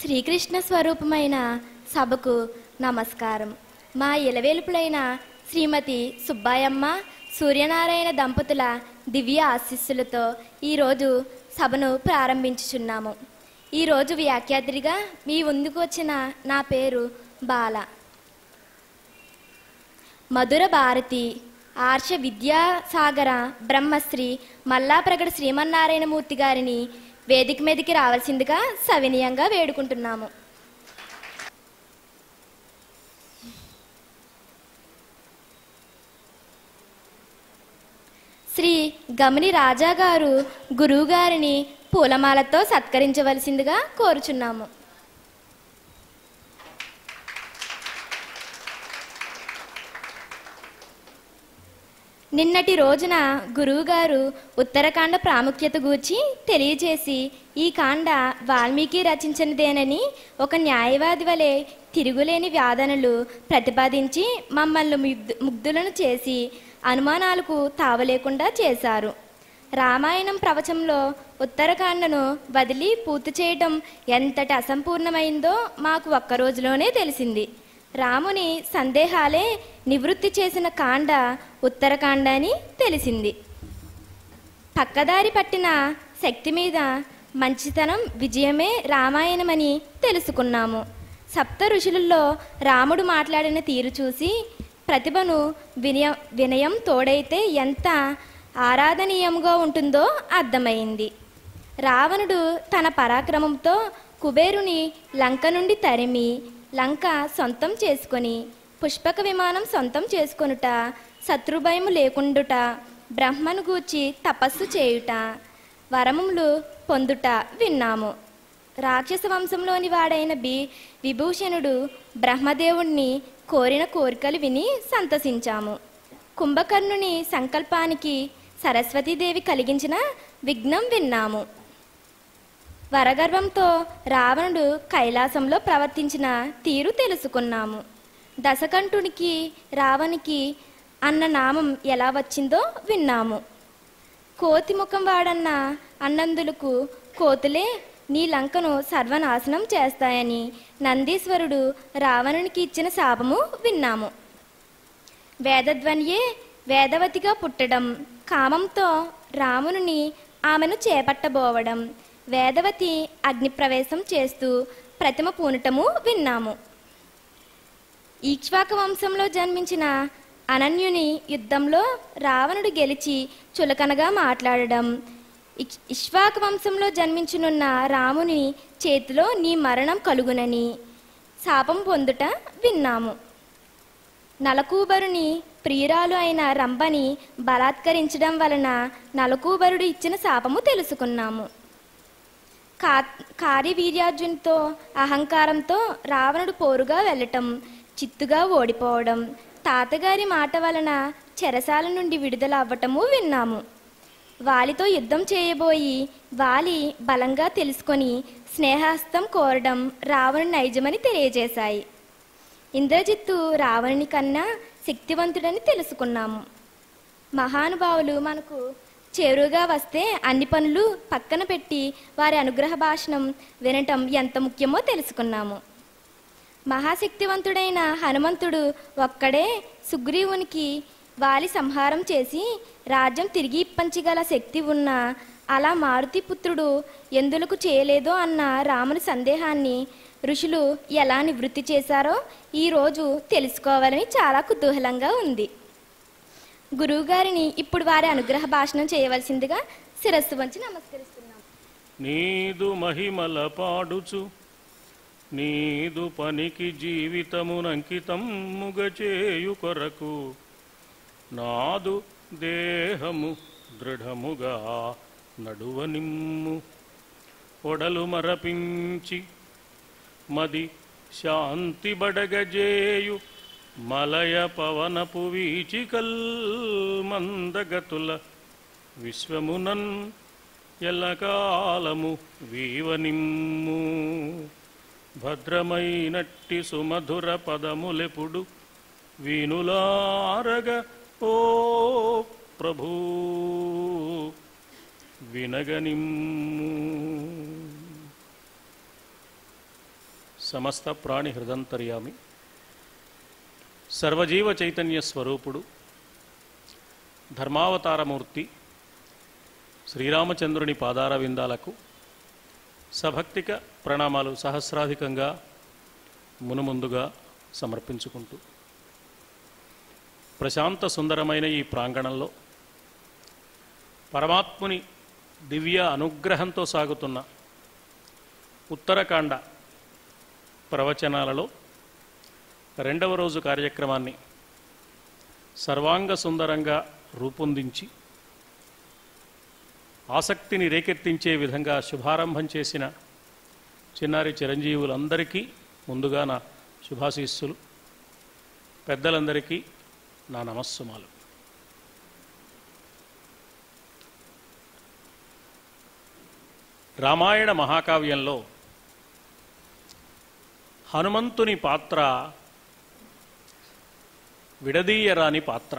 శ్రీకృష్ణ స్వరూపమైన సభకు నమస్కారం మా ఇలవేలుపులైన శ్రీమతి సుబ్బాయమ్మ సూర్యనారాయణ దంపతుల దివ్య ఆశీస్సులతో ఈరోజు సభను ప్రారంభించుచున్నాము ఈరోజు వ్యాఖ్యాత్రిగా మీ ముందుకు వచ్చిన నా పేరు బాల మధుర భారతి ఆర్ష విద్యాసాగర బ్రహ్మశ్రీ మల్లాప్రగడ శ్రీమన్నారాయణమూర్తి గారిని వేదిక మీదకి రావాల్సిందిగా సవినయంగా వేడుకుంటున్నాము శ్రీ గమని రాజా గారు గురువు గారిని పూలమాలతో సత్కరించవలసిందిగా కోరుచున్నాము నిన్నటి రోజున గురువుగారు ఉత్తరకాండ ప్రాముఖ్యత గూర్చి తెలియజేసి ఈ కాండ వాల్మీకి రచించినదేనని ఒక న్యాయవాది వలె తిరుగులేని వ్యాధనలు ప్రతిపాదించి మమ్మల్ని ముగ్ధ- ముగ్ధులను చేసి అనుమానాలకు తావలేకుండా చేశారు రామాయణం ప్రవచంలో ఉత్తరకాండను వదిలి పూర్తి చేయటం ఎంతటి అసంపూర్ణమైందో మాకు ఒక్క రోజులోనే తెలిసింది రాముని సందేహాలే నివృత్తి చేసిన కాండ ఉత్తరకాండ అని తెలిసింది పక్కదారి పట్టిన శక్తి మీద మంచితనం విజయమే రామాయణమని తెలుసుకున్నాము సప్త ఋషులలో రాముడు మాట్లాడిన తీరు చూసి ప్రతిభను వినయ వినయం తోడైతే ఎంత ఆరాధనీయంగా ఉంటుందో అర్థమైంది రావణుడు తన పరాక్రమంతో కుబేరుని లంక నుండి తరిమి లంక సొంతం చేసుకొని పుష్పక విమానం సొంతం చేసుకొనుట శత్రుభయము లేకుండుట బ్రహ్మను గూర్చి తపస్సు చేయుట వరములు పొందుట విన్నాము రాక్షస వంశంలోని వాడైన బి విభూషణుడు బ్రహ్మదేవుణ్ణి కోరిన కోరికలు విని సంతసించాము కుంభకర్ణుని సంకల్పానికి సరస్వతీదేవి కలిగించిన విఘ్నం విన్నాము వరగర్వంతో రావణుడు కైలాసంలో ప్రవర్తించిన తీరు తెలుసుకున్నాము దశకంఠునికి రావణికి అన్న నామం ఎలా వచ్చిందో విన్నాము కోతి ముఖం వాడన్న అన్నందులకు కోతులే నీ లంకను సర్వనాశనం చేస్తాయని నందీశ్వరుడు రావణునికి ఇచ్చిన శాపము విన్నాము వేదధ్వనియే వేదవతిగా పుట్టడం కామంతో రాముని ఆమెను చేపట్టబోవడం వేదవతి అగ్నిప్రవేశం చేస్తూ ప్రతిమ పూనటము విన్నాము ఈక్ష్వాక వంశంలో జన్మించిన అనన్యుని యుద్ధంలో రావణుడు గెలిచి చులకనగా మాట్లాడడం ఇక్- ఇక్ష్వాక వంశంలో జన్మించనున్న రాముని చేతిలో నీ మరణం కలుగునని శాపం పొందుట విన్నాము నలకూబరుని ప్రియురాలు అయిన రంభని బలాత్కరించడం వలన నలకూబరుడు ఇచ్చిన శాపము తెలుసుకున్నాము కా కార్యవీర్యార్జునితో అహంకారంతో రావణుడు పోరుగా వెళ్ళటం చిత్తుగా ఓడిపోవడం తాతగారి మాట వలన చెరసాల నుండి విడుదల అవ్వటము విన్నాము వాలితో యుద్ధం చేయబోయి వాలి బలంగా తెలుసుకొని స్నేహస్తం కోరడం రావణు నైజమని తెలియజేశాయి ఇంద్రజిత్తు రావణుని కన్నా శక్తివంతుడని తెలుసుకున్నాము మహానుభావులు మనకు చేరువుగా వస్తే అన్ని పనులు పక్కన పెట్టి వారి అనుగ్రహ భాషణం వినటం ఎంత ముఖ్యమో తెలుసుకున్నాము మహాశక్తివంతుడైన హనుమంతుడు ఒక్కడే సుగ్రీవునికి వాలి సంహారం చేసి రాజ్యం తిరిగి ఇప్పించగల శక్తి ఉన్న అలా మారుతి పుత్రుడు ఎందులకు చేయలేదో అన్న రాముని సందేహాన్ని ఋషులు ఎలా నివృత్తి చేశారో ఈరోజు తెలుసుకోవాలని చాలా కుతూహలంగా ఉంది గురువుగారిని ఇప్పుడు వారి అనుగ్రహ భాషణం చేయవలసిందిగా శిరస్సు వంచి నమస్కరిస్తున్నాం నీదు మహిమల పాడుచు నీదు పనికి జీవితమునంకితమ్ముగ చేయు కొరకు నాదు దేహము దృఢముగా నడువనిమ్ము ఒడలు మరపించి మది శాంతి బడగజేయు మలయ పవనపు వీచికల్ మందగతుల విశ్వమునన్ ఎల్లకాలము వీవనిమ్ము భద్రమైనట్టి సుమధుర పదములెపుడు వీనులారగ ఓ ప్రభూ వినగనిమ్ము సమస్త ప్రాణి హృదంతర్యామి సర్వజీవ చైతన్య స్వరూపుడు ధర్మావతారమూర్తి శ్రీరామచంద్రుని పాదార విందాలకు సభక్తిక ప్రణామాలు సహస్రాధికంగా మునుముందుగా సమర్పించుకుంటూ ప్రశాంత సుందరమైన ఈ ప్రాంగణంలో పరమాత్ముని దివ్య అనుగ్రహంతో సాగుతున్న ఉత్తరకాండ ప్రవచనాలలో రెండవ రోజు కార్యక్రమాన్ని సర్వాంగ సుందరంగా రూపొందించి ఆసక్తిని రేకెత్తించే విధంగా శుభారంభం చేసిన చిన్నారి చిరంజీవులందరికీ ముందుగా నా శుభాశీస్సులు పెద్దలందరికీ నా నమస్సుమాలు రామాయణ మహాకావ్యంలో హనుమంతుని పాత్ర విడదీయరాని పాత్ర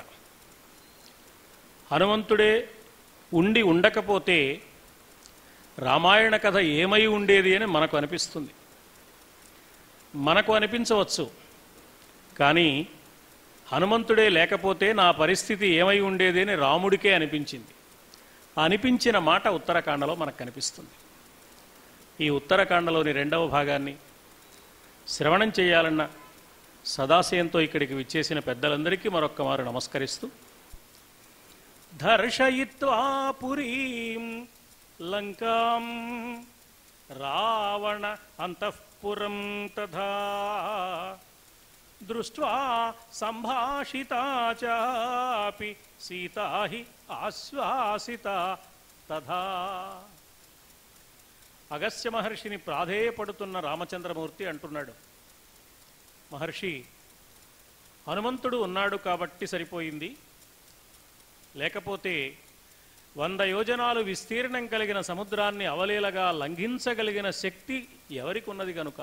హనుమంతుడే ఉండి ఉండకపోతే రామాయణ కథ ఏమై ఉండేది అని మనకు అనిపిస్తుంది మనకు అనిపించవచ్చు కానీ హనుమంతుడే లేకపోతే నా పరిస్థితి ఏమై ఉండేది అని రాముడికే అనిపించింది అనిపించిన మాట ఉత్తరాఖండలో మనకు కనిపిస్తుంది ఈ ఉత్తరాఖండలోని రెండవ భాగాన్ని శ్రవణం చేయాలన్న సదాశయంతో ఇక్కడికి విచ్చేసిన పెద్దలందరికీ మరొక్క మారు నమస్కరిస్తూ దర్శయిత్వా పురీం లంకాం రావణ అంతఃపురం తథా దృష్ట్వా సంభాషితా చాపి సీతా హి ఆశ్వాసిత తథా అగస్త్య మహర్షిని ప్రాధేయపడుతున్న రామచంద్రమూర్తి అంటున్నాడు మహర్షి హనుమంతుడు ఉన్నాడు కాబట్టి సరిపోయింది లేకపోతే వంద యోజనాలు విస్తీర్ణం కలిగిన సముద్రాన్ని అవలీలగా లంఘించగలిగిన శక్తి ఎవరికి ఉన్నది కనుక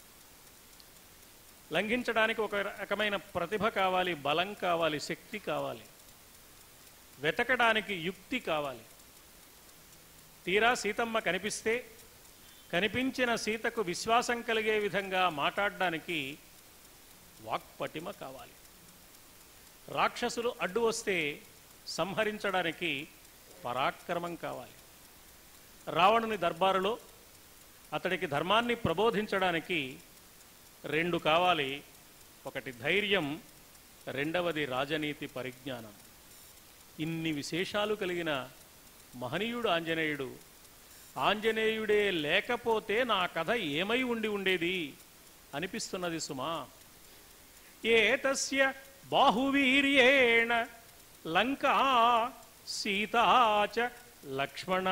లంఘించడానికి ఒక రకమైన ప్రతిభ కావాలి బలం కావాలి శక్తి కావాలి వెతకడానికి యుక్తి కావాలి తీరా సీతమ్మ కనిపిస్తే కనిపించిన సీతకు విశ్వాసం కలిగే విధంగా మాట్లాడడానికి వాక్పటిమ కావాలి రాక్షసులు అడ్డు వస్తే సంహరించడానికి పరాక్రమం కావాలి రావణుని దర్బారులో అతడికి ధర్మాన్ని ప్రబోధించడానికి రెండు కావాలి ఒకటి ధైర్యం రెండవది రాజనీతి పరిజ్ఞానం ఇన్ని విశేషాలు కలిగిన మహనీయుడు ఆంజనేయుడు ఆంజనేయుడే లేకపోతే నా కథ ఏమై ఉండి ఉండేది అనిపిస్తున్నది సుమా ఏతస్య బాహువీర్యేణ లంకా సీతా చ లక్ష్మణ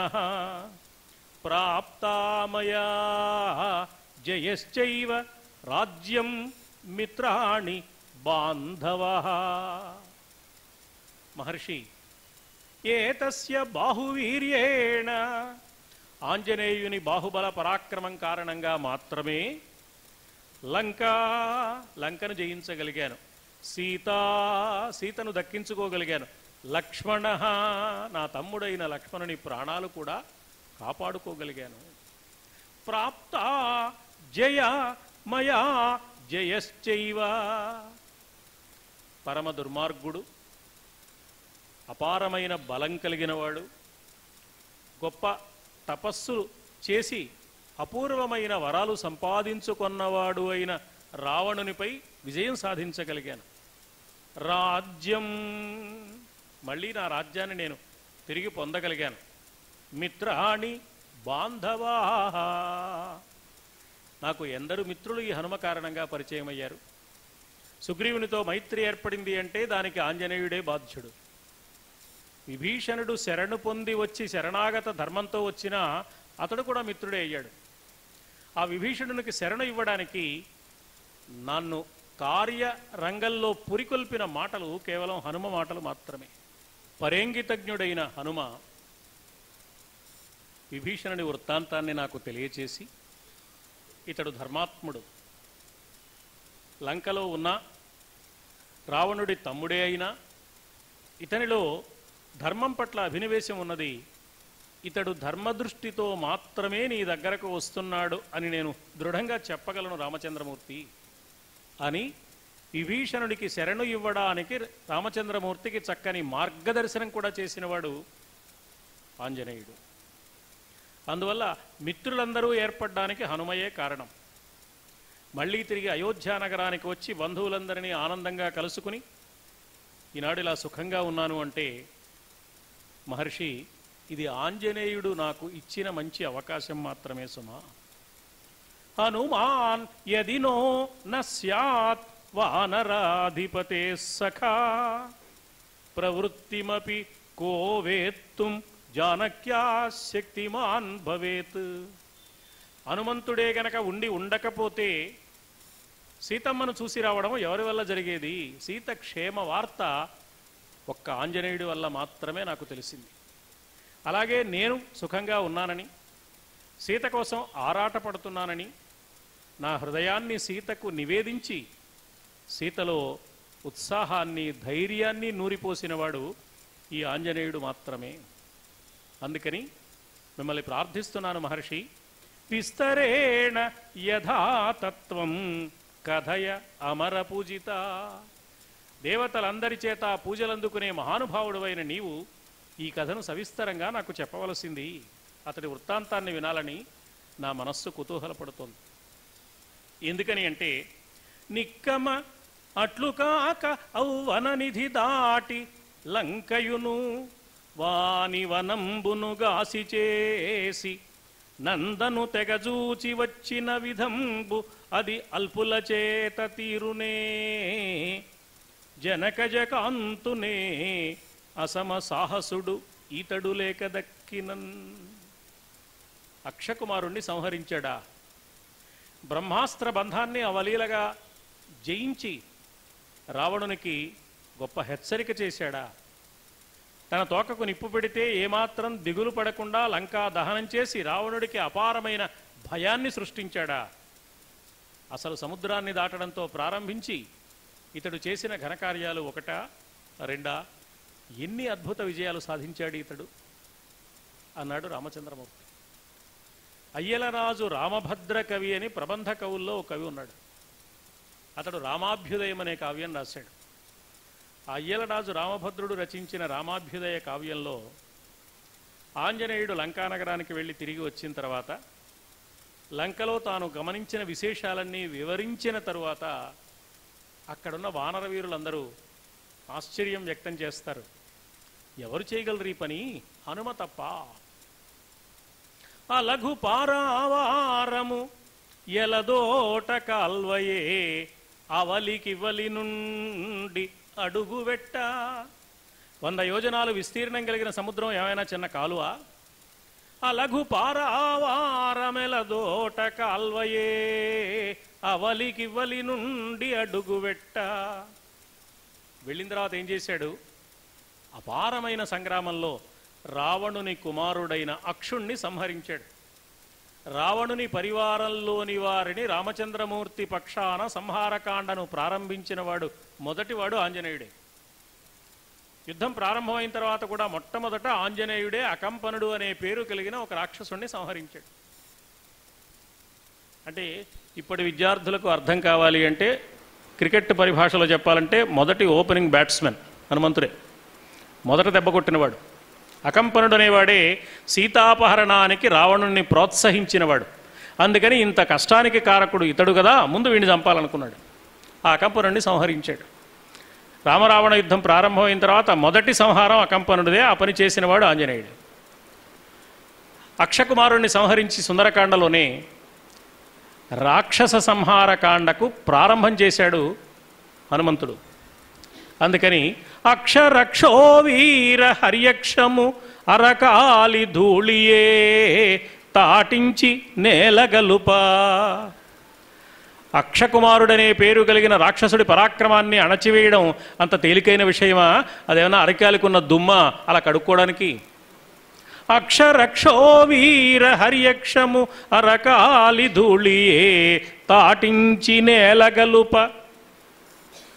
ప్రాప్తామయా జయశ్చైవ రాజ్యం మిత్రాణి బాంధవ మహర్షి ఏతస్య బాహువీర్యేణ ఆంజనేయుని బాహుబల పరాక్రమం కారణంగా మాత్రమే లంకా లంకను జయించగలిగాను సీతా సీతను దక్కించుకోగలిగాను లక్ష్మణ నా తమ్ముడైన లక్ష్మణుని ప్రాణాలు కూడా కాపాడుకోగలిగాను ప్రాప్త జయ మయా జయశ్చైవ పరమ దుర్మార్గుడు అపారమైన బలం కలిగినవాడు గొప్ప తపస్సులు చేసి అపూర్వమైన వరాలు సంపాదించుకున్నవాడు అయిన రావణునిపై విజయం సాధించగలిగాను రాజ్యం మళ్ళీ నా రాజ్యాన్ని నేను తిరిగి పొందగలిగాను మిత్రాణి బాంధవా నాకు ఎందరు మిత్రులు ఈ హనుమ కారణంగా పరిచయం అయ్యారు సుగ్రీవునితో మైత్రి ఏర్పడింది అంటే దానికి ఆంజనేయుడే బాధ్యుడు విభీషణుడు శరణు పొంది వచ్చి శరణాగత ధర్మంతో వచ్చినా అతడు కూడా మిత్రుడే అయ్యాడు ఆ విభీషణునికి శరణు ఇవ్వడానికి నన్ను కార్య రంగంలో పురికొల్పిన మాటలు కేవలం హనుమ మాటలు మాత్రమే పరేంగితజ్ఞుడైన హనుమ విభీషణుడి వృత్తాంతాన్ని నాకు తెలియచేసి ఇతడు ధర్మాత్ముడు లంకలో ఉన్న రావణుడి తమ్ముడే అయినా ఇతనిలో ధర్మం పట్ల అభినవేశం ఉన్నది ఇతడు ధర్మదృష్టితో మాత్రమే నీ దగ్గరకు వస్తున్నాడు అని నేను దృఢంగా చెప్పగలను రామచంద్రమూర్తి అని విభీషణుడికి శరణు ఇవ్వడానికి రామచంద్రమూర్తికి చక్కని మార్గదర్శనం కూడా చేసినవాడు ఆంజనేయుడు అందువల్ల మిత్రులందరూ ఏర్పడడానికి హనుమయే కారణం మళ్ళీ తిరిగి అయోధ్య నగరానికి వచ్చి బంధువులందరినీ ఆనందంగా కలుసుకుని ఈనాడు ఇలా సుఖంగా ఉన్నాను అంటే మహర్షి ఇది ఆంజనేయుడు నాకు ఇచ్చిన మంచి అవకాశం మాత్రమే సుమా హనుమాన్ యదినో న స్యాత్ వానరాధిపతే సఖా ప్రవృత్తిమపి కో వేత్తుం జానక్యా శక్తిమాన్ భవేత్ హనుమంతుడే గనక ఉండి ఉండకపోతే సీతమ్మను చూసి రావడం ఎవరి వల్ల జరిగేది సీత క్షేమ వార్త ఒక్క ఆంజనేయుడి వల్ల మాత్రమే నాకు తెలిసింది అలాగే నేను సుఖంగా ఉన్నానని సీత కోసం ఆరాటపడుతున్నానని నా హృదయాన్ని సీతకు నివేదించి సీతలో ఉత్సాహాన్ని ధైర్యాన్ని నూరిపోసినవాడు ఈ ఆంజనేయుడు మాత్రమే అందుకని మిమ్మల్ని ప్రార్థిస్తున్నాను మహర్షి విస్తరేణ యథాతత్వం కథయ అమర పూజిత దేవతలందరి చేత పూజలందుకునే మహానుభావుడువైన నీవు ఈ కథను సవిస్తరంగా నాకు చెప్పవలసింది అతడి వృత్తాంతాన్ని వినాలని నా మనస్సు కుతూహలపడుతోంది ఎందుకని అంటే నిక్కమ అట్లు కాక ఔవననిధి దాటి లంకయును వాని వనంబును గాసి చేసి నందను తెగజూచి వచ్చిన విధంబు అది అల్పుల చేత తీరునే జనకజకాంతునే అసమ సాహసుడు ఈతడు లేక దక్కినన్ అక్షకుమారుణ్ణి సంహరించాడా బ్రహ్మాస్త్ర బంధాన్ని అవలీలగా జయించి రావణునికి గొప్ప హెచ్చరిక చేశాడా తన తోకకు నిప్పు పెడితే ఏమాత్రం దిగులు పడకుండా లంకా దహనం చేసి రావణుడికి అపారమైన భయాన్ని సృష్టించాడా అసలు సముద్రాన్ని దాటడంతో ప్రారంభించి ఇతడు చేసిన ఘనకార్యాలు ఒకటా రెండా ఎన్ని అద్భుత విజయాలు సాధించాడు ఇతడు అన్నాడు రామచంద్రమూర్తి అయ్యలరాజు రామభద్ర కవి అని ప్రబంధ కవుల్లో ఒక కవి ఉన్నాడు అతడు రామాభ్యుదయం అనే కావ్యం రాశాడు ఆ అయ్యలరాజు రామభద్రుడు రచించిన రామాభ్యుదయ కావ్యంలో ఆంజనేయుడు లంకానగరానికి వెళ్ళి తిరిగి వచ్చిన తర్వాత లంకలో తాను గమనించిన విశేషాలన్నీ వివరించిన తరువాత అక్కడున్న వానర వీరులందరూ ఆశ్చర్యం వ్యక్తం చేస్తారు ఎవరు చేయగలరు ఈ పని హనుమ తప్ప ఆ లఘు పారావారము ఎలదోట కాల్వయే అవలికివ్వలి నుండి అడుగు వెట్ట వంద యోజనాలు విస్తీర్ణం కలిగిన సముద్రం ఏమైనా చిన్న కాలువ ఆ లఘు పారావారమెలదోట కాల్వయే అవలికివ్వలి నుండి అడుగు వెట్ట వెళ్ళిన తర్వాత ఏం చేశాడు అపారమైన సంగ్రామంలో రావణుని కుమారుడైన అక్షుణ్ణి సంహరించాడు రావణుని పరివారంలోని వారిని రామచంద్రమూర్తి పక్షాన సంహారకాండను ప్రారంభించినవాడు మొదటివాడు ఆంజనేయుడే యుద్ధం ప్రారంభమైన తర్వాత కూడా మొట్టమొదట ఆంజనేయుడే అకంపనుడు అనే పేరు కలిగిన ఒక రాక్షసుణ్ణి సంహరించాడు అంటే ఇప్పటి విద్యార్థులకు అర్థం కావాలి అంటే క్రికెట్ పరిభాషలో చెప్పాలంటే మొదటి ఓపెనింగ్ బ్యాట్స్మెన్ హనుమంతుడే మొదట దెబ్బ కొట్టినవాడు అకంపనుడు అనేవాడే సీతాపహరణానికి రావణుణ్ణి ప్రోత్సహించినవాడు అందుకని ఇంత కష్టానికి కారకుడు ఇతడు కదా ముందు వీడిని చంపాలనుకున్నాడు ఆ అకంపనుడిని సంహరించాడు రామరావణ యుద్ధం ప్రారంభమైన తర్వాత మొదటి సంహారం అకంపనుడిదే ఆ పని చేసినవాడు ఆంజనేయుడు అక్షకుమారుణ్ణి సంహరించి సుందరకాండలోనే రాక్షస సంహారకాండకు ప్రారంభం చేశాడు హనుమంతుడు అందుకని అక్షరక్షో వీర హర్యక్షము అరకాలి ధూళియే తాటించి నేలగలుప అక్షకుమారుడనే పేరు కలిగిన రాక్షసుడి పరాక్రమాన్ని అణచివేయడం అంత తేలికైన విషయమా అదేమన్నా అరకాలికున్న దుమ్మ అలా కడుక్కోవడానికి అక్షరక్షో వీర హర్యక్షము అరకాలి ధూళియే తాటించి నేలగలుప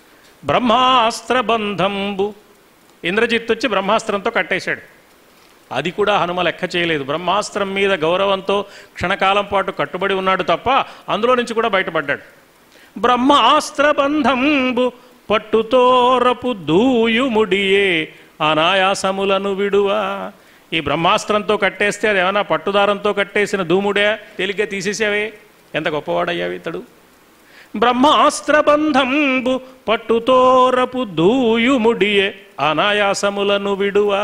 బ్రహ్మాస్త్ర బంధంబు ఇంద్రజిత్ వచ్చి బ్రహ్మాస్త్రంతో కట్టేశాడు అది కూడా హనుమ లెక్క చేయలేదు బ్రహ్మాస్త్రం మీద గౌరవంతో క్షణకాలం పాటు కట్టుబడి ఉన్నాడు తప్ప అందులో నుంచి కూడా బయటపడ్డాడు బ్రహ్మాస్త్ర బంధంబు పట్టుతోరపు దూయుముడియే అనాయాసములను విడువా ఈ బ్రహ్మాస్త్రంతో కట్టేస్తే అది ఏమైనా పట్టుదారంతో కట్టేసిన దూముడే తేలిగ్గా తీసేసావే ఎంత గొప్పవాడయ్యావి ఇతడు బ్రహ్మాస్త్ర బంధంబు పట్టుతోరపు దూయుముడియే అనాయాసములను విడువా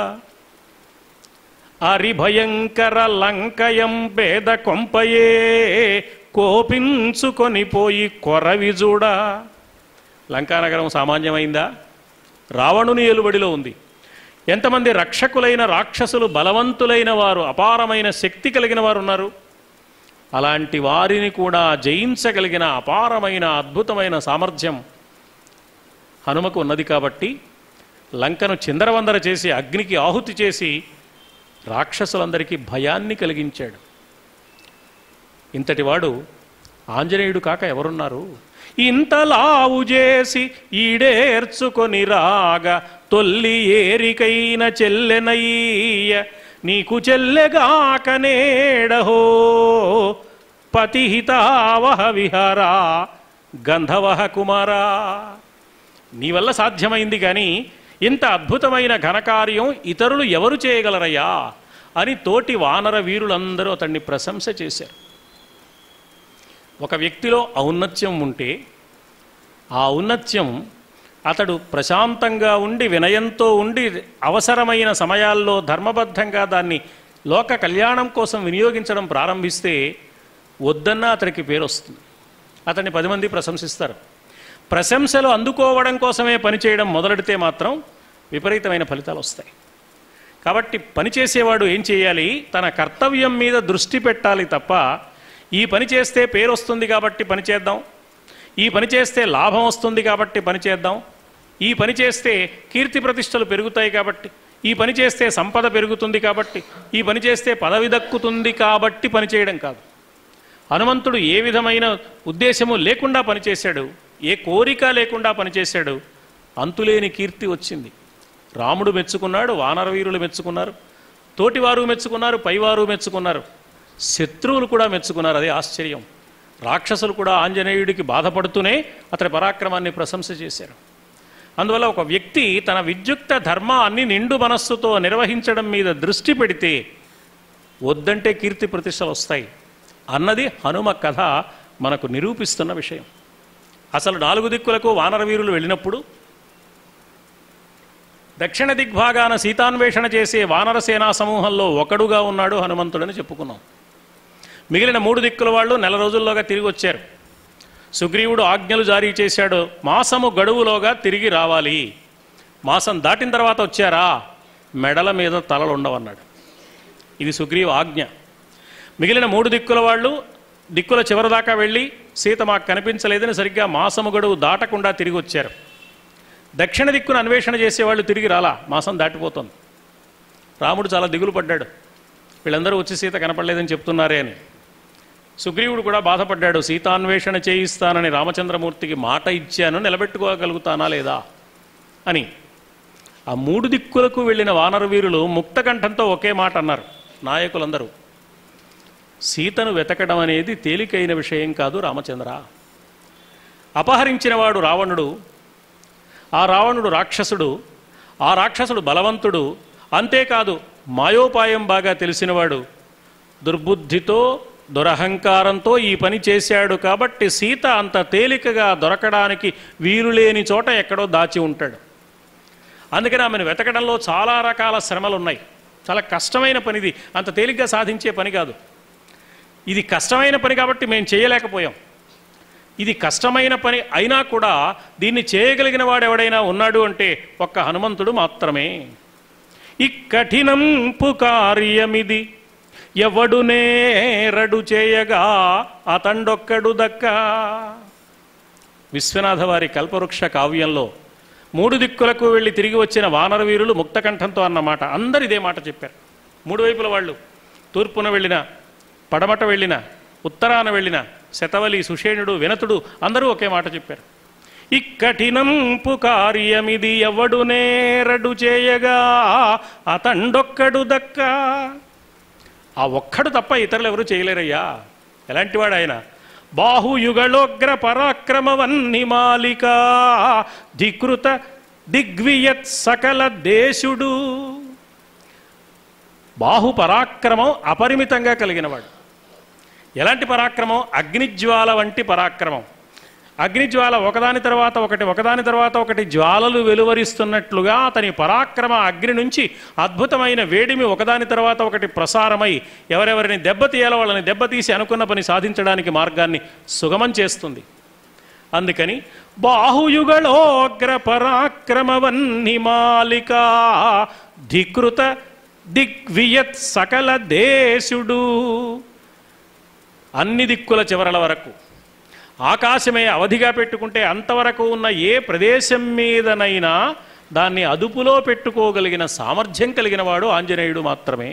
అరిభయంకర లంకయం పేద కొంపయే కోపించుకొని పోయి కొరవిజూడా లంకానగరం సామాన్యమైందా రావణుని ఎలుబడిలో ఉంది ఎంతమంది రక్షకులైన రాక్షసులు బలవంతులైన వారు అపారమైన శక్తి కలిగిన వారు ఉన్నారు అలాంటి వారిని కూడా జయించగలిగిన అపారమైన అద్భుతమైన సామర్థ్యం హనుమకు ఉన్నది కాబట్టి లంకను చిందరవందర చేసి అగ్నికి ఆహుతి చేసి రాక్షసులందరికీ భయాన్ని కలిగించాడు ఇంతటివాడు ఆంజనేయుడు కాక ఎవరున్నారు ఇంతలావు చేసి ఈడేర్చుకొని రాగా తొల్లి ఏరికైన చెల్లెనయ్య నీకు చెల్లెగాక నేడహో పతిహితావహ విహారా గంధవహ కుమారా నీ వల్ల సాధ్యమైంది కానీ ఇంత అద్భుతమైన ఘనకార్యం ఇతరులు ఎవరు చేయగలరయ్యా అని తోటి వానర వీరులందరూ అతన్ని ప్రశంస చేశారు ఒక వ్యక్తిలో ఔన్నత్యం ఉంటే ఆ ఔన్నత్యం అతడు ప్రశాంతంగా ఉండి వినయంతో ఉండి అవసరమైన సమయాల్లో ధర్మబద్ధంగా దాన్ని లోక కళ్యాణం కోసం వినియోగించడం ప్రారంభిస్తే వద్దన్నా అతనికి పేరు వస్తుంది అతన్ని పది మంది ప్రశంసిస్తారు ప్రశంసలు అందుకోవడం కోసమే పనిచేయడం మొదలెడితే మాత్రం విపరీతమైన ఫలితాలు వస్తాయి కాబట్టి పనిచేసేవాడు ఏం చేయాలి తన కర్తవ్యం మీద దృష్టి పెట్టాలి తప్ప ఈ పని చేస్తే పేరు వస్తుంది కాబట్టి పని చేద్దాం ఈ పని చేస్తే లాభం వస్తుంది కాబట్టి పని చేద్దాం ఈ పని చేస్తే కీర్తి ప్రతిష్టలు పెరుగుతాయి కాబట్టి ఈ పని చేస్తే సంపద పెరుగుతుంది కాబట్టి ఈ పని చేస్తే పదవి దక్కుతుంది కాబట్టి పని చేయడం కాదు హనుమంతుడు ఏ విధమైన ఉద్దేశము లేకుండా పనిచేశాడు ఏ కోరిక లేకుండా పనిచేశాడు అంతులేని కీర్తి వచ్చింది రాముడు మెచ్చుకున్నాడు వానరవీరులు మెచ్చుకున్నారు తోటివారు మెచ్చుకున్నారు పైవారు మెచ్చుకున్నారు శత్రువులు కూడా మెచ్చుకున్నారు అదే ఆశ్చర్యం రాక్షసులు కూడా ఆంజనేయుడికి బాధపడుతూనే అతని పరాక్రమాన్ని ప్రశంస చేశారు అందువల్ల ఒక వ్యక్తి తన విద్యుక్త ధర్మాన్ని నిండు మనస్సుతో నిర్వహించడం మీద దృష్టి పెడితే వద్దంటే కీర్తి ప్రతిష్టలు వస్తాయి అన్నది హనుమ కథ మనకు నిరూపిస్తున్న విషయం అసలు నాలుగు దిక్కులకు వానరవీరులు వెళ్ళినప్పుడు దక్షిణ దిగ్భాగాన సీతాన్వేషణ చేసే వానరసేనా సమూహంలో ఒకడుగా ఉన్నాడు హనుమంతుడని చెప్పుకున్నాం మిగిలిన మూడు దిక్కుల వాళ్ళు నెల రోజుల్లోగా తిరిగి వచ్చారు సుగ్రీవుడు ఆజ్ఞలు జారీ చేశాడు మాసము గడువులోగా తిరిగి రావాలి మాసం దాటిన తర్వాత వచ్చారా మెడల మీద తలలు ఉండవన్నాడు ఇది సుగ్రీవ ఆజ్ఞ మిగిలిన మూడు దిక్కుల వాళ్ళు దిక్కుల చివరిదాకా వెళ్ళి సీత మాకు కనిపించలేదని సరిగ్గా మాసము గడువు దాటకుండా తిరిగి వచ్చారు దక్షిణ దిక్కును అన్వేషణ చేసేవాళ్ళు తిరిగి రాలా మాసం దాటిపోతుంది రాముడు చాలా దిగులు పడ్డాడు వీళ్ళందరూ వచ్చి సీత కనపడలేదని చెప్తున్నారే అని సుగ్రీవుడు కూడా బాధపడ్డాడు సీతాన్వేషణ చేయిస్తానని రామచంద్రమూర్తికి మాట ఇచ్చాను నిలబెట్టుకోగలుగుతానా లేదా అని ఆ మూడు దిక్కులకు వెళ్ళిన వానర వీరులు ముక్తకంఠంతో ఒకే మాట అన్నారు నాయకులందరూ సీతను వెతకడం అనేది తేలికైన విషయం కాదు రామచంద్ర అపహరించినవాడు రావణుడు ఆ రావణుడు రాక్షసుడు ఆ రాక్షసుడు బలవంతుడు అంతేకాదు మాయోపాయం బాగా తెలిసినవాడు దుర్బుద్ధితో దురహంకారంతో ఈ పని చేశాడు కాబట్టి సీత అంత తేలికగా దొరకడానికి వీలులేని చోట ఎక్కడో దాచి ఉంటాడు అందుకని ఆమెను వెతకడంలో చాలా రకాల శ్రమలు ఉన్నాయి చాలా కష్టమైన పనిది అంత తేలిగ్గా సాధించే పని కాదు ఇది కష్టమైన పని కాబట్టి మేము చేయలేకపోయాం ఇది కష్టమైన పని అయినా కూడా దీన్ని చేయగలిగిన వాడు ఎవడైనా ఉన్నాడు అంటే ఒక్క హనుమంతుడు మాత్రమే ఈ కఠినంపు కార్యమిది ఎవడు నేరడు చేయగా అతండొక్కడు దక్క విశ్వనాథ వారి కల్పవృక్ష కావ్యంలో మూడు దిక్కులకు వెళ్ళి తిరిగి వచ్చిన వానర వీరులు ముక్తకంఠంతో అన్నమాట అందరు ఇదే మాట చెప్పారు మూడు వైపుల వాళ్ళు తూర్పున వెళ్ళిన పడమట వెళ్ళిన ఉత్తరాన వెళ్ళిన శతవలి సుషేణుడు వినతుడు అందరూ ఒకే మాట చెప్పారు ఇక్కటినంపు కార్యమిది ఎవడు నేరడు చేయగా అతండొక్కడు దక్క ఆ ఒక్కడు తప్ప ఇతరులు ఎవరు చేయలేరయ్యా ఎలాంటివాడు ఆయన బాహుయుగళోగ్ర పరాక్రమవన్ని మాలిక ధికృత దిగ్వియత్ సకల దేశుడు బాహు పరాక్రమం అపరిమితంగా కలిగినవాడు ఎలాంటి పరాక్రమం అగ్నిజ్వాల వంటి పరాక్రమం అగ్నిజ్వాల ఒకదాని తర్వాత ఒకటి ఒకదాని తర్వాత ఒకటి జ్వాలలు వెలువరిస్తున్నట్లుగా అతని పరాక్రమ అగ్ని నుంచి అద్భుతమైన వేడిమి ఒకదాని తర్వాత ఒకటి ప్రసారమై ఎవరెవరిని దెబ్బతీయాలో వాళ్ళని దెబ్బతీసి అనుకున్న పని సాధించడానికి మార్గాన్ని సుగమం చేస్తుంది అందుకని బాహుయుగళోగ్ర పరాక్రమవన్ని మాలిక ధికృత దిగ్వియత్ సకల దేశుడు అన్ని దిక్కుల చివరల వరకు ఆకాశమే అవధిగా పెట్టుకుంటే అంతవరకు ఉన్న ఏ ప్రదేశం మీదనైనా దాన్ని అదుపులో పెట్టుకోగలిగిన సామర్థ్యం కలిగిన వాడు ఆంజనేయుడు మాత్రమే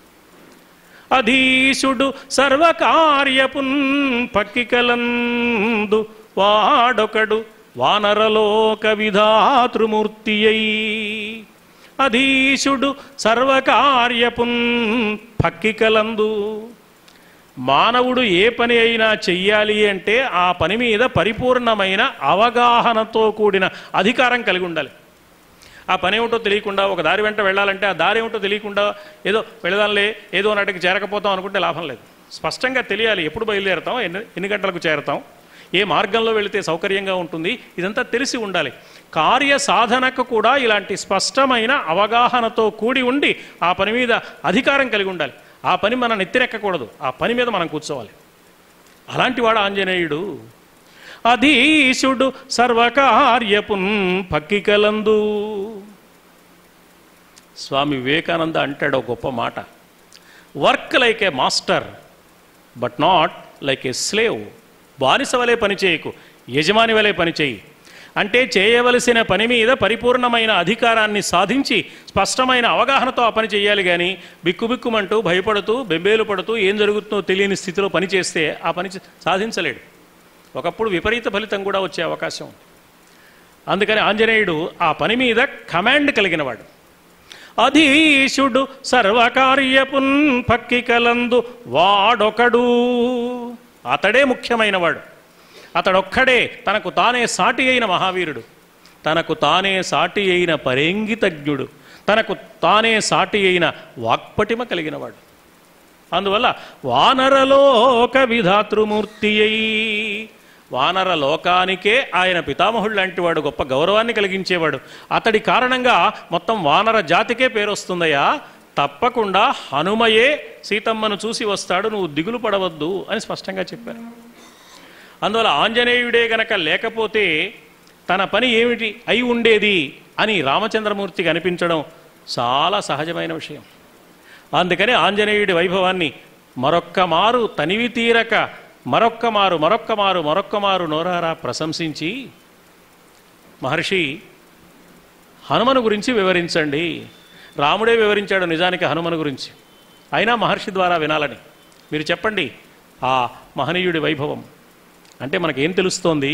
అధీశుడు సర్వకార్యపున్ పక్కికలందు వాడొకడు వానరలోక విధాతృమూర్తి అయి అధీశుడు సర్వకార్యపున్ పక్కికలందు మానవుడు ఏ పని అయినా చెయ్యాలి అంటే ఆ పని మీద పరిపూర్ణమైన అవగాహనతో కూడిన అధికారం కలిగి ఉండాలి ఆ పని ఏమిటో తెలియకుండా ఒక దారి వెంట వెళ్ళాలంటే ఆ దారి ఏమిటో తెలియకుండా ఏదో వెళదాంలే ఏదో నాటికి చేరకపోతాం అనుకుంటే లాభం లేదు స్పష్టంగా తెలియాలి ఎప్పుడు బయలుదేరతాం ఎన్ని ఎన్ని గంటలకు చేరతాం ఏ మార్గంలో వెళితే సౌకర్యంగా ఉంటుంది ఇదంతా తెలిసి ఉండాలి కార్య సాధనకు కూడా ఇలాంటి స్పష్టమైన అవగాహనతో కూడి ఉండి ఆ పని మీద అధికారం కలిగి ఉండాలి ఆ పని మన నెత్తిరెక్కకూడదు ఆ పని మీద మనం కూర్చోవాలి అలాంటి వాడు ఆంజనేయుడు అధీశుడు సర్వకార్యపున్ పక్కికలందు స్వామి వివేకానంద అంటాడు ఒక గొప్ప మాట work like a master but not like a slave బానిస వలె పని చేయకు యజమాని వలె పని చేయి అంటే చేయవలసిన పని మీద పరిపూర్ణమైన అధికారాన్ని సాధించి స్పష్టమైన అవగాహనతో ఆ పని చేయాలి కానీ బిక్కుబిక్కుమంటూ భయపడుతూ బెంబేలు పడుతూ ఏం జరుగుతుందో తెలియని స్థితిలో పని చేస్తే ఆ పని చ- సాధించలేడు ఒకప్పుడు విపరీత ఫలితం కూడా వచ్చే అవకాశం ఉంది. అందుకని ఆంజనేయుడు ఆ పని మీద కమాండ్ కలిగినవాడు అధీశుడు సర్వకార్యపున్ పక్కికలందు వాడొకడు అతడే ముఖ్యమైనవాడు అతడొక్కడే తనకు తానే సాటి అయిన మహావీరుడు తనకు తానే సాటి అయిన పరేంగితజ్ఞుడు తనకు తానే సాటి అయిన వాక్పటిమ కలిగినవాడు అందువల్ల వానరలోక విధాతృమూర్తి అయి వానర లోకానికే ఆయన పితామహుడు లాంటి వాడు గొప్ప గౌరవాన్ని కలిగించేవాడు అతడి కారణంగా మొత్తం వానర జాతికే పేరు వస్తుందయ్యా తప్పకుండా హనుమయే సీతమ్మను చూసి వస్తాడు నువ్వు దిగులు పడవద్దు అని స్పష్టంగా చెప్పారు అందువల్ల ఆంజనేయుడే గనక లేకపోతే తన పని ఏమిటి అయి ఉండేది అని రామచంద్రమూర్తికి అనిపించడం చాలా సహజమైన విషయం అందుకని ఆంజనేయుడి వైభవాన్ని మరొక్క మారు తనివి తీరక మరొక్క మారు మరొక్క మారు మరొక్క మారు నోరారా ప్రశంసించి మహర్షి హనుమను గురించి వివరించండి రాముడే వివరించాడు నిజానికి హనుమను గురించి అయినా మహర్షి ద్వారా వినాలని మీరు చెప్పండి ఆ మహనీయుడి వైభవం అంటే మనకేం తెలుస్తోంది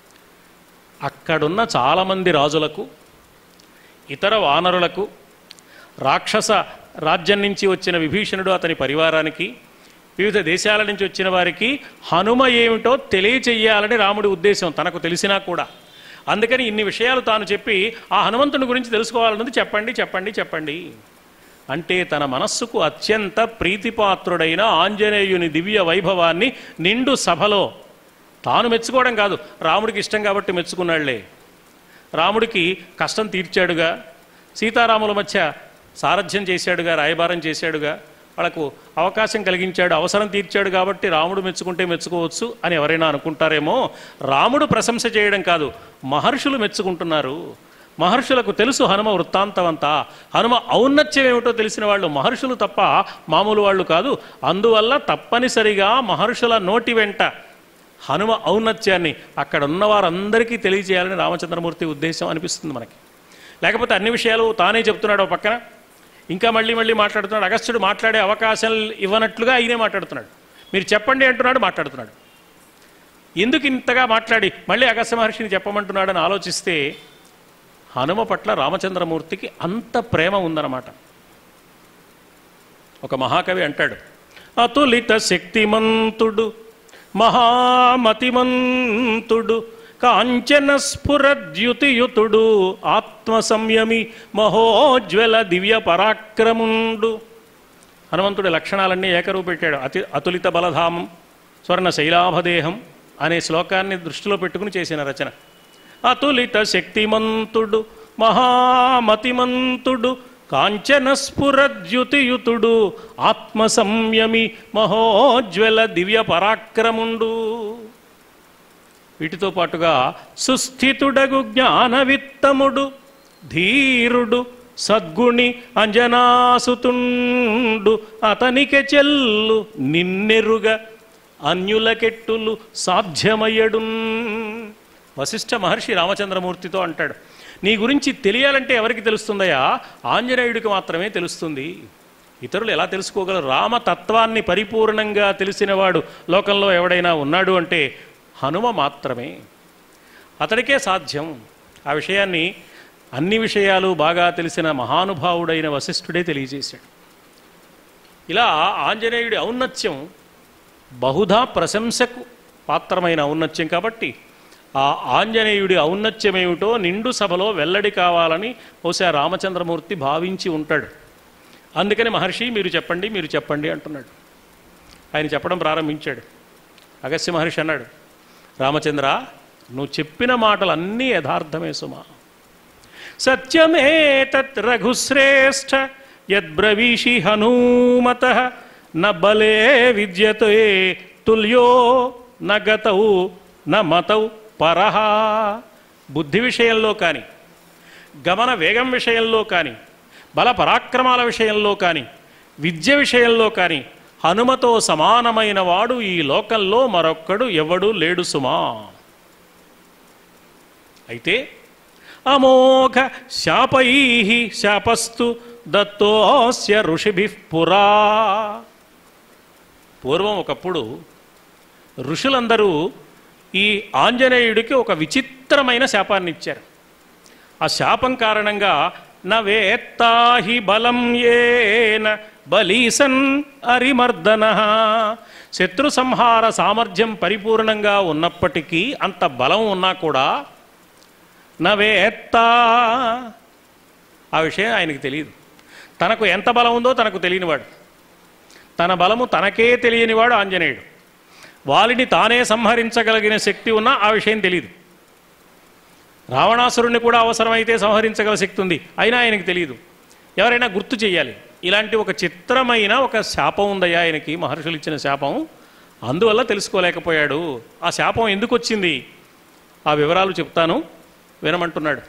అక్కడున్న చాలామంది రాజులకు ఇతర వానరులకు రాక్షస రాజ్యం నుంచి వచ్చిన విభీషణుడు అతని పరివారానికి వివిధ దేశాల నుంచి వచ్చిన వారికి హనుమ ఏమిటో తెలియచెయ్యాలని రాముడి ఉద్దేశం తనకు తెలిసినా కూడా అందుకని ఇన్ని విషయాలు తాను చెప్పి ఆ హనుమంతుని గురించి తెలుసుకోవాలన్నది చెప్పండి చెప్పండి చెప్పండి అంటే తన మనస్సుకు అత్యంత ప్రీతిపాత్రుడైన ఆంజనేయుని దివ్య వైభవాన్ని నిండు సభలో తాను మెచ్చుకోవడం కాదు రాముడికి ఇష్టం కాబట్టి మెచ్చుకున్నాళ్లే రాముడికి కష్టం తీర్చాడుగా సీతారాముల మధ్య సారథ్యం చేశాడుగా రాయబారం చేశాడుగా వాళ్ళకు అవకాశం కలిగించాడు అవసరం తీర్చాడు కాబట్టి రాముడు మెచ్చుకుంటే మెచ్చుకోవచ్చు అని ఎవరైనా అనుకుంటారేమో రాముడు ప్రశంస చేయడం కాదు మహర్షులు మెచ్చుకుంటున్నారు మహర్షులకు తెలుసు హనుమ వృత్తాంతమంతా హనుమ ఔన్నత్యం ఏమిటో తెలిసిన వాళ్ళు మహర్షులు తప్ప మామూలు వాళ్ళు కాదు అందువల్ల తప్పనిసరిగా మహర్షుల నోటి వెంట హనుమ ఔన్నత్యాన్ని అక్కడ ఉన్న వారందరికీ తెలియజేయాలని రామచంద్రమూర్తి ఉద్దేశం అనిపిస్తుంది మనకి లేకపోతే అన్ని విషయాలు తానే చెప్తున్నాడు ఓ పక్కన ఇంకా మళ్ళీ మళ్ళీ మాట్లాడుతున్నాడు అగస్త్యుడు మాట్లాడే అవకాశం ఇవ్వనట్లుగా ఆయనే మాట్లాడుతున్నాడు మీరు చెప్పండి అంటున్నాడు మాట్లాడుతున్నాడు ఎందుకు ఇంతగా మాట్లాడి మళ్ళీ అగస్త్య మహర్షిని చెప్పమంటున్నాడని ఆలోచిస్తే హనుమ పట్ల రామచంద్రమూర్తికి అంత ప్రేమ ఉందన్నమాట ఒక మహాకవి అంటాడు అతులిత శక్తిమంతుడు మహామతిమంతుడు కాంచన స్ఫురద్యుతియుతుడు ఆత్మ సంయమి మహోజ్వల దివ్య పరాక్రముండు హనుమంతుడి లక్షణాలన్నీ ఏకరువు పెట్టాడు అతి అతులిత బలధామం స్వర్ణ శైలాభదేహం అనే శ్లోకాన్ని దృష్టిలో పెట్టుకుని చేసిన రచన అతులిత శక్తిమంతుడు మహామతిమంతుడు కాంచన స్ఫురద్యుతియుతుడు ఆత్మ సంయమి మహోజ్వల దివ్య పరాక్రముండు వీటితో పాటుగా సుస్థితుడగు జ్ఞానవిత్తముడు ధీరుడు సద్గుణి అంజనాసుతుండు అతనికే చెల్లు నిన్నెరుగ అన్యులకెట్టులు సాధ్యమయ్యడు వశిష్ఠ మహర్షి రామచంద్రమూర్తితో అంటాడు నీ గురించి తెలియాలంటే ఎవరికి తెలుస్తుందయా ఆంజనేయుడికి మాత్రమే తెలుస్తుంది ఇతరులు ఎలా తెలుసుకోగలరు రామతత్వాన్ని పరిపూర్ణంగా తెలిసినవాడు లోకంలో ఎవడైనా ఉన్నాడు అంటే హనుమ మాత్రమే అతడికే సాధ్యం ఆ విషయాన్ని అన్ని విషయాలు బాగా తెలిసిన మహానుభావుడైన వశిష్ఠుడే తెలియజేశాడు ఇలా ఆంజనేయుడి ఔన్నత్యం బహుధా ప్రశంసకు పాత్రమైన ఔన్నత్యం కాబట్టి ఆ ఆంజనేయుడి ఔన్నత్యమేమిటో నిండు సభలో వెల్లడి కావాలని బహుశా రామచంద్రమూర్తి భావించి ఉంటాడు అందుకని మహర్షి మీరు చెప్పండి మీరు చెప్పండి అంటున్నాడు ఆయన చెప్పడం ప్రారంభించాడు అగస్త్య మహర్షి అన్నాడు రామచంద్ర నువ్వు చెప్పిన మాటలు అన్నీ యథార్థమే సుమా సత్యమే తత్ రఘుశ్రేష్ఠ యద్బ్రవీషి హనూమత న బలే విద్యతే తుల్యో న గతౌ న మతౌ పరహ బుద్ధి విషయంలో కానీ గమన వేగం విషయంలో కానీ బల పరాక్రమాల విషయంలో కానీ విద్య విషయంలో కానీ హనుమతో సమానమైన వాడు ఈ లోకంలో మరొక్కడు ఎవడు లేడు సుమా అయితే అమోఘ శాపై శాపస్తు దత్తోస్య ఋషిభి పురా పూర్వం ఒకప్పుడు ఋషులందరూ ఈ ఆంజనేయుడికి ఒక విచిత్రమైన శాపాన్ని ఇచ్చారు ఆ శాపం కారణంగా నవేత్తాహి బలం ఏన బలీసన్ అరిమర్దన శత్రు సంహార సామర్థ్యం పరిపూర్ణంగా ఉన్నప్పటికీ అంత బలం ఉన్నా కూడా నవేత్తా ఆ విషయం ఆయనకి తెలియదు తనకు ఎంత బలం ఉందో తనకు తెలియనివాడు తన బలము తనకే తెలియనివాడు ఆంజనేయుడు వాలిని తానే సంహరించగలిగిన శక్తి ఉన్నా ఆ విషయం తెలియదు రావణాసురుణ్ణి కూడా అవసరమైతే సంహరించగల శక్తి ఉంది అయినా ఆయనకి తెలియదు ఎవరైనా గుర్తు చేయాలి ఇలాంటి ఒక చిత్రమైన ఒక శాపం ఉందయ్యా ఆయనకి మహర్షులు ఇచ్చిన శాపం అందువల్ల తెలుసుకోలేకపోయాడు ఆ శాపం ఎందుకు వచ్చింది ఆ వివరాలు చెప్తాను వినమంటున్నాడు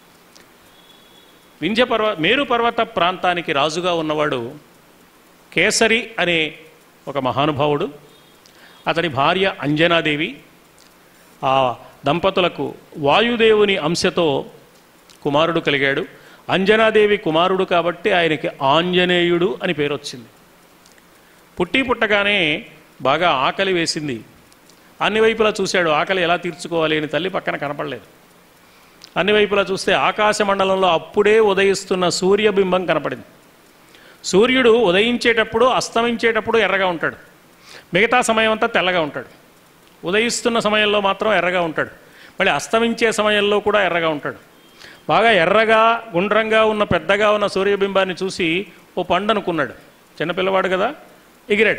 వింధ్య పర్వ మేరు పర్వత ప్రాంతానికి రాజుగా ఉన్నవాడు కేసరి అనే ఒక మహానుభావుడు అతని భార్య అంజనాదేవి ఆ దంపతులకు వాయుదేవుని అంశతో కుమారుడు కలిగాడు అంజనాదేవి కుమారుడు కాబట్టి ఆయనకి ఆంజనేయుడు అని పేరు వచ్చింది పుట్టి పుట్టగానే బాగా ఆకలి వేసింది అన్ని వైపులా చూశాడు ఆకలి ఎలా తీర్చుకోవాలి అని తల్లి పక్కన కనపడలేదు అన్ని వైపులా చూస్తే ఆకాశ మండలంలో అప్పుడే ఉదయిస్తున్న సూర్యబింబం కనపడింది సూర్యుడు ఉదయించేటప్పుడు అస్తమించేటప్పుడు ఎర్రగా ఉంటాడు మిగతా సమయం అంతా తెల్లగా ఉంటాడు ఉదయిస్తున్న సమయంలో మాత్రం ఎర్రగా ఉంటాడు మళ్ళీ అస్తమించే సమయంలో కూడా ఎర్రగా ఉంటాడు బాగా ఎర్రగా గుండ్రంగా ఉన్న పెద్దగా ఉన్న సూర్యబింబాన్ని చూసి ఓ పండు అనుకున్నాడు చిన్నపిల్లవాడు కదా ఎగిరాడు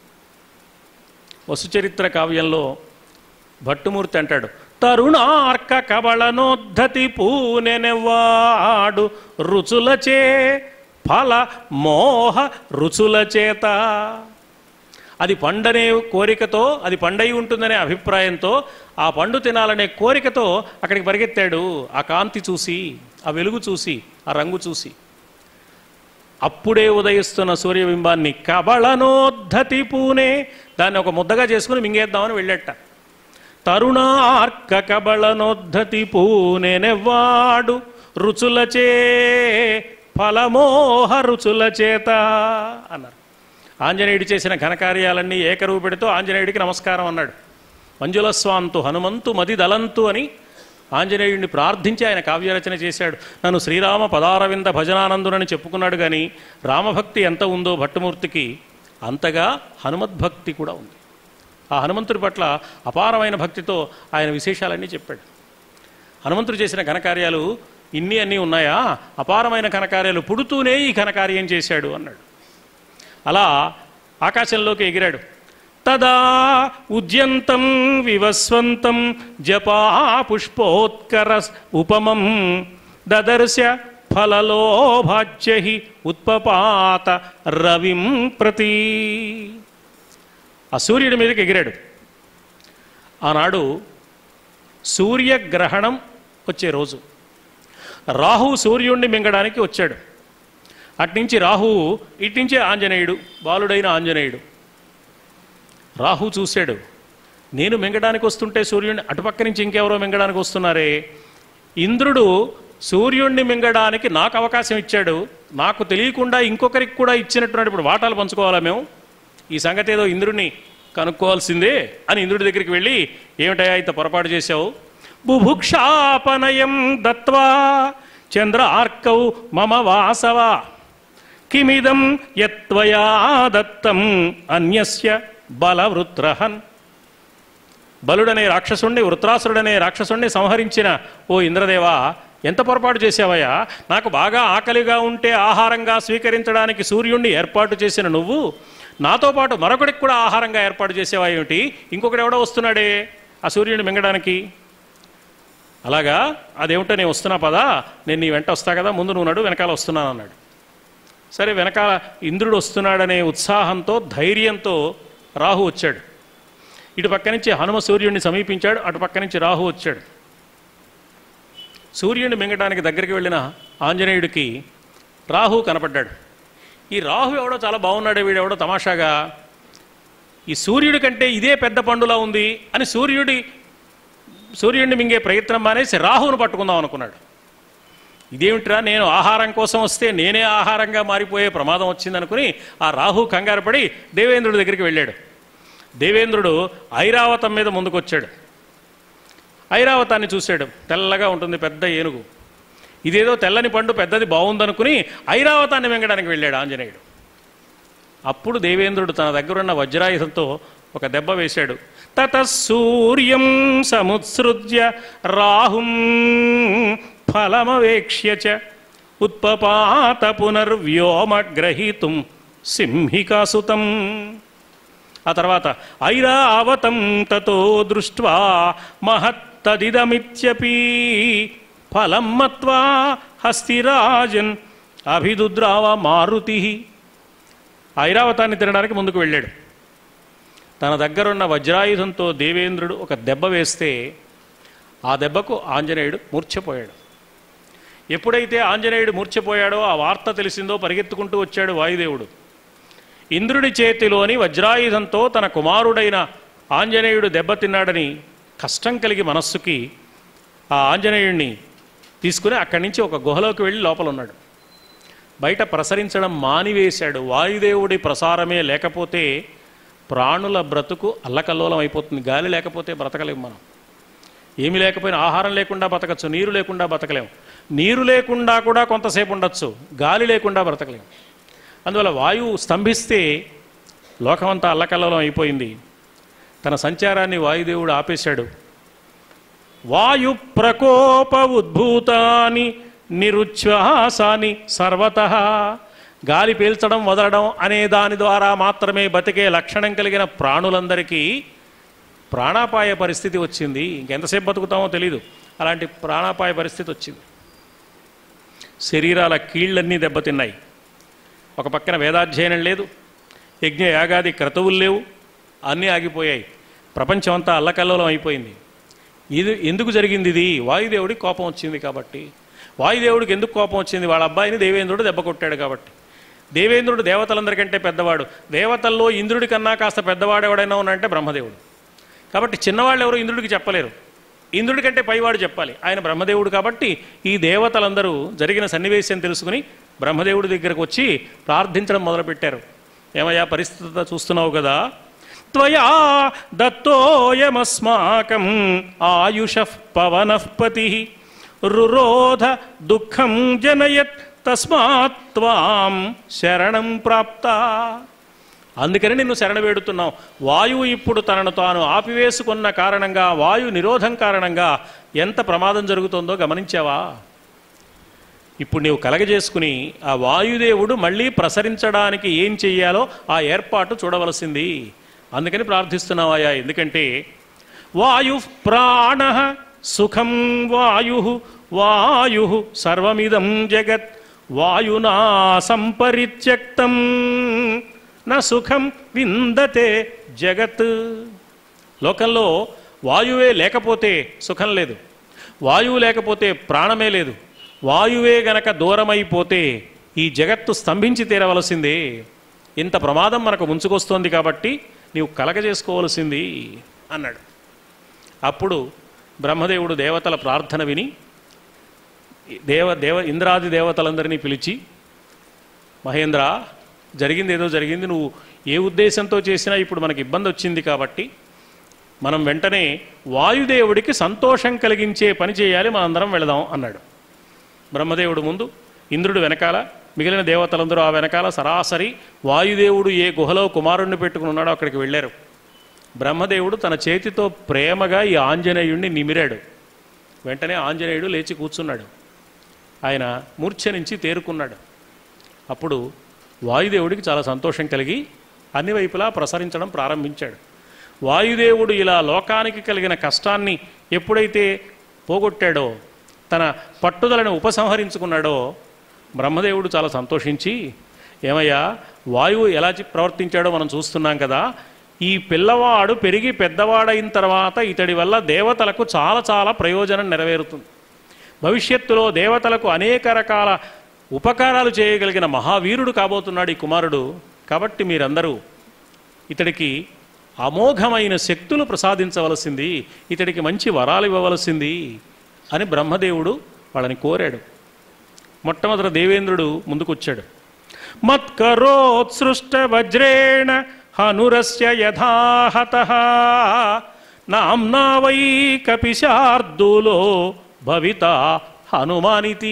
వసుచరిత్ర కావ్యంలో భట్టుమూర్తి అంటాడు తరుణార్క కబళనోద్ధతి పూనెనెవాడు రుచులచే ఫల మోహ రుచుల చేత అది పండనే కోరికతో అది పండై ఉంటుందనే అభిప్రాయంతో ఆ పండు తినాలనే కోరికతో అక్కడికి పరిగెత్తాడు ఆ కాంతి చూసి ఆ వెలుగు చూసి ఆ రంగు చూసి అప్పుడే ఉదయిస్తున్న సూర్యబింబాన్ని కబళనోద్ధతి పూనే దాన్ని ఒక ముద్దగా చేసుకుని మింగేద్దామని వెళ్ళట తరుణార్క కబళనోద్ధతి పూనెనెవ్వాడు రుచులచే ఫలమోహ రుచుల చేత అన్నారు ఆంజనేయుడు చేసిన ఘనకార్యాలన్నీ ఏకరూపిడితో ఆంజనేయుడికి నమస్కారం అన్నాడు మంజులస్వాంతు హనుమంతు మది దలంతు అని ఆంజనేయుడిని ప్రార్థించి ఆయన కావ్యరచన చేశాడు నన్ను శ్రీరామ పదారవింద భజనానందునని చెప్పుకున్నాడు కానీ రామభక్తి ఎంత ఉందో భట్టమూర్తికి అంతగా హనుమద్భక్తి కూడా ఉంది ఆ హనుమంతుడి పట్ల అపారమైన భక్తితో ఆయన విశేషాలన్నీ చెప్పాడు హనుమంతుడు చేసిన ఘనకార్యాలు ఇన్ని అన్నీ ఉన్నాయా అపారమైన ఘనకార్యాలు పుడుతూనే ఈ ఘనకార్యం చేశాడు అన్నాడు అలా ఆకాశంలోకి ఎగిరాడు తదా ఉద్యంతం వివస్వంతం జపా పుష్పోత్కర ఉపమం దదర్శ ఫలలోభాజ్య ఉత్పపాత రవిం ప్రతి ఆ సూర్యుడి మీదకి ఎగిరాడు ఆనాడు సూర్యగ్రహణం వచ్చే రోజు రాహు సూర్యుడిని మింగడానికి వచ్చాడు అట్నుంచి రాహువు ఇట్నుంచే ఆంజనేయుడు బాలుడైన ఆంజనేయుడు రాహు చూశాడు నేను మింగడానికి వస్తుంటే సూర్యుడిని అటుపక్క నుంచి ఇంకెవరో మింగడానికి వస్తున్నారే ఇంద్రుడు సూర్యుడిని మింగడానికి నాకు అవకాశం ఇచ్చాడు నాకు తెలియకుండా ఇంకొకరికి కూడా ఇచ్చినట్టున్నాడు ఇప్పుడు వాటాలు పంచుకోవాలా మేము ఈ సంగతి ఏదో ఇంద్రుడిని కనుక్కోవాల్సిందే అని ఇంద్రుడి దగ్గరికి వెళ్ళి ఏమిటయా ఇంత పొరపాటు చేశావు బుభుక్షాపనయం దత్వా చంద్రార్కౌ మమ వాసవ కిమిదం యత్వయా దత్తం అన్యస్య బలవృత్రహన్ బలుడనే రాక్షసుణ్ణి వృత్రాసురుడనే రాక్షసుణ్ణి సంహరించిన ఓ ఇంద్రదేవా ఎంత పొరపాటు చేసావయ్యా నాకు బాగా ఆకలిగా ఉంటే ఆహారంగా స్వీకరించడానికి సూర్యుణ్ణి ఏర్పాటు చేసిన నువ్వు నాతో పాటు మరొకడికి కూడా ఆహారంగా ఏర్పాటు చేసేవా ఏమిటి ఇంకొకడు ఎవడో వస్తున్నాడే ఆ సూర్యుడిని మింగడానికి అలాగా అదేమిటో నేను వస్తున్నా పదా నేను నీ వెంట వస్తా కదా ముందు నువ్వు నడు వెనకాల వస్తున్నాను అన్నాడు సరే వెనకాల ఇంద్రుడు వస్తున్నాడనే ఉత్సాహంతో ధైర్యంతో రాహు వచ్చాడు ఇటు పక్క నుంచి హనుమ సూర్యుడిని సమీపించాడు అటు పక్క నుంచి రాహు వచ్చాడు సూర్యుడిని మింగడానికి దగ్గరికి వెళ్ళిన ఆంజనేయుడికి రాహు కనపడ్డాడు ఈ రాహు ఎవడో చాలా బాగున్నాడు వీడెవడో తమాషాగా ఈ సూర్యుడి కంటే ఇదే పెద్ద పండులా ఉంది అని సూర్యుడి సూర్యుడిని మింగే ప్రయత్నం మానేసి రాహువును పట్టుకుందాం అనుకున్నాడు ఇదేమిట్రా నేను ఆహారం కోసం వస్తే నేనే ఆహారంగా మారిపోయే ప్రమాదం వచ్చిందనుకుని ఆ రాహు కంగారు పడి దేవేంద్రుడి దగ్గరికి వెళ్ళాడు దేవేంద్రుడు ఐరావతం మీద ముందుకొచ్చాడు ఐరావతాన్ని చూశాడు తెల్లగా ఉంటుంది పెద్ద ఏనుగు ఇదేదో తెల్లని పండు పెద్దది బాగుందనుకుని ఐరావతాన్ని మింగడానికి వెళ్ళాడు ఆంజనేయుడు అప్పుడు దేవేంద్రుడు తన దగ్గరున్న వజ్రాయుధంతో ఒక దెబ్బ వేశాడు తత సూర్యం సముత్సృజ్య రాహుం ఫలమవేక్ష్య చ ఉత్పపాత పునర్వ్యోమగ్రహీతుం సింహికాసుతం ఆ తర్వాత ఐరావతం తతో దృష్ట్వా మహత్తదిదమిత్యపి ఫలం మత్వా హస్తిరాజన్ అభిదుద్రావ మారుతి ఐరావతాన్ని తినడానికి ముందుకు వెళ్ళాడు తన దగ్గరున్న వజ్రాయుధంతో దేవేంద్రుడు ఒక దెబ్బ వేస్తే ఆ దెబ్బకు ఆంజనేయుడు మూర్ఛపోయాడు ఎప్పుడైతే ఆంజనేయుడు మూర్ఛపోయాడో ఆ వార్త తెలిసిందో పరిగెత్తుకుంటూ వచ్చాడు వాయుదేవుడు ఇంద్రుడి చేతిలోని వజ్రాయుధంతో తన కుమారుడైన ఆంజనేయుడు దెబ్బతిన్నాడని కష్టం కలిగి మనస్సుకి ఆ ఆంజనేయుడిని తీసుకుని అక్కడి నుంచి ఒక గుహలోకి వెళ్ళి లోపల ఉన్నాడు బయట ప్రసరించడం మానివేశాడు వాయుదేవుడి ప్రసారమే లేకపోతే ప్రాణుల బ్రతుకు అల్లకల్లోలం అయిపోతుంది గాలి లేకపోతే బ్రతకలేము మనం ఏమి లేకపోయినా ఆహారం లేకుండా బతకచ్చు నీరు లేకుండా బతకలేము నీరు లేకుండా కూడా కొంతసేపు ఉండొచ్చు గాలి లేకుండా బ్రతకలేము అందువల్ల వాయువు స్తంభిస్తే లోకమంతా అల్లకల్లోలం అయిపోయింది తన సంచారాన్ని వాయుదేవుడు ఆపేశాడు వాయు ప్రకోప ఉద్భూతాని నిరుచ్ఛ్వాసాని సర్వత గాలి పీల్చడం వదలడం అనే దాని ద్వారా మాత్రమే బతికే లక్షణం కలిగిన ప్రాణులందరికీ ప్రాణాపాయ పరిస్థితి వచ్చింది ఇంకెంతసేపు బతుకుతామో తెలీదు అలాంటి ప్రాణాపాయ పరిస్థితి వచ్చింది శరీరాల కీళ్ళన్నీ దెబ్బతిన్నాయి ఒక పక్కన వేదాధ్యయనం లేదు యజ్ఞ యాగాది క్రతువులు లేవు అన్నీ ఆగిపోయాయి ప్రపంచం అంతా అల్లకల్లోలం అయిపోయింది ఇది ఎందుకు జరిగింది ఇది వాయుదేవుడికి కోపం వచ్చింది కాబట్టి వాయుదేవుడికి ఎందుకు కోపం వచ్చింది వాళ్ళ అబ్బాయిని దేవేంద్రుడు దెబ్బ కొట్టాడు కాబట్టి దేవేంద్రుడు దేవతలందరికంటే పెద్దవాడు దేవతల్లో ఇంద్రుడి కన్నా కాస్త పెద్దవాడు ఎవడైనా ఉన్నాడంటే బ్రహ్మదేవుడు కాబట్టి చిన్నవాళ్ళు ఎవరు ఇంద్రుడికి చెప్పలేరు ఇంద్రుడి కంటే పైవాడు చెప్పాలి ఆయన బ్రహ్మదేవుడు కాబట్టి ఈ దేవతలందరూ జరిగిన సన్నివేశం తెలుసుకుని బ్రహ్మదేవుడి దగ్గరకు వచ్చి ప్రార్థించడం మొదలుపెట్టారు ఏమయ్యా పరిస్థితి చూస్తున్నావు కదా త్వయా దత్తోయమస్మాకం ఆయుష పవనః పతి రురోధ దుఃఖం జనయత్ తస్మాత్ త్వాం శరణం ప్రాప్త అందుకని నిన్ను శరణ వేడుతున్నాం వాయువు ఇప్పుడు తనను తాను ఆపివేసుకున్న కారణంగా వాయు నిరోధం కారణంగా ఎంత ప్రమాదం జరుగుతుందో గమనించావా ఇప్పుడు నీవు కలగజేసుకుని ఆ వాయుదేవుడు మళ్ళీ ప్రసరించడానికి ఏం చెయ్యాలో ఆ ఏర్పాటు చూడవలసింది అందుకని ప్రార్థిస్తున్నావాయా ఎందుకంటే వాయు ప్రాణ సుఖం వాయు వాయు సర్వమిదం జగత్ వాయునా సంపరిత్యక్తం నా సుఖం విందతే జగత్ లోకంలో వాయువే లేకపోతే సుఖం లేదు వాయువు లేకపోతే ప్రాణమే లేదు వాయువే గనక దూరమైపోతే ఈ జగత్తు స్తంభించి తీరవలసిందే ఇంత ప్రమాదం మనకు ముంచుకొస్తోంది కాబట్టి నీవు కలగజేసుకోవలసింది అన్నాడు అప్పుడు బ్రహ్మదేవుడు దేవతల ప్రార్థన విని దేవ దేవ ఇంద్రాది దేవతలందరినీ పిలిచి మహేంద్ర జరిగింది ఏదో జరిగింది నువ్వు ఏ ఉద్దేశంతో చేసినా ఇప్పుడు మనకి ఇబ్బంది వచ్చింది కాబట్టి మనం వెంటనే వాయుదేవుడికి సంతోషం కలిగించే పని చేయాలి మనందరం వెళదాం అన్నాడు బ్రహ్మదేవుడు ముందు ఇంద్రుడు వెనకాల మిగిలిన దేవతలందరూ ఆ వెనకాల సరాసరి వాయుదేవుడు ఏ గుహలో కుమారుణ్ణి పెట్టుకుని ఉన్నాడో అక్కడికి వెళ్ళారు బ్రహ్మదేవుడు తన చేతితో ప్రేమగా ఈ ఆంజనేయుణ్ణి నిమిరాడు వెంటనే ఆంజనేయుడు లేచి కూర్చున్నాడు ఆయన మూర్ఛ నుంచి తేరుకున్నాడు అప్పుడు వాయుదేవుడికి చాలా సంతోషం కలిగి అన్ని వైపులా ప్రసరించడం ప్రారంభించాడు వాయుదేవుడు ఇలా లోకానికి కలిగిన కష్టాన్ని ఎప్పుడైతే పోగొట్టాడో తన పట్టుదలను ఉపసంహరించుకున్నాడో బ్రహ్మదేవుడు చాలా సంతోషించి ఏమయ్యా వాయువు ఎలా చి- ప్రవర్తించాడో మనం చూస్తున్నాం కదా ఈ పిల్లవాడు పెరిగి పెద్దవాడైన తర్వాత ఇతడి వల్ల దేవతలకు చాలా చాలా ప్రయోజనం నెరవేరుతుంది భవిష్యత్తులో దేవతలకు అనేక రకాల ఉపకారాలు చేయగలిగిన మహావీరుడు కాబోతున్నాడు ఈ కుమారుడు కాబట్టి మీరందరూ ఇతడికి అమోఘమైన శక్తులు ప్రసాదించవలసింది ఇతడికి మంచి వరాలు ఇవ్వవలసింది అని బ్రహ్మదేవుడు వాళ్ళని కోరాడు మొట్టమొదట దేవేంద్రుడు ముందుకొచ్చాడు మత్కరోత్సృష్ట వజ్రేణ హనురస్య యథాహత నామ్నా వై కపిశార్దూలో భవిత హనుమానితి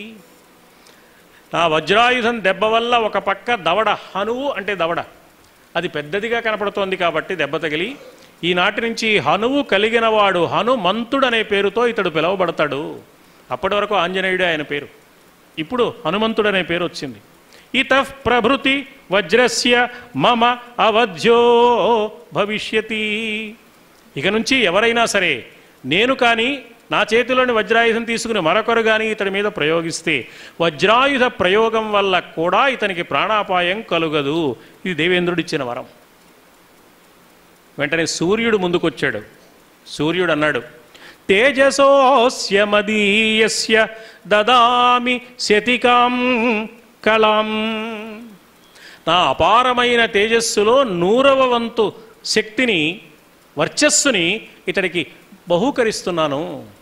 నా వజ్రాయుధం దెబ్బ వల్ల ఒక పక్క దవడ హనువు అంటే దవడ అది పెద్దదిగా కనపడుతోంది కాబట్టి దెబ్బ తగిలి ఈనాటి నుంచి హనువు కలిగిన వాడు హనుమంతుడు అనే పేరుతో ఇతడు పిలువబడతాడు అప్పటి వరకు ఆంజనేయుడే ఆయన పేరు ఇప్పుడు హనుమంతుడు అనే పేరు వచ్చింది ఇత ప్రభృతి వజ్రస్య మమ అవధ్యో భవిష్యతి ఇక నుంచి ఎవరైనా సరే నేను కానీ నా చేతిలోని వజ్రాయుధం తీసుకుని మరొకరు కానీ ఇతడి మీద ప్రయోగిస్తే వజ్రాయుధ ప్రయోగం వల్ల కూడా ఇతనికి ప్రాణాపాయం కలుగదు ఇది దేవేంద్రుడిచ్చిన వరం వెంటనే సూర్యుడు ముందుకొచ్చాడు సూర్యుడు అన్నాడు తేజసోస్య మదీయస్య దదామి శతికాం కళాం నా అపారమైన తేజస్సులో నూరవ వంతు శక్తిని వర్చస్సుని ఇతడికి బహూకరిస్తున్నాను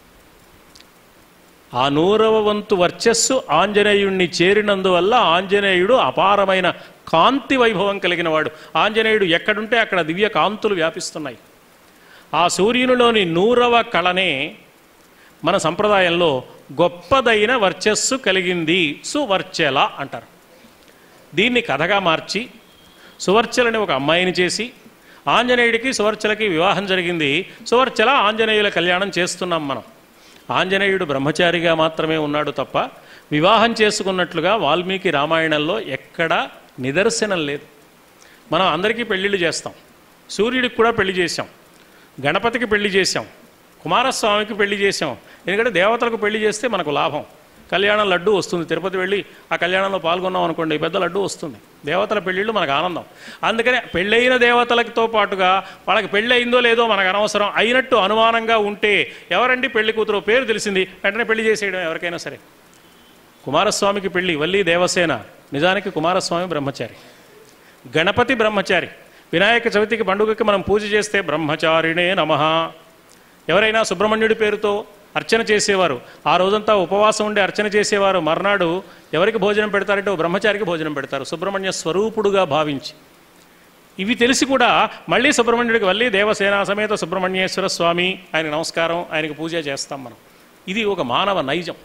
ఆ నూరవ వంతు వర్చస్సు ఆంజనేయుణ్ణి చేరినందువల్ల ఆంజనేయుడు అపారమైన కాంతి వైభవం కలిగిన వాడు ఆంజనేయుడు ఎక్కడుంటే అక్కడ దివ్య కాంతులు వ్యాపిస్తున్నాయి ఆ సూర్యునిలోని నూరవ కళనే మన సంప్రదాయంలో గొప్పదైన వర్చస్సు కలిగింది సువర్చెల అంటారు దీన్ని కథగా మార్చి సువర్చలని ఒక అమ్మాయిని చేసి ఆంజనేయుడికి సువర్చలకి వివాహం జరిగింది సువర్చల ఆంజనేయుల కళ్యాణం చేస్తున్నాం మనం ఆంజనేయుడు బ్రహ్మచారిగా మాత్రమే ఉన్నాడు తప్ప వివాహం చేసుకున్నట్లుగా వాల్మీకి రామాయణంలో ఎక్కడా నిదర్శనం లేదు మనం అందరికీ పెళ్ళిళ్ళు చేస్తాం సూర్యుడికి కూడా పెళ్లి చేశాం గణపతికి పెళ్లి చేశాం కుమారస్వామికి పెళ్లి చేశాం ఎందుకంటే దేవతలకు పెళ్లి చేస్తే మనకు లాభం కళ్యాణం లడ్డు వస్తుంది తిరుపతి వెళ్ళి ఆ కళ్యాణంలో పాల్గొన్నాం అనుకోండి పెద్ద లడ్డు వస్తుంది దేవతల పెళ్ళిళ్ళు మనకు ఆనందం అందుకనే పెళ్ళైన దేవతలతో పాటుగా వాళ్ళకి పెళ్ళి అయిందో లేదో మనకు అనవసరం అయినట్టు అనుమానంగా ఉంటే ఎవరండి పెళ్లి కూతురు పేరు తెలిసింది వెంటనే పెళ్లి చేసేయడం ఎవరికైనా సరే కుమారస్వామికి పెళ్లి వల్లి దేవసేన నిజానికి కుమారస్వామి బ్రహ్మచారి గణపతి బ్రహ్మచారి వినాయక చవితికి పండుగకి మనం పూజ చేస్తే బ్రహ్మచారిణే నమః ఎవరైనా సుబ్రహ్మణ్యుడి పేరుతో అర్చన చేసేవారు ఆ రోజంతా ఉపవాసం ఉండి అర్చన చేసేవారు మర్నాడు ఎవరికి భోజనం పెడతారంటే ఓ బ్రహ్మచారికి భోజనం పెడతారు సుబ్రహ్మణ్య స్వరూపుడుగా భావించి ఇవి తెలిసి కూడా మళ్ళీ సుబ్రహ్మణ్యుడికి వెళ్ళి దేవసేన సమేత సుబ్రహ్మణ్యేశ్వర స్వామి ఆయన నమస్కారం ఆయనకు పూజ చేస్తాం మనం ఇది ఒక మానవ నైజం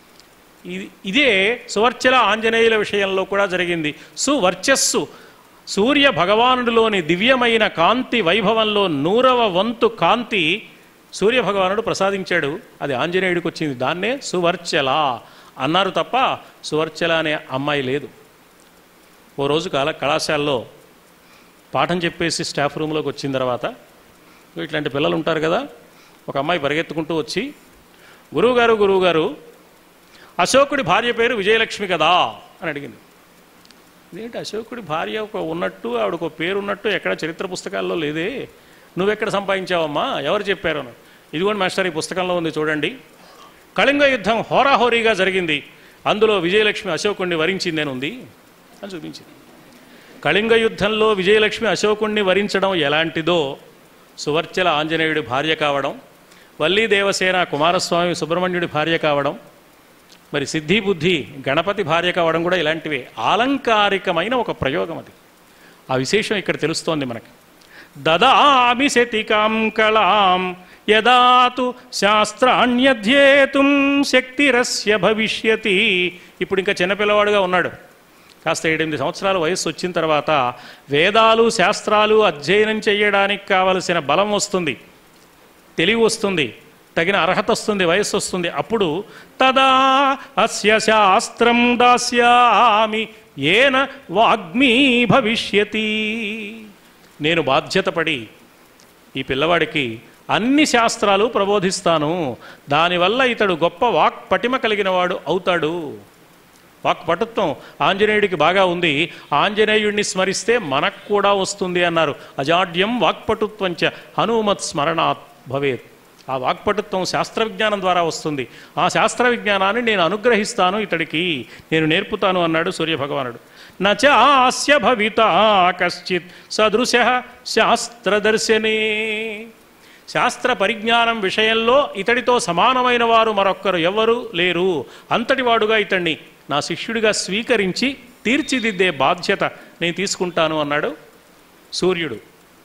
ఇది ఇదే సువర్చల ఆంజనేయుల విషయంలో కూడా జరిగింది సువర్చస్సు సూర్య భగవానుడిలోని దివ్యమైన కాంతి వైభవంలో నూరవ వంతు కాంతి సూర్య భగవానుడు ప్రసాదించాడు అది ఆంజనేయుడికి వచ్చింది దాన్నే సువర్చల అన్నారు తప్ప సువర్చల అనే అమ్మాయి లేదు ఓ రోజు కళ కళాశాలలో పాఠం చెప్పేసి స్టాఫ్ రూమ్లోకి వచ్చిన తర్వాత ఇట్లాంటి పిల్లలు ఉంటారు కదా ఒక అమ్మాయి పరిగెత్తుకుంటూ వచ్చి గురువుగారు గురువుగారు అశోకుడి భార్య పేరు విజయలక్ష్మి కదా అని అడిగింది ఏంటి అశోకుడి భార్య ఒక ఉన్నట్టు ఆవిడకు ఒక పేరు ఉన్నట్టు ఎక్కడ చరిత్ర పుస్తకాల్లో లేదే నువ్వెక్కడ సంపాదించావమ్మా ఎవరు చెప్పారు అని ఇదిగోండి మాస్టర్ ఈ పుస్తకంలో ఉంది చూడండి కళింగ యుద్ధం హోరాహోరీగా జరిగింది అందులో విజయలక్ష్మి అశోకుణ్ణి వరించింది అని ఉంది అని చూపించింది కళింగ యుద్ధంలో విజయలక్ష్మి అశోకుణ్ణి వరించడం ఎలాంటిదో సువర్చల ఆంజనేయుడి భార్య కావడం వల్లీ దేవసేన కుమారస్వామి సుబ్రహ్మణ్యుడి భార్య కావడం మరి సిద్ధి బుద్ధి గణపతి భార్య కావడం కూడా ఇలాంటివే ఆలంకారికమైన ఒక ప్రయోగం అది ఆ విశేషం ఇక్కడ తెలుస్తోంది మనకి దదామి శతికాం కళాం యదాతు శాస్త్రాణ్యధ్యేతుం శక్తిరస్య భవిష్యతి ఇప్పుడు ఇంకా చిన్నపిల్లవాడుగా ఉన్నాడు కాస్త ఏడెనిమిది సంవత్సరాల వయస్సు వచ్చిన తర్వాత వేదాలు శాస్త్రాలు అధ్యయనం చేయడానికి కావలసిన బలం వస్తుంది తెలివి వస్తుంది తగిన అర్హత వస్తుంది వయస్సు వస్తుంది అప్పుడు తదా అస్య శాస్త్రం దాస్యామి ఏన వాగ్మీ భవిష్యతి నేను బాధ్యత పడి ఈ పిల్లవాడికి అన్ని శాస్త్రాలు ప్రబోధిస్తాను దానివల్ల ఇతడు గొప్ప వాక్ పటిమ కలిగిన వాడు అవుతాడు వాక్ పటుత్వం ఆంజనేయుడికి బాగా ఉంది ఆంజనేయుడిని స్మరిస్తే మనకు కూడా వస్తుంది అన్నారు అజాడ్యం వాక్పటుత్వంచ హనుమత్ స్మరణాత్ భవేత్ ఆ వాక్పటుత్వం శాస్త్ర విజ్ఞానం ద్వారా వస్తుంది ఆ శాస్త్ర విజ్ఞానాన్ని నేను అనుగ్రహిస్తాను ఇతడికి నేను నేర్పుతాను అన్నాడు సూర్యభగవానుడు నచాస్య భవిత కశ్చిత్ సదృశ శాస్త్రదర్శనే శాస్త్ర పరిజ్ఞానం విషయంలో ఇతడితో సమానమైన వారు మరొక్కరు ఎవ్వరూ లేరు అంతటి వాడుగా ఇతన్ని నా శిష్యుడిగా స్వీకరించి తీర్చిదిద్దే బాధ్యత నేను తీసుకుంటాను అన్నాడు సూర్యుడు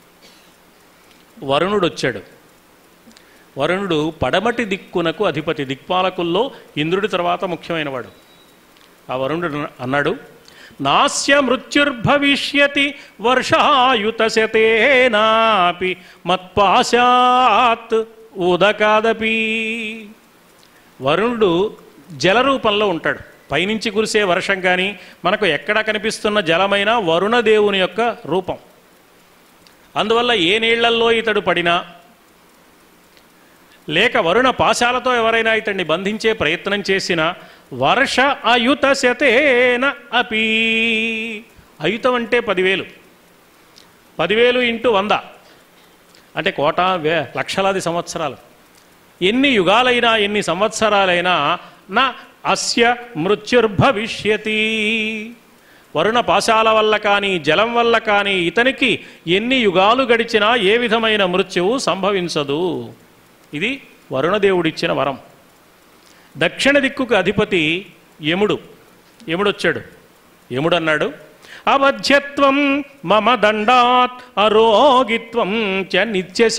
వరుణుడు వచ్చాడు వరుణుడు పడమటి దిక్కునకు అధిపతి దిక్పాలకుల్లో ఇంద్రుడి తర్వాత ముఖ్యమైనవాడు ఆ వరుణుడు అన్నాడు నాస్య మృత్యుర్భవిష్యతి వర్షాయుతశతేనాపి మత్పాశాత్ ఉదకాదపి వరుణుడు జల రూపంలో ఉంటాడు పైనుంచి కురిసే వర్షం కానీ మనకు ఎక్కడ కనిపిస్తున్న జలమైనా వరుణదేవుని యొక్క రూపం అందువల్ల ఏ నీళ్లల్లో ఇతడు పడినా లేక వరుణ పాశాలతో ఎవరైనా ఇతన్ని బంధించే ప్రయత్నం చేసినా వర్ష అయుత శతేన అపి అయుతం అంటే పదివేలు పదివేలు ఇంటూ వంద అంటే కోట వే లక్షలాది సంవత్సరాలు ఎన్ని యుగాలైనా ఎన్ని సంవత్సరాలైనా నా అస్య మృత్యుర్భవిష్యతి వరుణ పాశాల వల్ల కానీ జలం వల్ల కానీ ఇతనికి ఎన్ని యుగాలు గడిచినా ఏ విధమైన మృత్యువు సంభవించదు ఇది వరుణదేవుడిచ్చిన వరం దక్షిణ దిక్కుకు అధిపతి యముడు యముడొచ్చాడు యముడు అన్నాడు అవధ్యత్వం మమ దండాత్ అరోగిత్వం చ నిత్యశ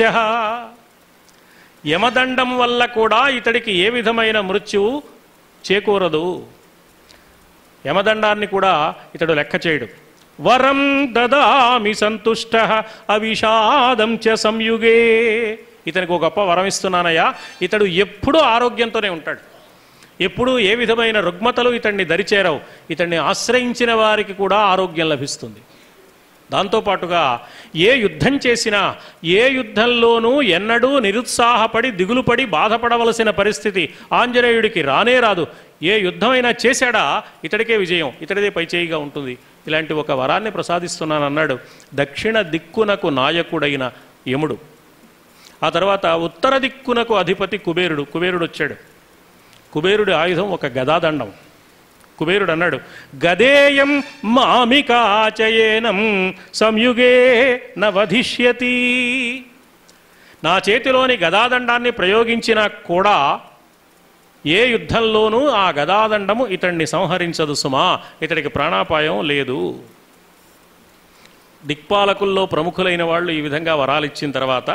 యమదండం వల్ల కూడా ఇతడికి ఏ విధమైన మృత్యువు చేకూరదు యమదండాన్ని కూడా ఇతడు లెక్క చేయడు వరం దదామి సంతుష్ట అవిషాదం చ సంయుగే ఇతనికి ఒక గొప్ప వరం ఇస్తున్నానయ్యా ఇతడు ఎప్పుడూ ఆరోగ్యంతోనే ఉంటాడు ఎప్పుడూ ఏ విధమైన రుగ్మతలు ఇతన్ని దరిచేరవు ఇతన్ని ఆశ్రయించిన వారికి కూడా ఆరోగ్యం లభిస్తుంది దాంతోపాటుగా ఏ యుద్ధం చేసినా ఏ యుద్ధంలోనూ ఎన్నడూ నిరుత్సాహపడి దిగులుపడి బాధపడవలసిన పరిస్థితి ఆంజనేయుడికి రానే రాదు ఏ యుద్ధమైనా చేశాడా ఇతడికే విజయం ఇతడిదే పైచేయిగా ఉంటుంది ఇలాంటి ఒక వరాన్ని ప్రసాదిస్తున్నానన్నాడు దక్షిణ దిక్కునకు నాయకుడైన యముడు ఆ తర్వాత ఉత్తర దిక్కునకు అధిపతి కుబేరుడు కుబేరుడు వచ్చాడు కుబేరుడి ఆయుధం ఒక గదాదండం కుబేరుడు అన్నాడు గదేయం మామికాచయేనం సంయుగే నవధిష్యతి నా చేతిలోని గదాదండాన్ని ప్రయోగించినా కూడా ఏ యుద్ధంలోనూ ఆ గదాదండము ఇతన్ని సంహరించదు సుమా ఇతడికి ప్రాణాపాయం లేదు దిక్పాలకుల్లో ప్రముఖులైన వాళ్ళు ఈ విధంగా వరాలు ఇచ్చిన తర్వాత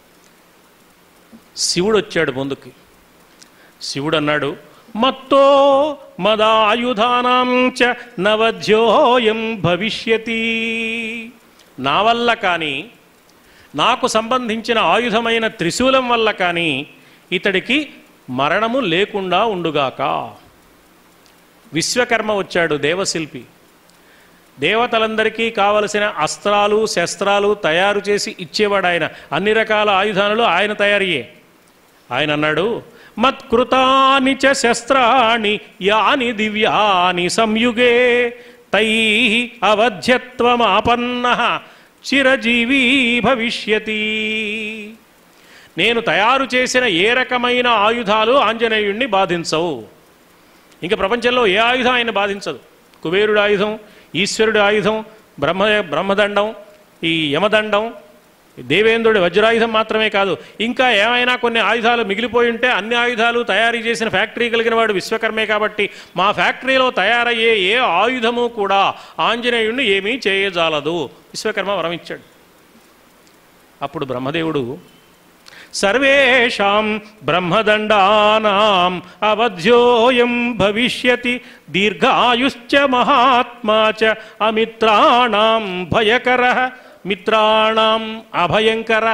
శివుడు వచ్చాడు ముందుకి శివుడు అన్నాడు మత్తో మదాయుధానాం చ నవధ్యోయం భవిష్యతి నా వల్ల కానీ నాకు సంబంధించిన ఆయుధమైన త్రిశూలం వల్ల కానీ ఇతడికి మరణము లేకుండా ఉండుగాక విశ్వకర్మ వచ్చాడు దేవశిల్పి దేవతలందరికీ కావలసిన అస్త్రాలు శస్త్రాలు తయారు చేసి ఇచ్చేవాడు ఆయన అన్ని రకాల ఆయుధాలు ఆయన తయారయ్యే ఆయన అన్నాడు మత్కృతాని చ శస్త్రాణి యాని దివ్యాని సంయుగే తై అవధ్యత్వమాపన్న చిరజీవీ భవిష్యతి నేను తయారు చేసిన ఏ రకమైన ఆయుధాలు ఆంజనేయుణ్ణి బాధించవు ఇంకా ప్రపంచంలో ఏ ఆయుధం ఆయన బాధించదు కుబేరుడి ఆయుధం ఈశ్వరుడి ఆయుధం బ్రహ్మ బ్రహ్మదండం ఈ యమదండం దేవేంద్రుడి వజ్రాయుధం మాత్రమే కాదు ఇంకా ఏమైనా కొన్ని ఆయుధాలు మిగిలిపోయి ఉంటే అన్ని ఆయుధాలు తయారీ చేసిన ఫ్యాక్టరీ కలిగిన వాడు విశ్వకర్మే కాబట్టి మా ఫ్యాక్టరీలో తయారయ్యే ఏ ఆయుధము కూడా ఆంజనేయుణ్ణి ఏమీ చేయజాలదు విశ్వకర్మ వరం ఇచ్చాడు అప్పుడు బ్రహ్మదేవుడు సర్వేషాం బ్రహ్మదండానాం అవధ్యోయం భవిష్యతి దీర్ఘాయుశ్చ మహాత్మా చ అమిత్రాణాం భయకర మిత్రాణం అభయంకర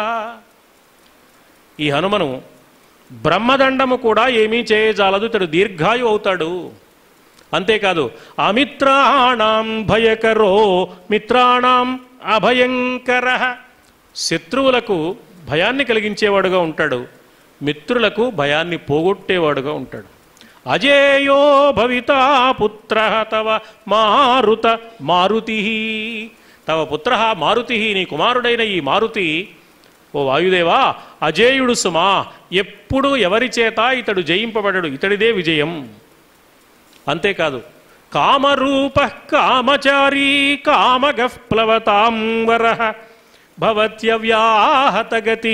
ఈ హనుమను బ్రహ్మదండము కూడా ఏమీ చేయజాలదు ఇతడు దీర్ఘాయు అవుతాడు అంతేకాదు అమిత్రాణం భయకరో మిత్రాణం అభయంకర శత్రువులకు భయాన్ని కలిగించేవాడుగా ఉంటాడు మిత్రులకు భయాన్ని పోగొట్టేవాడుగా ఉంటాడు అజేయో భవితా పుత్ర తవ మారుత మారుతి తవ పుత్ర మారుతి నీ కుమారుడైన ఈ మారుతి ఓ వాయుదేవా అజేయుడు సుమా ఎప్పుడు ఎవరి చేత ఇతడు జయింపబడడు ఇతడిదే విజయం అంతేకాదు కామరూప కామచారీ కామగ ప్లవతాంబర భవత్యవ్యాహతగతి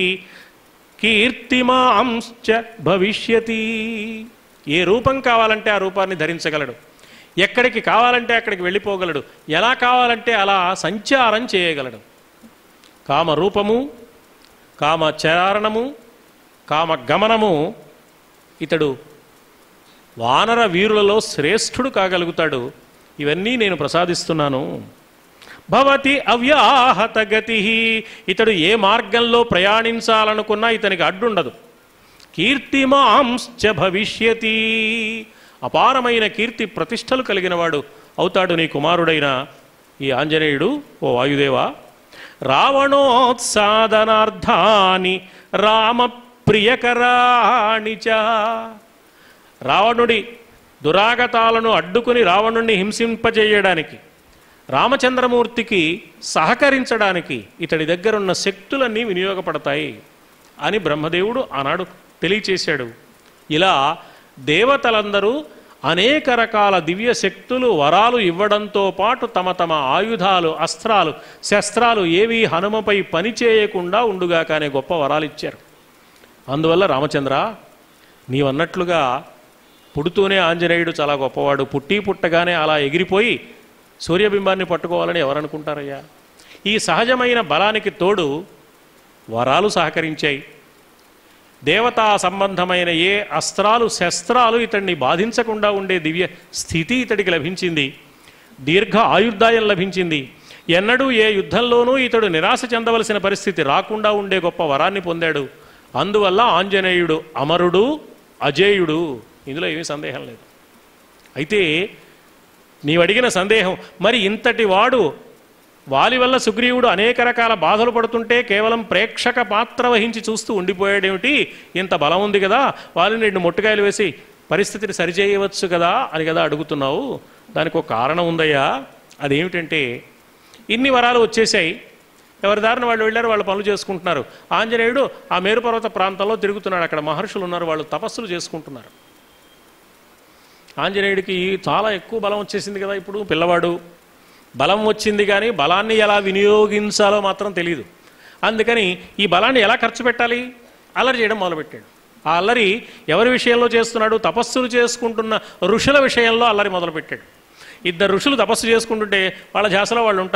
కీర్తిమాంశ్చ భవిష్యతి ఏ రూపం కావాలంటే ఆ రూపాన్ని ధరించగలడు ఎక్కడికి కావాలంటే అక్కడికి వెళ్ళిపోగలడు ఎలా కావాలంటే అలా సంచారం చేయగలడు కామ రూపము కామ చారణము కామ గమనము ఇతడు వానర వీరులలో శ్రేష్ఠుడు కాగలుగుతాడు ఇవన్నీ నేను ప్రసాదిస్తున్నాను భవతి అవ్యాహత గతి ఇతడు ఏ మార్గంలో ప్రయాణించాలనుకున్నా ఇతనికి అడ్డుండదు కీర్తిమాంశ్చ భవిష్యతి అపారమైన కీర్తి ప్రతిష్టలు కలిగినవాడు అవుతాడు నీ కుమారుడైన ఈ ఆంజనేయుడు ఓ వాయుదేవా రావణోత్సాదనార్థాని రామ ప్రియకరాణి చ రావణుడి దురాగతాలను అడ్డుకుని రావణుణ్ణి హింసింపజేయడానికి రామచంద్రమూర్తికి సహకరించడానికి ఇతడి దగ్గరున్న శక్తులన్నీ వినియోగపడతాయి అని బ్రహ్మదేవుడు ఆనాడు తెలియచేశాడు ఇలా దేవతలందరూ అనేక రకాల దివ్య శక్తులు వరాలు ఇవ్వడంతో పాటు తమ తమ ఆయుధాలు అస్త్రాలు శస్త్రాలు ఏవీ హనుమపై పని చేయకుండా ఉండుగాక అనే గొప్ప వరాలు ఇచ్చారు అందువల్ల రామచంద్ర నీవన్నట్లుగా పుడుతూనే ఆంజనేయుడు చాలా గొప్పవాడు పుట్టి పుట్టగానే అలా ఎగిరిపోయి సూర్యబింబాన్ని పట్టుకోవాలని ఎవరనుకుంటారయ్యా ఈ సహజమైన బలానికి తోడు వరాలు సహకరించాయి దేవతా సంబంధమైన ఏ అస్త్రాలు శస్త్రాలు ఇతడిని బాధించకుండా ఉండే దివ్య స్థితి ఇతడికి లభించింది దీర్ఘ ఆయుర్దాయం లభించింది ఎన్నడూ ఏ యుద్ధంలోనూ ఇతడు నిరాశ చెందవలసిన పరిస్థితి రాకుండా ఉండే గొప్ప వరాన్ని పొందాడు అందువల్ల ఆంజనేయుడు అమరుడు అజేయుడు ఇందులో ఏమీ సందేహం లేదు అయితే నీవు అడిగిన సందేహం మరి ఇంతటి వాడు వాలి వల్ల సుగ్రీవుడు అనేక రకాల బాధలు పడుతుంటే కేవలం ప్రేక్షక పాత్ర వహించి చూస్తూ ఉండిపోయాడేమిటి ఇంత బలం ఉంది కదా వాళ్ళని రెండు మొట్టుకాయలు వేసి పరిస్థితిని సరిచేయవచ్చు కదా అని కదా అడుగుతున్నావు దానికి ఒక కారణం ఉందయ్యా అదేమిటంటే ఇన్ని వరాలు వచ్చేసాయి ఎవరి దారిన వాళ్ళు వెళ్ళారు వాళ్ళు పనులు చేసుకుంటున్నారు ఆంజనేయుడు ఆ మేరుపర్వత ప్రాంతంలో తిరుగుతున్నాడు అక్కడ మహర్షులు ఉన్నారు వాళ్ళు తపస్సులు చేసుకుంటున్నారు ఆంజనేయుడికి చాలా ఎక్కువ బలం వచ్చేసింది కదా ఇప్పుడు పిల్లవాడు బలం వచ్చింది కానీ బలాన్ని ఎలా వినియోగించాలో మాత్రం తెలియదు అందుకని ఈ బలాన్ని ఎలా ఖర్చు పెట్టాలి అల్లరి చేయడం మొదలుపెట్టాడు ఆ అల్లరి ఎవరి విషయంలో చేస్తున్నాడు తపస్సులు చేసుకుంటున్న ఋషుల విషయంలో అల్లరి మొదలుపెట్టాడు ఇద్దరు ఋషులు తపస్సు చేసుకుంటుంటే వాళ్ళ ధ్యాసలో వాళ్ళు ఉంటారు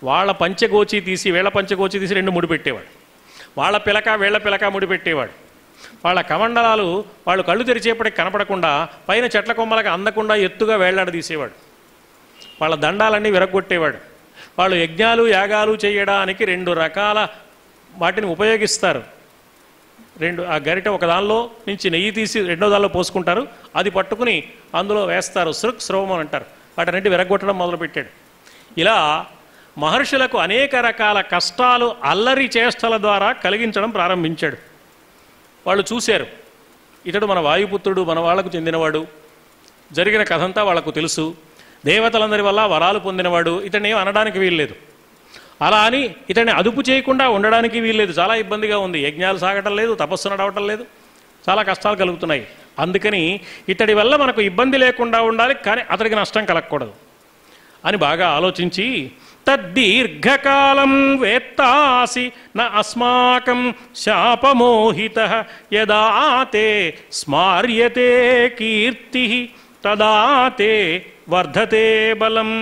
వాళ్ళ పంచగోచి తీసి వీళ్ళ పంచగోచి తీసి రెండు ముడిపెట్టేవాడు వాళ్ళ పిలక వీళ్ళ పిలక ముడిపెట్టేవాడు వాళ్ళ కమండలాలు వాళ్ళు కళ్ళు తెరిచేపటికి కనపడకుండా పైన చెట్ల కొమ్మలకు అందకుండా ఎత్తుగా వేళ్లాడదీసేవాడు వాళ్ళ దండాలన్నీ విరగొట్టేవాడు వాళ్ళు యజ్ఞాలు యాగాలు చేయడానికి రెండు రకాల వాటిని ఉపయోగిస్తారు రెండు ఆ గరిట ఒక దానిలో నుంచి నెయ్యి తీసి రెండో దానిలో పోసుకుంటారు అది పట్టుకుని అందులో వేస్తారు సృక్ స్రవం అని అంటారు వాటన్నిటి విరగొట్టడం మొదలుపెట్టాడు ఇలా మహర్షులకు అనేక రకాల కష్టాలు అల్లరి చేష్టల ద్వారా కలిగించడం ప్రారంభించాడు వాళ్ళు చూశారు ఇతడు మన వాయుపుత్రుడు మన వాళ్లకు చెందినవాడు జరిగిన కథంతా వాళ్లకు తెలుసు దేవతలందరి వల్ల వరాలు పొందినవాడు ఇతన్ని ఏం అనడానికి వీల్లేదు అలా అని ఇతన్ని అదుపు చేయకుండా ఉండడానికి వీల్లేదు చాలా ఇబ్బందిగా ఉంది యజ్ఞాలు సాగటం లేదు తపస్సు నడవటం లేదు చాలా కష్టాలు కలుగుతున్నాయి అందుకని ఇతడి వల్ల మనకు ఇబ్బంది లేకుండా ఉండాలి కానీ అతడికి నష్టం కలగకూడదు అని బాగా ఆలోచించి తద్దీర్ఘకాలం వేత్తాసి న అస్మాకం శాపమోహిత యదా తే స్మార్యతే కీర్తి తదా తే వర్ధతే బలం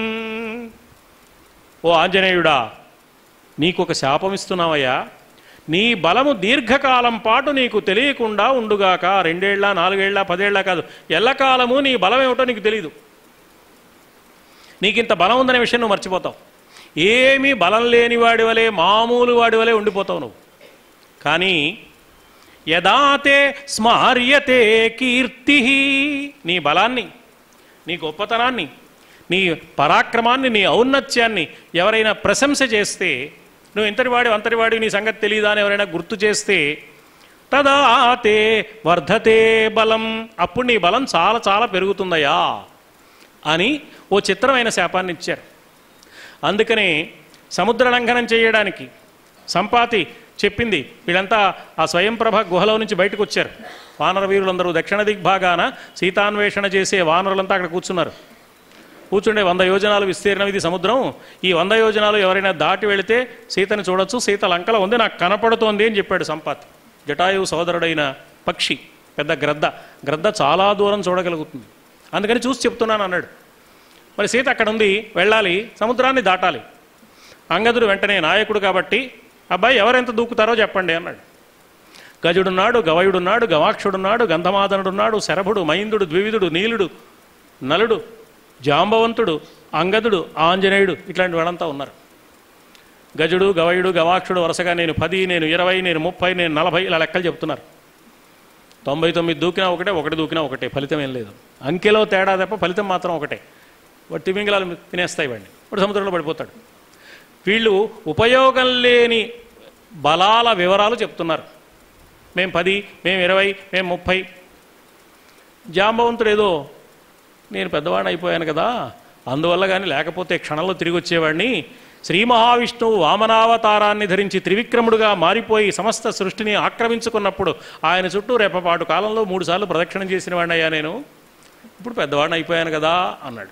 ఓ ఆంజనేయుడా నీకు ఒక శాపం ఇస్తున్నావయ్యా నీ బలము దీర్ఘకాలం పాటు నీకు తెలియకుండా ఉండుగాక రెండేళ్ల నాలుగేళ్ల పదేళ్ల కాదు ఎల్లకాలము నీ బలం ఏమిటో నీకు తెలియదు నీకింత బలం ఉందనే విషయం నువ్వు మర్చిపోతావు ఏమీ బలం లేని వాడి వలె మామూలు వాడి వలె ఉండిపోతావు నువ్వు కానీ యదాతే స్మార్యతే కీర్తి నీ బలాన్ని నీ గొప్పతనాన్ని నీ పరాక్రమాన్ని నీ ఔన్నత్యాన్ని ఎవరైనా ప్రశంస చేస్తే నువ్వు ఇంతటి వాడి అంతటి వాడి నీ సంగతి తెలియదా అని ఎవరైనా గుర్తు చేస్తే తదా తే వర్ధతే బలం అప్పుడు నీ బలం చాలా చాలా పెరుగుతుందయ్యా అని ఓ చిత్రమైన శాపాన్ని ఇచ్చారు అందుకనే సముద్ర లంఘనం చేయడానికి సంపాతి చెప్పింది వీళ్ళంతా ఆ స్వయంప్రభ గుహలో నుంచి బయటకు వచ్చారు వానర వీరులందరూ దక్షిణ దిగ్భాగాన సీతాన్వేషణ చేసే వానరులంతా అక్కడ కూర్చున్నారు కూర్చుండే వంద యోజనాలు విస్తీర్ణం ఇది సముద్రం ఈ వంద యోజనాలు ఎవరైనా దాటి వెళితే సీతని చూడొచ్చు సీత లంకలో ఉంది నాకు కనపడుతోంది అని చెప్పాడు సంపాతి జటాయువు సోదరుడైన పక్షి పెద్ద గ్రద్ద గ్రద్ద చాలా దూరం చూడగలుగుతుంది అందుకని చూసి చెప్తున్నాను అన్నాడు మరి సీత అక్కడ ఉంది వెళ్ళాలి సముద్రాన్ని దాటాలి అంగదుడు వెంటనే నాయకుడు కాబట్టి అబ్బాయి ఎవరెంత దూకుతారో చెప్పండి అన్నాడు గజుడున్నాడు గవయుడున్నాడు గవాక్షుడున్నాడు గంధమాదనుడున్నాడు శరభుడు మైందుడు ద్వివిధుడు నీలుడు నలుడు జాంబవంతుడు అంగదుడు ఆంజనేయుడు ఇట్లాంటి వాళ్ళంతా ఉన్నారు గజుడు గవయుడు గవాక్షుడు వరుసగా నేను పది నేను ఇరవై నేను ముప్పై నేను నలభై ఇలా లెక్కలు చెప్తున్నారు తొంభై తొమ్మిది దూకినా ఒకటే ఒకటి దూకినా ఒకటే ఫలితం ఏం లేదు అంకెలో తేడా తప్ప ఫలితం మాత్రం ఒకటే వాటి తిమింగలాలు తినేస్తాయి వాడిని వాడు సముద్రంలో పడిపోతాడు వీళ్ళు ఉపయోగం లేని బలాల వివరాలు చెప్తున్నారు మేము పది మేము ఇరవై మేము ముప్పై జాంబవంతుడు ఏదో నేను పెద్దవాడిని అయిపోయాను కదా అందువల్ల కానీ లేకపోతే క్షణంలో తిరిగి వచ్చేవాడిని శ్రీ మహావిష్ణువు వామనావతారాన్ని ధరించి త్రివిక్రముడుగా మారిపోయి సమస్త సృష్టిని ఆక్రమించుకున్నప్పుడు ఆయన చుట్టూ రేపపాటు కాలంలో మూడుసార్లు ప్రదక్షిణం చేసిన వాడిని అయ్యా నేను ఇప్పుడు పెద్దవాడిని అయిపోయాను కదా అన్నాడు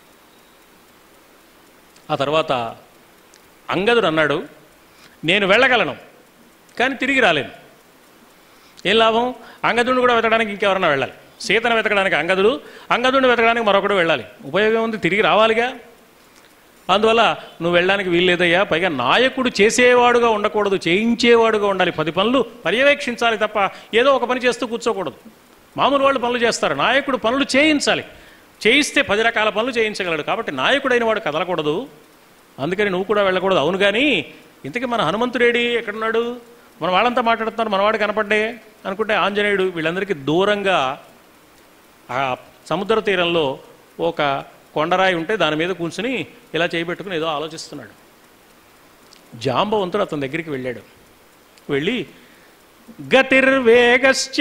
ఆ తర్వాత అంగదుడు అన్నాడు నేను వెళ్ళగలను కానీ తిరిగి రాలేను ఏం లాభం అంగదుడిని కూడా వెతకడానికి ఇంకెవరన్నా వెళ్ళాలి సీతను వెతకడానికి అంగదుడు అంగదుడిని వెతకడానికి మరొకడు వెళ్ళాలి ఉపయోగం ఉంది తిరిగి రావాలిగా అందువల్ల నువ్వు వెళ్ళడానికి వీల్లేదయ్యా పైగా నాయకుడు చేసేవాడుగా ఉండకూడదు చేయించేవాడుగా ఉండాలి పది పనులు పర్యవేక్షించాలి తప్ప ఏదో ఒక పని చేస్తూ కూర్చోకూడదు మామూలు వాళ్ళు పనులు చేస్తారు నాయకుడు పనులు చేయించాలి చేయిస్తే పది రకాల పనులు చేయించగలడు కాబట్టి నాయకుడైన వాడు కదలకూడదు అందుకని నువ్వు కూడా వెళ్ళకూడదు అవును కానీ ఇంతకీ మన హనుమంతుడేడి ఎక్కడున్నాడు మన వాళ్ళంతా మాట్లాడుతున్నారు మనవాడు కనపడ్డే అనుకుంటే ఆంజనేయుడు వీళ్ళందరికీ దూరంగా ఆ సముద్ర తీరంలో ఒక కొండరాయి ఉంటే దాని మీద కూర్చుని ఇలా చేయబెట్టుకుని ఏదో ఆలోచిస్తున్నాడు జాంబవంతుడు అతని దగ్గరికి వెళ్ళాడు వెళ్ళి గతిర్వేగశ్చ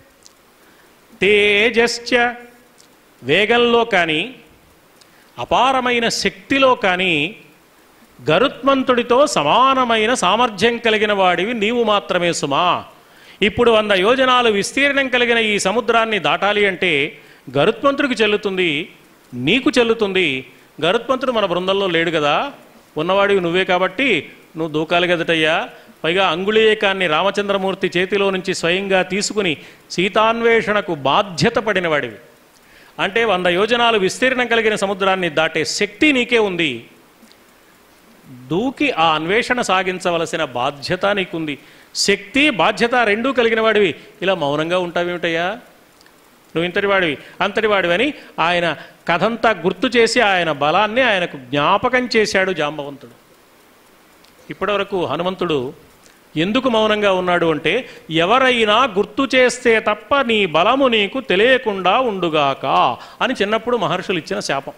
తేజశ్చ వేగంలో కానీ అపారమైన శక్తిలో కానీ గరుత్మంతుడితో సమానమైన సామర్థ్యం కలిగిన వాడివి నీవు మాత్రమే సుమా ఇప్పుడు వంద యోజనాలు విస్తీర్ణం కలిగిన ఈ సముద్రాన్ని దాటాలి అంటే గరుత్మంతుడికి చెల్లుతుంది నీకు చెల్లుతుంది గరుత్మంతుడు మన బృందంలో లేడు కదా ఉన్నవాడివి నువ్వే కాబట్టి నువ్వు దూకాలి కదటయ్యా పైగా అంగుళీయకాన్ని రామచంద్రమూర్తి చేతిలో నుంచి స్వయంగా తీసుకుని సీతాన్వేషణకు బాధ్యత పడినవాడివి అంటే వంద యోజనాలు విస్తీర్ణం కలిగిన సముద్రాన్ని దాటే శక్తి నీకే ఉంది దూకి ఆ అన్వేషణ సాగించవలసిన బాధ్యత నీకుంది శక్తి బాధ్యత రెండూ కలిగిన వాడివి ఇలా మౌనంగా ఉంటావేమిటయ్యా నువ్వు ఇంతటి వాడివి అంతటి వాడివి అని ఆయన కథంతా గుర్తు చేసి ఆయన బలాన్ని ఆయనకు జ్ఞాపకం చేశాడు జాంబవంతుడు ఇప్పటివరకు హనుమంతుడు ఎందుకు మౌనంగా ఉన్నాడు అంటే ఎవరైనా గుర్తు చేస్తే తప్ప నీ బలము నీకు తెలియకుండా ఉండుగాక అని చిన్నప్పుడు మహర్షులు ఇచ్చిన శాపం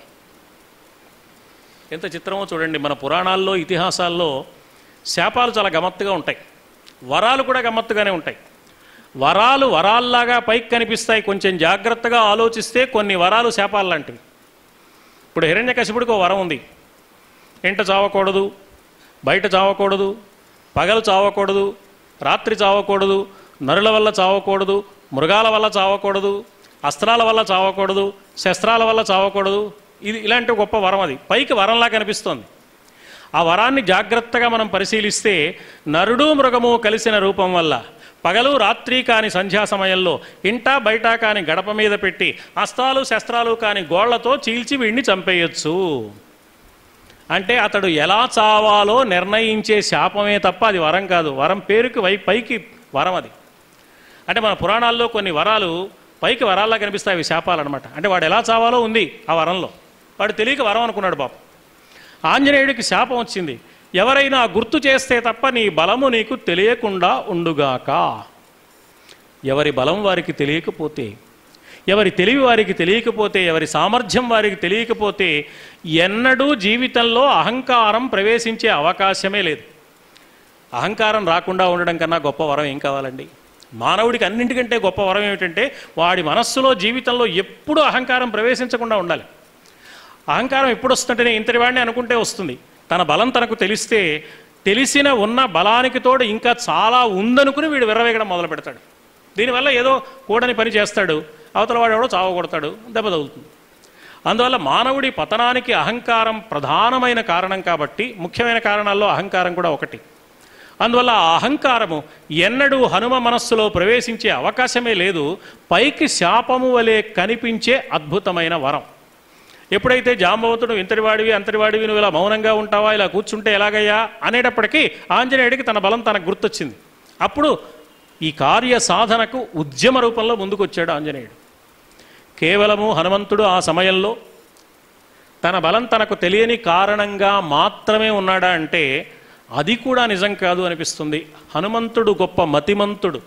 ఎంత చిత్రమో చూడండి మన పురాణాల్లో ఇతిహాసాల్లో శాపాలు చాలా గమ్మత్తుగా ఉంటాయి వరాలు కూడా గమ్మత్తుగానే ఉంటాయి వరాలు వరాల్లాగా పైకి కనిపిస్తాయి కొంచెం జాగ్రత్తగా ఆలోచిస్తే కొన్ని వరాలు శాపాలు లాంటివి ఇప్పుడు హిరణ్యకశిపుడికి ఒక వరం ఉంది ఎంట చావకూడదు బయట చావకూడదు పగలు చావకూడదు రాత్రి చావకూడదు నరుల వల్ల చావకూడదు మృగాల వల్ల చావకూడదు అస్త్రాల వల్ల చావకూడదు శస్త్రాల వల్ల చావకూడదు ఇది ఇలాంటి గొప్ప వరం అది పైకి వరంలా కనిపిస్తోంది ఆ వరాన్ని జాగ్రత్తగా మనం పరిశీలిస్తే నరుడు మృగము కలిసిన రూపం వల్ల పగలు రాత్రి కాని సంధ్యా సమయంలో ఇంటా బయట కాని గడప మీద పెట్టి అస్త్రాలు శస్త్రాలు కాని గోళ్లతో చీల్చి వీడిని చంపేయచ్చు అంటే అతడు ఎలా చావాలో నిర్ణయించే శాపమే తప్ప అది వరం కాదు వరం పేరుకి వై పైకి వరం అది అంటే మన పురాణాల్లో కొన్ని వరాలు పైకి వరాల్లా కనిపిస్తాయి అవి శాపాలు అనమాట అంటే వాడు ఎలా చావాలో ఉంది ఆ వరంలో వాడు తెలియక వరం అనుకున్నాడు పాపం ఆంజనేయుడికి శాపం వచ్చింది ఎవరైనా గుర్తు చేస్తే తప్ప నీ బలము నీకు తెలియకుండా ఉండుగాక ఎవరి బలం వారికి తెలియకపోతే ఎవరి తెలివి వారికి తెలియకపోతే ఎవరి సామర్థ్యం వారికి తెలియకపోతే ఎన్నడూ జీవితంలో అహంకారం ప్రవేశించే అవకాశమే లేదు అహంకారం రాకుండా ఉండడం కన్నా గొప్ప వరం ఏం కావాలండి మానవుడికి అన్నింటికంటే గొప్ప వరం ఏమిటంటే వాడి మనస్సులో జీవితంలో ఎప్పుడూ అహంకారం ప్రవేశించకుండా ఉండాలి అహంకారం ఎప్పుడు వస్తుంటేనే ఇంతటి వాడిని అనుకుంటే వస్తుంది తన బలం తనకు తెలిస్తే తెలిసిన ఉన్న బలానికి తోడు ఇంకా చాలా ఉందనుకుని వీడు విర్రవేగడం మొదలు పెడతాడు దీనివల్ల ఏదో కూడని పని చేస్తాడు అవతల వాడు ఎవడో చావ కొడతాడు దెబ్బ తగులుతుంది అందువల్ల మానవుడి పతనానికి అహంకారం ప్రధానమైన కారణం కాబట్టి ముఖ్యమైన కారణాల్లో అహంకారం కూడా ఒకటి అందువల్ల ఆ అహంకారము ఎన్నడూ హనుమ మనస్సులో ప్రవేశించే అవకాశమే లేదు పైకి శాపము వలె కనిపించే అద్భుతమైన వరం ఎప్పుడైతే జాంబవతుడు ఇంతటివాడివి అంతటివాడివి నువ్వు ఇలా మౌనంగా ఉంటావా ఇలా కూర్చుంటే ఎలాగయ్యా అనేటప్పటికీ ఆంజనేయుడికి తన బలం తనకు గుర్తొచ్చింది అప్పుడు ఈ కార్య సాధనకు ఉద్యమ రూపంలో ముందుకొచ్చాడు ఆంజనేయుడు కేవలము హనుమంతుడు ఆ సమయంలో తన బలం తనకు తెలియని కారణంగా మాత్రమే ఉన్నాడా అంటే అది కూడా నిజం కాదు అనిపిస్తుంది హనుమంతుడు గొప్ప మతిమంతుడు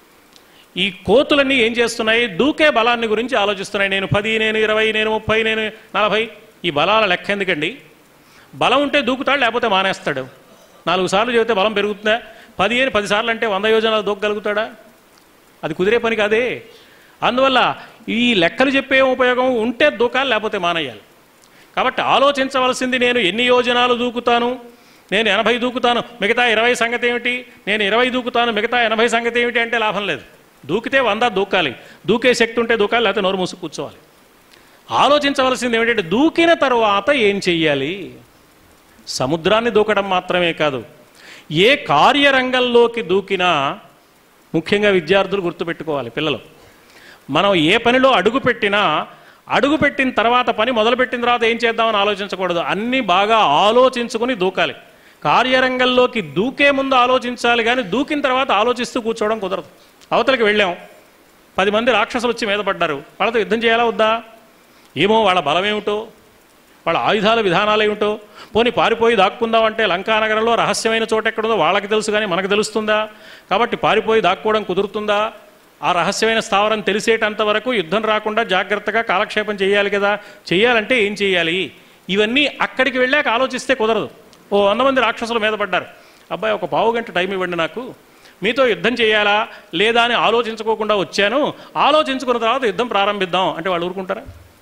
ఈ కోతులన్నీ ఏం చేస్తున్నాయి దూకే బలాన్ని గురించి ఆలోచిస్తున్నాయి నేను పది నేను ఇరవై నేను ముప్పై నేను నలభై ఈ బలాల లెక్క ఎందుకండి బలం ఉంటే దూకుతాడు లేకపోతే మానేస్తాడు నాలుగు సార్లు చెబితే బలం పెరుగుతుందా పదిహేను పది సార్లు అంటే వంద యోజనాలు దూకగలుగుతాడా అది కుదిరే పని కాదే అందువల్ల ఈ లెక్కలు చెప్పే ఉపయోగం ఉంటే దూకాలి లేకపోతే మానేయాలి కాబట్టి ఆలోచించవలసింది నేను ఎన్ని యోజనాలు దూకుతాను నేను ఎనభై దూకుతాను మిగతా ఇరవై సంగతి ఏమిటి నేను ఇరవై దూకుతాను మిగతా ఎనభై సంగతి ఏమిటి అంటే లాభం లేదు దూకితే వంద దూకాలి దూకే శక్తి ఉంటే దూకాలి లేకపోతే నోరు మూసి కూర్చోవాలి ఆలోచించవలసింది ఏమిటంటే దూకిన తరువాత ఏం చెయ్యాలి సముద్రాన్ని దూకడం మాత్రమే కాదు ఏ కార్యరంగంలోకి దూకినా ముఖ్యంగా విద్యార్థులు గుర్తుపెట్టుకోవాలి పిల్లలు మనం ఏ పనిలో అడుగు పెట్టినా అడుగు పెట్టిన తర్వాత పని మొదలుపెట్టిన తర్వాత ఏం చేద్దామని ఆలోచించకూడదు అన్నీ బాగా ఆలోచించుకుని దూకాలి కార్యరంగంలోకి దూకే ముందు ఆలోచించాలి కానీ దూకిన తర్వాత ఆలోచిస్తూ కూర్చోవడం కుదరదు అవతలకి వెళ్ళాం పది మంది రాక్షసులు వచ్చి మీద పడ్డారు వాళ్ళతో యుద్ధం చేయాలా వద్దా ఏమో వాళ్ళ బలం ఏమిటో వాళ్ళ ఆయుధాల విధానాలు ఏమిటో పోనీ పారిపోయి దాక్కుందామంటే లంకానగరంలో రహస్యమైన చోట ఎక్కడుందో వాళ్ళకి తెలుసు కానీ మనకు తెలుస్తుందా కాబట్టి పారిపోయి దాక్కోవడం కుదురుతుందా ఆ రహస్యమైన స్థావరం తెలిసేటంత వరకు యుద్ధం రాకుండా జాగ్రత్తగా కాలక్షేపం చేయాలి కదా చేయాలంటే ఏం చేయాలి ఇవన్నీ అక్కడికి వెళ్ళాక ఆలోచిస్తే కుదరదు ఓ వంద మంది రాక్షసుల మీద పడ్డారు అబ్బాయి ఒక పావు గంట టైం ఇవ్వండి నాకు మీతో యుద్ధం చేయాలా లేదా అని ఆలోచించుకోకుండా వచ్చాను ఆలోచించుకున్న తర్వాత యుద్ధం ప్రారంభిద్దాం అంటే వాళ్ళు ఊరుకుంటారా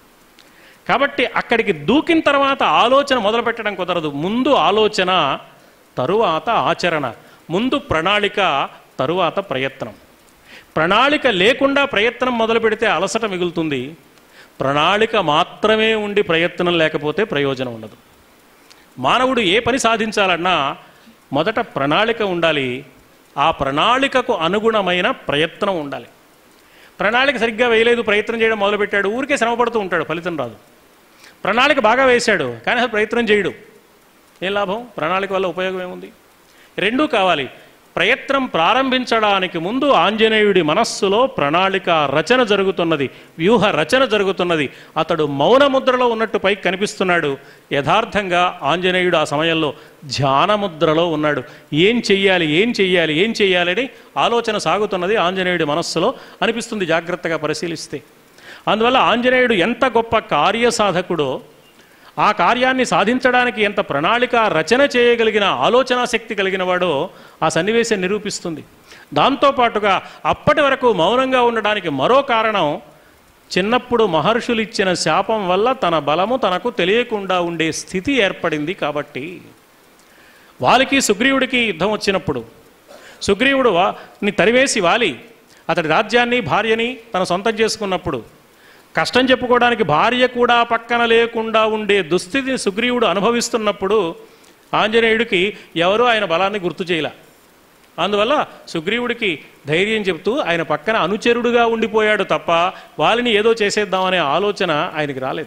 కాబట్టి అక్కడికి దూకిన తర్వాత ఆలోచన మొదలు పెట్టడం కుదరదు ముందు ఆలోచన తరువాత ఆచరణ ముందు ప్రణాళిక తరువాత ప్రయత్నం ప్రణాళిక లేకుండా ప్రయత్నం మొదలు పెడితే అలసట మిగులుతుంది ప్రణాళిక మాత్రమే ఉండి ప్రయత్నం లేకపోతే ప్రయోజనం ఉండదు మానవుడు ఏ పని సాధించాలన్నా మొదట ప్రణాళిక ఉండాలి ఆ ప్రణాళికకు అనుగుణమైన ప్రయత్నం ఉండాలి ప్రణాళిక సరిగ్గా వేయలేదు ప్రయత్నం చేయడం మొదలుపెట్టాడు ఊరికే శ్రమపడుతూ ఉంటాడు ఫలితం రాదు ప్రణాళిక బాగా వేశాడు కానీ అసలు ప్రయత్నం చేయడు ఏం లాభం ప్రణాళిక వల్ల ఉపయోగం ఏముంది రెండూ కావాలి ప్రయత్నం ప్రారంభించడానికి ముందు ఆంజనేయుడి మనస్సులో ప్రణాళిక రచన జరుగుతున్నది వ్యూహ రచన జరుగుతున్నది అతడు మౌన ముద్రలో ఉన్నట్టు పైకి కనిపిస్తున్నాడు యథార్థంగా ఆంజనేయుడు ఆ సమయంలో ధ్యాన ముద్రలో ఉన్నాడు ఏం చెయ్యాలి ఏం చెయ్యాలి ఏం చెయ్యాలని ఆలోచన సాగుతున్నది ఆంజనేయుడి మనస్సులో అనిపిస్తుంది జాగ్రత్తగా పరిశీలిస్తే అందువల్ల ఆంజనేయుడు ఎంత గొప్ప కార్యసాధకుడో ఆ కార్యాన్ని సాధించడానికి ఎంత ప్రణాళిక రచన చేయగలిగిన ఆలోచనా శక్తి కలిగిన వాడో ఆ సన్నివేశం నిరూపిస్తుంది దాంతోపాటుగా అప్పటి వరకు మౌనంగా ఉండడానికి మరో కారణం చిన్నప్పుడు మహర్షులు ఇచ్చిన శాపం వల్ల తన బలము తనకు తెలియకుండా ఉండే స్థితి ఏర్పడింది కాబట్టి వాలికి సుగ్రీవుడికి యుద్ధం వచ్చినప్పుడు సుగ్రీవుడు వాని తరివేసి వాలి అతడి రాజ్యాన్ని భార్యని తన సొంతం చేసుకున్నప్పుడు కష్టం చెప్పుకోవడానికి భార్య కూడా పక్కన లేకుండా ఉండే దుస్థితిని సుగ్రీవుడు అనుభవిస్తున్నప్పుడు ఆంజనేయుడికి ఎవరూ ఆయన బలాన్ని గుర్తు చేయలే అందువల్ల సుగ్రీవుడికి ధైర్యం చెప్తూ ఆయన పక్కన అనుచరుడుగా ఉండిపోయాడు తప్ప వాళ్ళని ఏదో చేసేద్దామనే ఆలోచన ఆయనకి రాలేదు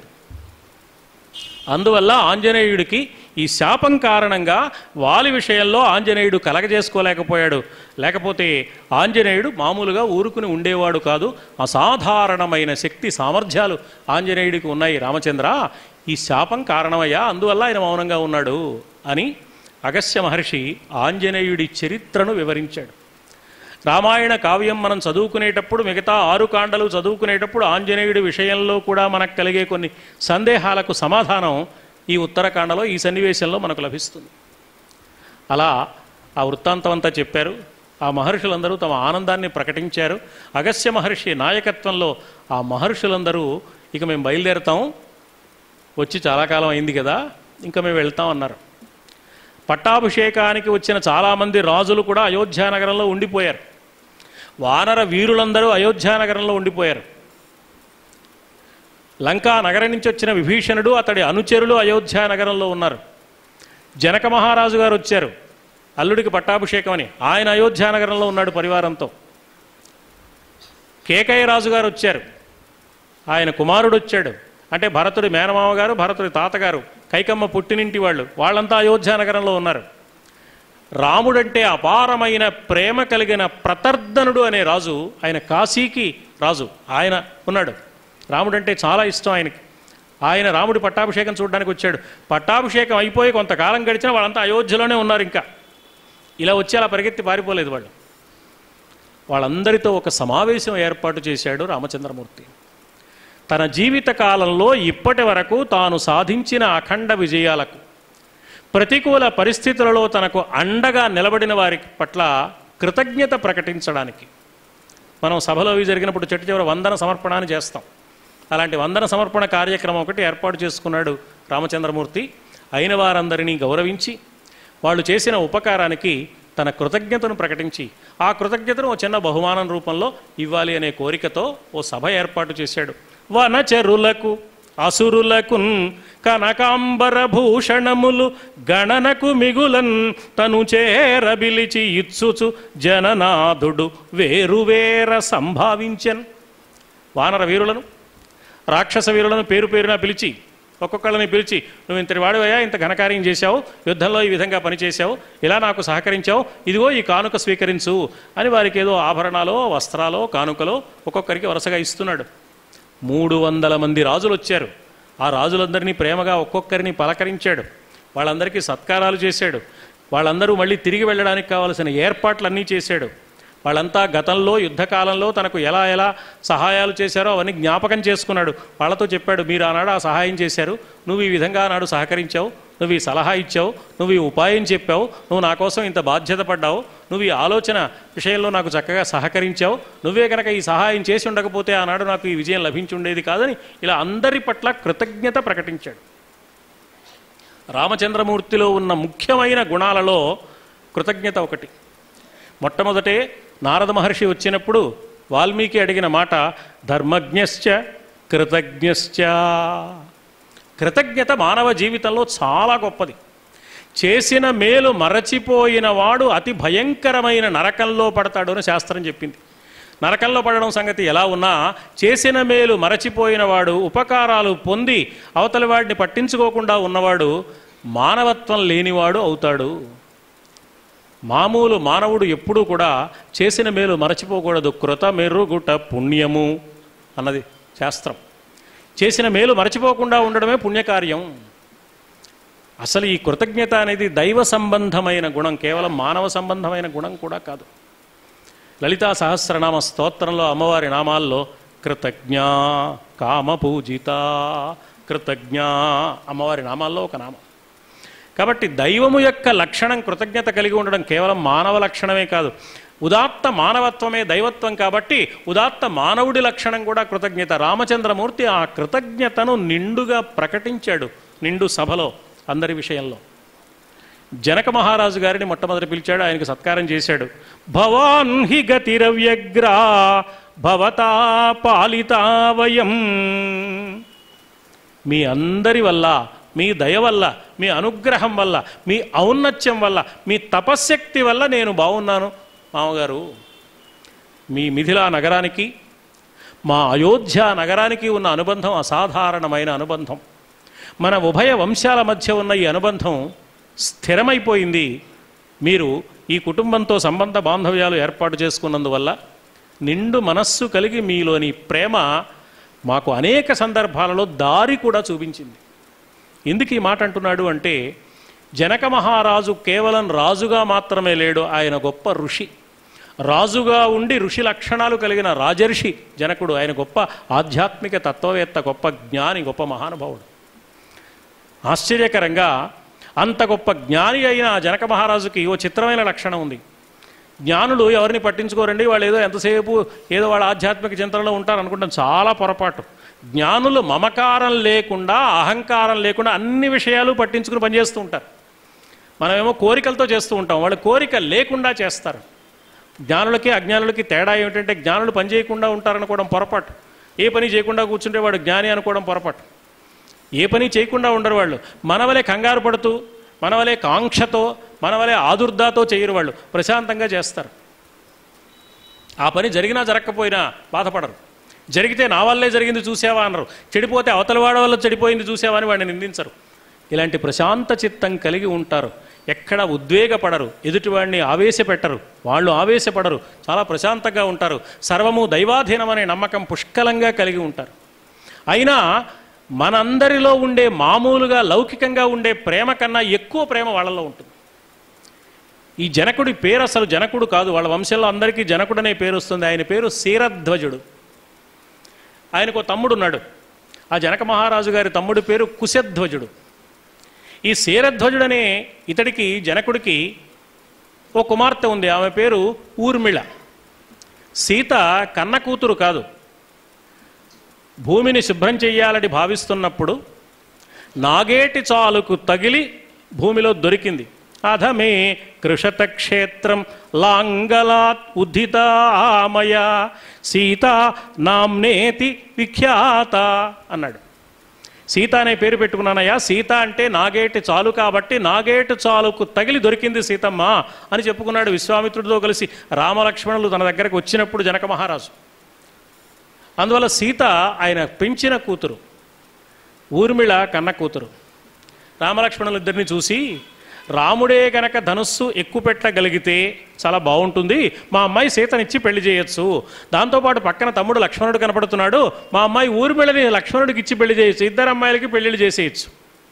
అందువల్ల ఆంజనేయుడికి ఈ శాపం కారణంగా వాలి విషయంలో ఆంజనేయుడు కలగజేసుకోలేకపోయాడు లేకపోతే ఆంజనేయుడు మామూలుగా ఊరుకుని ఉండేవాడు కాదు అసాధారణమైన శక్తి సామర్థ్యాలు ఆంజనేయుడికి ఉన్నాయి రామచంద్ర ఈ శాపం కారణమయ్యా అందువల్ల ఆయన మౌనంగా ఉన్నాడు అని అగస్త్య మహర్షి ఆంజనేయుడి చరిత్రను వివరించాడు రామాయణ కావ్యం మనం చదువుకునేటప్పుడు మిగతా ఆరు కాండలు చదువుకునేటప్పుడు ఆంజనేయుడి విషయంలో కూడా మనకు కలిగే కొన్ని సందేహాలకు సమాధానం ఈ ఉత్తరకాండలో ఈ సన్నివేశంలో మనకు లభిస్తుంది అలా ఆ వృత్తాంతం అంతా చెప్పారు ఆ మహర్షులందరూ తమ ఆనందాన్ని ప్రకటించారు అగస్త్య మహర్షి నాయకత్వంలో ఆ మహర్షులందరూ ఇక మేము బయలుదేరుతాం వచ్చి చాలా కాలం అయింది కదా ఇంకా మేము వెళ్తాం అన్నారు పట్టాభిషేకానికి వచ్చిన చాలామంది రాజులు కూడా అయోధ్యానగరంలో ఉండిపోయారు వానర వీరులందరూ అయోధ్యానగరంలో ఉండిపోయారు లంకా నగరం నుంచి వచ్చిన విభీషణుడు అతడి అనుచరులు అయోధ్యానగరంలో ఉన్నారు జనక మహారాజు గారు వచ్చారు అల్లుడికి పట్టాభిషేకం అని ఆయన అయోధ్యానగరంలో ఉన్నాడు పరివారంతో కేకయ్య రాజు గారు వచ్చారు ఆయన కుమారుడు వచ్చాడు అంటే భరతుడి మేనమామ గారు భరతుడి తాతగారు కైకమ్మ పుట్టినింటి వాళ్ళు వాళ్ళంతా అయోధ్యానగరంలో ఉన్నారు రాముడంటే అపారమైన ప్రేమ కలిగిన ప్రతర్ధనుడు అనే రాజు ఆయన కాశీకి రాజు ఆయన ఉన్నాడు రాముడంటే చాలా ఇష్టం ఆయనకి ఆయన రాముడి పట్టాభిషేకం చూడడానికి వచ్చాడు పట్టాభిషేకం అయిపోయి కొంతకాలం గడిచినా వాళ్ళంతా అయోధ్యలోనే ఉన్నారు ఇంకా ఇలా వచ్చి అలా పరిగెత్తి పారిపోలేదు వాళ్ళు వాళ్ళందరితో ఒక సమావేశం ఏర్పాటు చేశాడు రామచంద్రమూర్తి తన జీవిత కాలంలో ఇప్పటి వరకు తాను సాధించిన అఖండ విజయాలకు ప్రతికూల పరిస్థితులలో తనకు అండగా నిలబడిన వారి పట్ల కృతజ్ఞత ప్రకటించడానికి మనం సభలో ఇవి జరిగినప్పుడు చెట్టు చివర వందన సమర్పణ అని చేస్తాం అలాంటి వందన సమర్పణ కార్యక్రమం ఒకటి ఏర్పాటు చేసుకున్నాడు రామచంద్రమూర్తి అయిన వారందరినీ గౌరవించి వాళ్ళు చేసిన ఉపకారానికి తన కృతజ్ఞతను ప్రకటించి ఆ కృతజ్ఞతను ఓ చిన్న బహుమానం రూపంలో ఇవ్వాలి అనే కోరికతో ఓ సభ ఏర్పాటు చేశాడు వనచరులకు అసురులకున్ కనకాంబర భూషణములు గణనకు మిగులన్ తను చేరబిలిచి ఇచ్చుచు జననాథుడు వేరువేర సంభావించన్ వానర వీరులను రాక్షస వీరులను పేరు పేరున పిలిచి ఒక్కొక్కళ్ళని పిలిచి నువ్వు ఇంతటి వాడివయ్యా ఇంత ఘనకార్యం చేశావు యుద్ధంలో ఈ విధంగా పనిచేశావు ఇలా నాకు సహకరించావు ఇదిగో ఈ కానుక స్వీకరించు అని వారికి ఏదో ఆభరణాలో వస్త్రాలో కానుకలో ఒక్కొక్కరికి వరుసగా ఇస్తున్నాడు మూడు వందల మంది రాజులు వచ్చారు ఆ రాజులందరినీ ప్రేమగా ఒక్కొక్కరిని పలకరించాడు వాళ్ళందరికీ సత్కారాలు చేశాడు వాళ్ళందరూ మళ్ళీ తిరిగి వెళ్ళడానికి కావలసిన ఏర్పాట్లన్నీ చేశాడు వాళ్ళంతా గతంలో యుద్ధకాలంలో తనకు ఎలా ఎలా సహాయాలు చేశారో అవన్నీ జ్ఞాపకం చేసుకున్నాడు వాళ్ళతో చెప్పాడు మీరు ఆనాడు ఆ సహాయం చేశారు నువ్వు ఈ విధంగా ఆనాడు సహకరించావు నువ్వు ఈ సలహా ఇచ్చావు నువ్వు ఈ ఉపాయం చెప్పావు నువ్వు నా కోసం ఇంత బాధ్యత పడ్డావు నువ్వు ఈ ఆలోచన విషయంలో నాకు చక్కగా సహకరించావు నువ్వే కనుక ఈ సహాయం చేసి ఉండకపోతే ఆనాడు నాకు ఈ విజయం లభించి ఉండేది కాదని ఇలా అందరి పట్ల కృతజ్ఞత ప్రకటించాడు రామచంద్రమూర్తిలో ఉన్న ముఖ్యమైన గుణాలలో కృతజ్ఞత ఒకటి మొట్టమొదటే నారద మహర్షి వచ్చినప్పుడు వాల్మీకి అడిగిన మాట ధర్మజ్ఞశ్చ కృతజ్ఞశ్చ కృతజ్ఞత మానవ జీవితంలో చాలా గొప్పది చేసిన మేలు మరచిపోయిన వాడు అతి భయంకరమైన నరకంలో పడతాడు అని శాస్త్రం చెప్పింది నరకంలో పడడం సంగతి ఎలా ఉన్నా చేసిన మేలు మరచిపోయిన వాడు ఉపకారాలు పొంది అవతలి వాడిని పట్టించుకోకుండా ఉన్నవాడు మానవత్వం లేనివాడు అవుతాడు మామూలు మానవుడు ఎప్పుడూ కూడా చేసిన మేలు మరచిపోకూడదు కృత మెరుగుట పుణ్యము అన్నది శాస్త్రం చేసిన మేలు మరచిపోకుండా ఉండడమే పుణ్యకార్యం అసలు ఈ కృతజ్ఞత అనేది దైవ సంబంధమైన గుణం కేవలం మానవ సంబంధమైన గుణం కూడా కాదు లలితా సహస్రనామ స్తోత్రంలో అమ్మవారి నామాల్లో కృతజ్ఞ కామపూజిత కృతజ్ఞ అమ్మవారి నామాల్లో ఒక నామం కాబట్టి దైవము యొక్క లక్షణం కృతజ్ఞత కలిగి ఉండడం కేవలం మానవ లక్షణమే కాదు ఉదాత్త మానవత్వమే దైవత్వం కాబట్టి ఉదాత్త మానవుడి లక్షణం కూడా కృతజ్ఞత రామచంద్రమూర్తి ఆ కృతజ్ఞతను నిండుగా ప్రకటించాడు నిండు సభలో అందరి విషయంలో జనక మహారాజు గారిని మొట్టమొదటి పిలిచాడు ఆయనకు సత్కారం చేశాడు భవాన్ హి గతిరవ్యగ్రా భవతా పాలితావయం మీ అందరి వల్ల మీ దయ వల్ల మీ అనుగ్రహం వల్ల మీ ఔన్నత్యం వల్ల మీ తపశ్శక్తి వల్ల నేను బాగున్నాను మామగారు మీ మిథిలా నగరానికి మా అయోధ్య నగరానికి ఉన్న అనుబంధం అసాధారణమైన అనుబంధం మన ఉభయ వంశాల మధ్య ఉన్న ఈ అనుబంధం స్థిరమైపోయింది మీరు ఈ కుటుంబంతో సంబంధ బాంధవ్యాలు ఏర్పాటు చేసుకున్నందువల్ల నిండు మనస్సు కలిగి మీలోని ప్రేమ మాకు అనేక సందర్భాలలో దారి కూడా చూపించింది ఎందుకు ఈ మాట అంటున్నాడు అంటే జనక మహారాజు కేవలం రాజుగా మాత్రమే లేడు ఆయన గొప్ప ఋషి రాజుగా ఉండి ఋషి లక్షణాలు కలిగిన రాజర్షి జనకుడు ఆయన గొప్ప ఆధ్యాత్మిక తత్వవేత్త గొప్ప జ్ఞాని గొప్ప మహానుభావుడు ఆశ్చర్యకరంగా అంత గొప్ప జ్ఞాని అయిన ఆ జనక మహారాజుకి ఓ చిత్రమైన లక్షణం ఉంది జ్ఞానులు ఎవరిని పట్టించుకోరండి వాళ్ళు ఏదో ఎంతసేపు ఏదో వాళ్ళ ఆధ్యాత్మిక చింతనలో ఉంటారు అనుకుంటాం చాలా పొరపాటు జ్ఞానులు మమకారం లేకుండా అహంకారం లేకుండా అన్ని విషయాలు పట్టించుకుని పనిచేస్తూ ఉంటారు మనమేమో కోరికలతో చేస్తూ ఉంటాం వాళ్ళు కోరిక లేకుండా చేస్తారు జ్ఞానులకి అజ్ఞానులకి తేడా ఏమిటంటే జ్ఞానులు పని చేయకుండా ఉంటారనుకోవడం పొరపాటు ఏ పని చేయకుండా కూర్చుంటే వాడు జ్ఞాని అనుకోవడం పొరపాటు ఏ పని చేయకుండా ఉండరు వాళ్ళు మనవలే కంగారు పడుతూ మనవలే కాంక్షతో మనవలే ఆదుర్దాతో చేయరు వాళ్ళు ప్రశాంతంగా చేస్తారు ఆ పని జరిగినా జరగకపోయినా బాధపడరు జరిగితే నా వల్లే జరిగింది చూసావా అనరు చెడిపోతే అవతల వాడి వల్ల చెడిపోయింది చూసావా అని వాడిని నిందించరు ఇలాంటి ప్రశాంత చిత్తం కలిగి ఉంటారు ఎక్కడ ఉద్వేగపడరు ఎదుటివాడిని ఆవేశపెట్టరు వాళ్ళు ఆవేశపడరు చాలా ప్రశాంతంగా ఉంటారు సర్వము దైవాధీనమనే నమ్మకం పుష్కలంగా కలిగి ఉంటారు అయినా మనందరిలో ఉండే మామూలుగా లౌకికంగా ఉండే ప్రేమ కన్నా ఎక్కువ ప్రేమ వాళ్ళలో ఉంటుంది ఈ జనకుడి పేరు అసలు జనకుడు కాదు వాళ్ళ వంశంలో అందరికీ జనకుడు అనే పేరు వస్తుంది ఆయన పేరు శీరధ్వజుడు ఆయనకు ఓ తమ్ముడు ఉన్నాడు ఆ జనక మహారాజు గారి తమ్ముడి పేరు కుశధ్వజుడు ఈ శీరధ్వజుడనే ఇతడికి జనకుడికి ఓ కుమార్తె ఉంది ఆమె పేరు ఊర్మిళ సీత కన్న కూతురు కాదు భూమిని శుభ్రం చెయ్యాలని భావిస్తున్నప్పుడు నాగేటి చాలుకు తగిలి భూమిలో దొరికింది అధమే కృషత క్షేత్రం లాంగలాత్ ఉద్ధితామయ సీత నామ్నేతి విఖ్యాత అన్నాడు సీత అనే పేరు పెట్టుకున్నానయ్యా సీత అంటే నాగేటి చాలు కాబట్టి నాగేటు చాలుకు తగిలి దొరికింది సీతమ్మ అని చెప్పుకున్నాడు విశ్వామిత్రుడితో కలిసి రామలక్ష్మణులు తన దగ్గరకు వచ్చినప్పుడు జనక మహారాజు అందువల్ల సీత ఆయన పెంచిన కూతురు ఊర్మిళ కన్న కూతురు రామలక్ష్మణులు ఇద్దరిని చూసి రాముడే గనక ధనుస్సు ఎక్కువ పెట్టగలిగితే చాలా బాగుంటుంది మా అమ్మాయి సీతనిచ్చి పెళ్లి చేయొచ్చు దాంతోపాటు పక్కన తమ్ముడు లక్ష్మణుడు కనపడుతున్నాడు మా అమ్మాయి ఊర్మిళని లక్ష్మణుడికి ఇచ్చి పెళ్లి చేయొచ్చు ఇద్దరు అమ్మాయిలకి పెళ్లిళ్ళు చేసేయచ్చు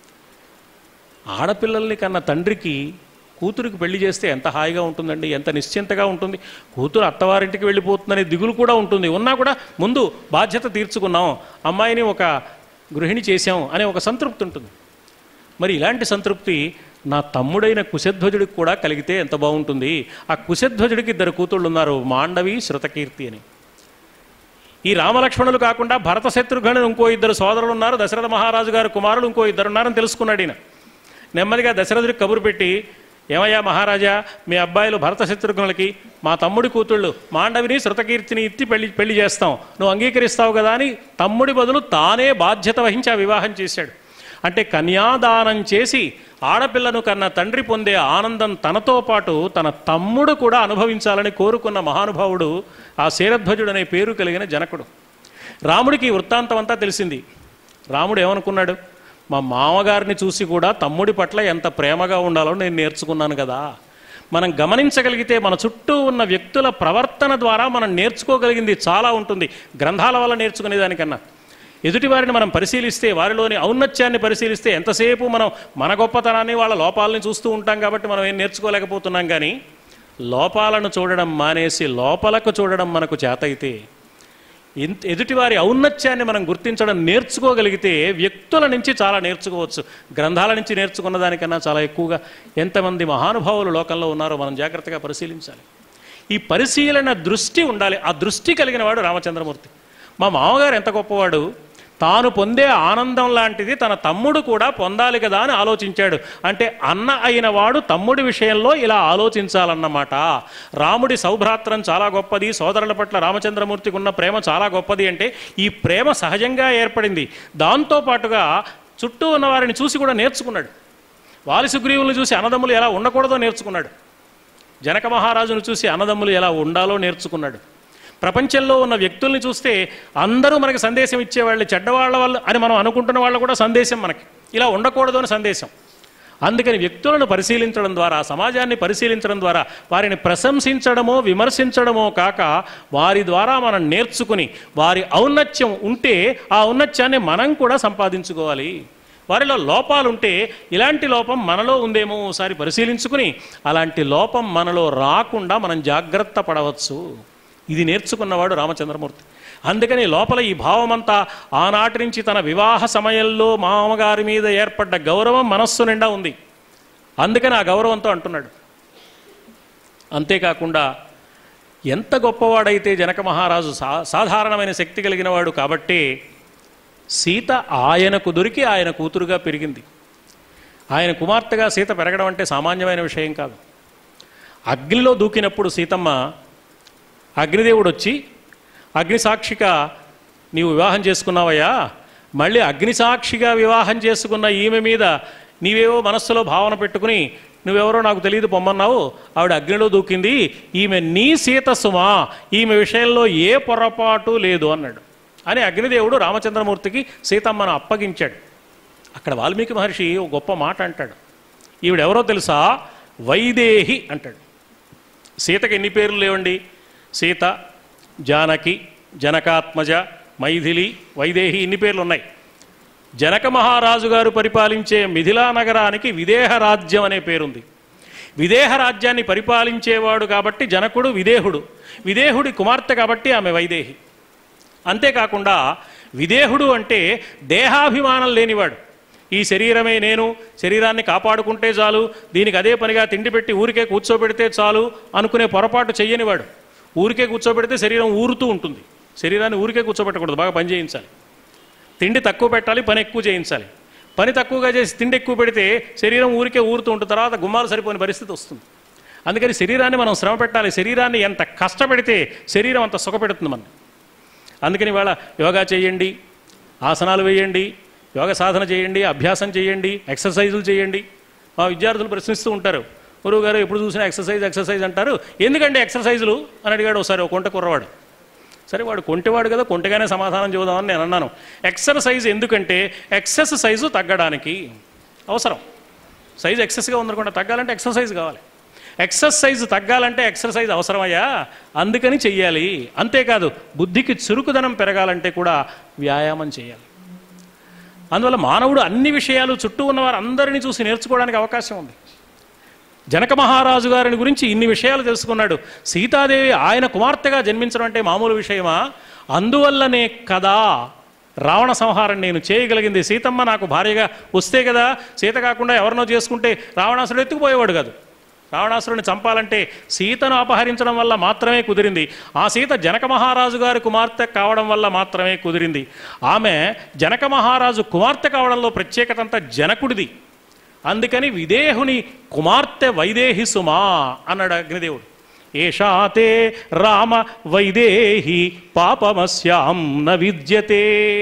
ఆడపిల్లల్ని కన్న తండ్రికి కూతురికి పెళ్లి చేస్తే ఎంత హాయిగా ఉంటుందండి ఎంత నిశ్చింతగా ఉంటుంది కూతురు అత్తవారింటికి వెళ్ళిపోతుందనే దిగులు కూడా ఉంటుంది ఉన్నా కూడా ముందు బాధ్యత తీర్చుకున్నాం అమ్మాయిని ఒక గృహిణి చేశాం అనే ఒక సంతృప్తి ఉంటుంది మరి ఇలాంటి సంతృప్తి నా తమ్ముడైన కుశధ్వజుడికి కూడా కలిగితే ఎంత బాగుంటుంది ఆ కుశధ్వజుడికి ఇద్దరు కూతుళ్ళు ఉన్నారు మాండవి శృతకీర్తి అని ఈ రామలక్ష్మణులు కాకుండా భరత శత్రుఘ్నుడు ఇంకో ఇద్దరు సోదరులు ఉన్నారు దశరథ మహారాజు గారు కుమారులు ఇంకో ఇద్దరు ఉన్నారని తెలుసుకున్నాడు ఈయన నెమ్మదిగా దశరథుడికి కబురు పెట్టి ఏమయ్యా మహారాజా మీ అబ్బాయిలు భరత శత్రుఘ్నులకి మా తమ్ముడి కూతుళ్ళు మాండవిని శృతకీర్తిని ఇత్తి పెళ్లి పెళ్లి చేస్తాం నువ్వు అంగీకరిస్తావు కదా అని తమ్ముడి బదులు తానే బాధ్యత వహించి ఆ వివాహం చేశాడు అంటే కన్యాదానం చేసి ఆడపిల్లను కన్న తండ్రి పొందే ఆనందం తనతో పాటు తన తమ్ముడు కూడా అనుభవించాలని కోరుకున్న మహానుభావుడు ఆ శీరధ్వజుడు అనే పేరు కలిగిన జనకుడు రాముడికి ఈ వృత్తాంతం అంతా తెలిసింది రాముడు ఏమనుకున్నాడు మా మామగారిని చూసి కూడా తమ్ముడి పట్ల ఎంత ప్రేమగా ఉండాలో నేను నేర్చుకున్నాను కదా మనం గమనించగలిగితే మన చుట్టూ ఉన్న వ్యక్తుల ప్రవర్తన ద్వారా మనం నేర్చుకోగలిగింది చాలా ఉంటుంది గ్రంథాల వల్ల నేర్చుకునే దానికన్నా ఎదుటి వారిని మనం పరిశీలిస్తే వారిలోని ఔన్నత్యాన్ని పరిశీలిస్తే ఎంతసేపు మనం మన గొప్పతనాన్ని వాళ్ళ లోపాలని చూస్తూ ఉంటాం కాబట్టి మనం ఏం నేర్చుకోలేకపోతున్నాం కానీ లోపాలను చూడడం మానేసి లోపలకు చూడడం మనకు చేత అయితే ఇంత ఎదుటివారి ఔన్నత్యాన్ని మనం గుర్తించడం నేర్చుకోగలిగితే వ్యక్తుల నుంచి చాలా నేర్చుకోవచ్చు గ్రంథాల నుంచి నేర్చుకున్న దానికన్నా చాలా ఎక్కువగా ఎంతమంది మహానుభావులు లోకంలో ఉన్నారో మనం జాగ్రత్తగా పరిశీలించాలి ఈ పరిశీలన దృష్టి ఉండాలి ఆ దృష్టి కలిగిన వాడు రామచంద్రమూర్తి మా మామగారు ఎంత గొప్పవాడు తాను పొందే ఆనందం లాంటిది తన తమ్ముడు కూడా పొందాలి కదా అని ఆలోచించాడు అంటే అన్న అయిన వాడు తమ్ముడి విషయంలో ఇలా ఆలోచించాలన్నమాట రాముడి సౌభ్రాత్రం చాలా గొప్పది సోదరుల పట్ల రామచంద్రమూర్తికి ఉన్న ప్రేమ చాలా గొప్పది అంటే ఈ ప్రేమ సహజంగా ఏర్పడింది దాంతో పాటుగా చుట్టూ ఉన్న వారిని చూసి కూడా నేర్చుకున్నాడు వాలి సుగ్రీవులను చూసి అన్నదమ్ములు ఎలా ఉండకూడదో నేర్చుకున్నాడు జనక మహారాజును చూసి అన్నదమ్ములు ఎలా ఉండాలో నేర్చుకున్నాడు ప్రపంచంలో ఉన్న వ్యక్తుల్ని చూస్తే అందరూ మనకి సందేశం ఇచ్చేవాళ్ళు చెడ్డవాళ్ళ వాళ్ళు అని మనం అనుకుంటున్న వాళ్ళు కూడా సందేశం మనకి ఇలా ఉండకూడదు అని సందేశం అందుకని వ్యక్తులను పరిశీలించడం ద్వారా సమాజాన్ని పరిశీలించడం ద్వారా వారిని ప్రశంసించడమో విమర్శించడమో కాక వారి ద్వారా మనం నేర్చుకుని వారి ఔన్నత్యం ఉంటే ఆ ఔన్నత్యాన్ని మనం కూడా సంపాదించుకోవాలి వారిలో లోపాలుంటే ఇలాంటి లోపం మనలో ఉందేమో ఒకసారి పరిశీలించుకుని అలాంటి లోపం మనలో రాకుండా మనం జాగ్రత్త పడవచ్చు ఇది నేర్చుకున్నవాడు రామచంద్రమూర్తి అందుకని లోపల ఈ భావమంతా ఆనాటి నుంచి తన వివాహ సమయంలో మామగారి మీద ఏర్పడ్డ గౌరవం మనస్సు నిండా ఉంది అందుకని ఆ గౌరవంతో అంటున్నాడు అంతేకాకుండా ఎంత గొప్పవాడైతే జనక మహారాజు సా సాధారణమైన శక్తి కలిగిన వాడు కాబట్టి సీత ఆయనకు దొరికి ఆయన కూతురుగా పెరిగింది ఆయన కుమార్తెగా సీత పెరగడం అంటే సామాన్యమైన విషయం కాదు అగ్నిలో దూకినప్పుడు సీతమ్మ అగ్నిదేవుడు వచ్చి అగ్నిసాక్షిగా నీవు వివాహం చేసుకున్నావయ్యా మళ్ళీ అగ్నిసాక్షిగా వివాహం చేసుకున్న ఈమె మీద నీవేవో మనస్సులో భావన పెట్టుకుని నువ్వెవరో నాకు తెలియదు పొమ్మన్నావు ఆవిడ అగ్నిలో దూకింది ఈమె నీ సీత సుమా ఈమె విషయంలో ఏ పొరపాటు లేదు అన్నాడు అని అగ్నిదేవుడు రామచంద్రమూర్తికి సీతమ్మను అప్పగించాడు అక్కడ వాల్మీకి మహర్షి ఒక గొప్ప మాట అంటాడు ఈవిడెవరో తెలుసా వైదేహి అంటాడు సీతకి ఎన్ని పేర్లు లేవండి సీత జానకి జనకాత్మజ మైథిలి వైదేహి ఇన్ని పేర్లు ఉన్నాయి జనక మహారాజు గారు పరిపాలించే మిథిలా నగరానికి విదేహ రాజ్యం అనే పేరుంది విదేహ రాజ్యాన్ని పరిపాలించేవాడు కాబట్టి జనకుడు విదేహుడు విదేహుడి కుమార్తె కాబట్టి ఆమె వైదేహి అంతేకాకుండా విదేహుడు అంటే దేహాభిమానం లేనివాడు ఈ శరీరమే నేను శరీరాన్ని కాపాడుకుంటే చాలు దీనికి అదే పనిగా తిండి పెట్టి ఊరికే కూర్చోబెడితే చాలు అనుకునే పొరపాటు చెయ్యనివాడు ఊరికే కూర్చోబెడితే శరీరం ఊరుతూ ఉంటుంది శరీరాన్ని ఊరికే కూర్చోబెట్టకూడదు బాగా పని చేయించాలి తిండి తక్కువ పెట్టాలి పని ఎక్కువ చేయించాలి పని తక్కువగా చేసి తిండి ఎక్కువ పెడితే శరీరం ఊరికే ఊరుతూ ఉంటుంది తర్వాత గుమ్మాలు సరిపోని పరిస్థితి వస్తుంది అందుకని శరీరాన్ని మనం శ్రమ పెట్టాలి శరీరాన్ని ఎంత కష్టపెడితే శరీరం అంత సుఖపెడుతుంది మనం అందుకని ఇవాళ యోగా చేయండి ఆసనాలు వేయండి యోగ సాధన చేయండి అభ్యాసం చేయండి ఎక్సర్సైజులు చేయండి మా విద్యార్థులు ప్రశ్నిస్తూ ఉంటారు గురువు గారు ఎప్పుడు చూసినా ఎక్సర్సైజ్ ఎక్సర్సైజ్ అంటారు ఎందుకంటే ఎక్సర్సైజులు అని అడిగాడు ఒకసారి ఒక కొంట కుర్రవాడు సరే వాడు కొంటేవాడు కదా కొంటగానే సమాధానం చెబుదామని నేను అన్నాను ఎక్సర్సైజ్ ఎందుకంటే ఎక్సెస్ సైజు తగ్గడానికి అవసరం సైజు ఎక్సెస్గా ఉందనుకుంటే తగ్గాలంటే ఎక్సర్సైజ్ కావాలి ఎక్సర్సైజ్ తగ్గాలంటే ఎక్సర్సైజ్ అవసరమయ్యా అందుకని చెయ్యాలి అంతేకాదు బుద్ధికి చురుకుదనం పెరగాలంటే కూడా వ్యాయామం చేయాలి అందువల్ల మానవుడు అన్ని విషయాలు చుట్టూ ఉన్న వారందరినీ చూసి నేర్చుకోవడానికి అవకాశం ఉంది జనక మహారాజు గారిని గురించి ఇన్ని విషయాలు తెలుసుకున్నాడు సీతాదేవి ఆయన కుమార్తెగా జన్మించడం అంటే మామూలు విషయమా అందువల్లనే కదా రావణ సంహారం నేను చేయగలిగింది సీతమ్మ నాకు భార్యగా వస్తే కదా సీత కాకుండా ఎవరినో చేసుకుంటే రావణాసురుడు ఎత్తుకుపోయేవాడు కాదు రావణాసురుని చంపాలంటే సీతను అపహరించడం వల్ల మాత్రమే కుదిరింది ఆ సీత జనక మహారాజు గారి కుమార్తె కావడం వల్ల మాత్రమే కుదిరింది ఆమె జనక మహారాజు కుమార్తె కావడంలో ప్రత్యేకత అంతా జనకుడిది అందుకని విదేహుని కుమార్తె వైదేహి సుమా అన్నాడు అగ్నిదేవుడు ఏషాతే రామ వైదేహి పాపమస్యాం న విద్యతే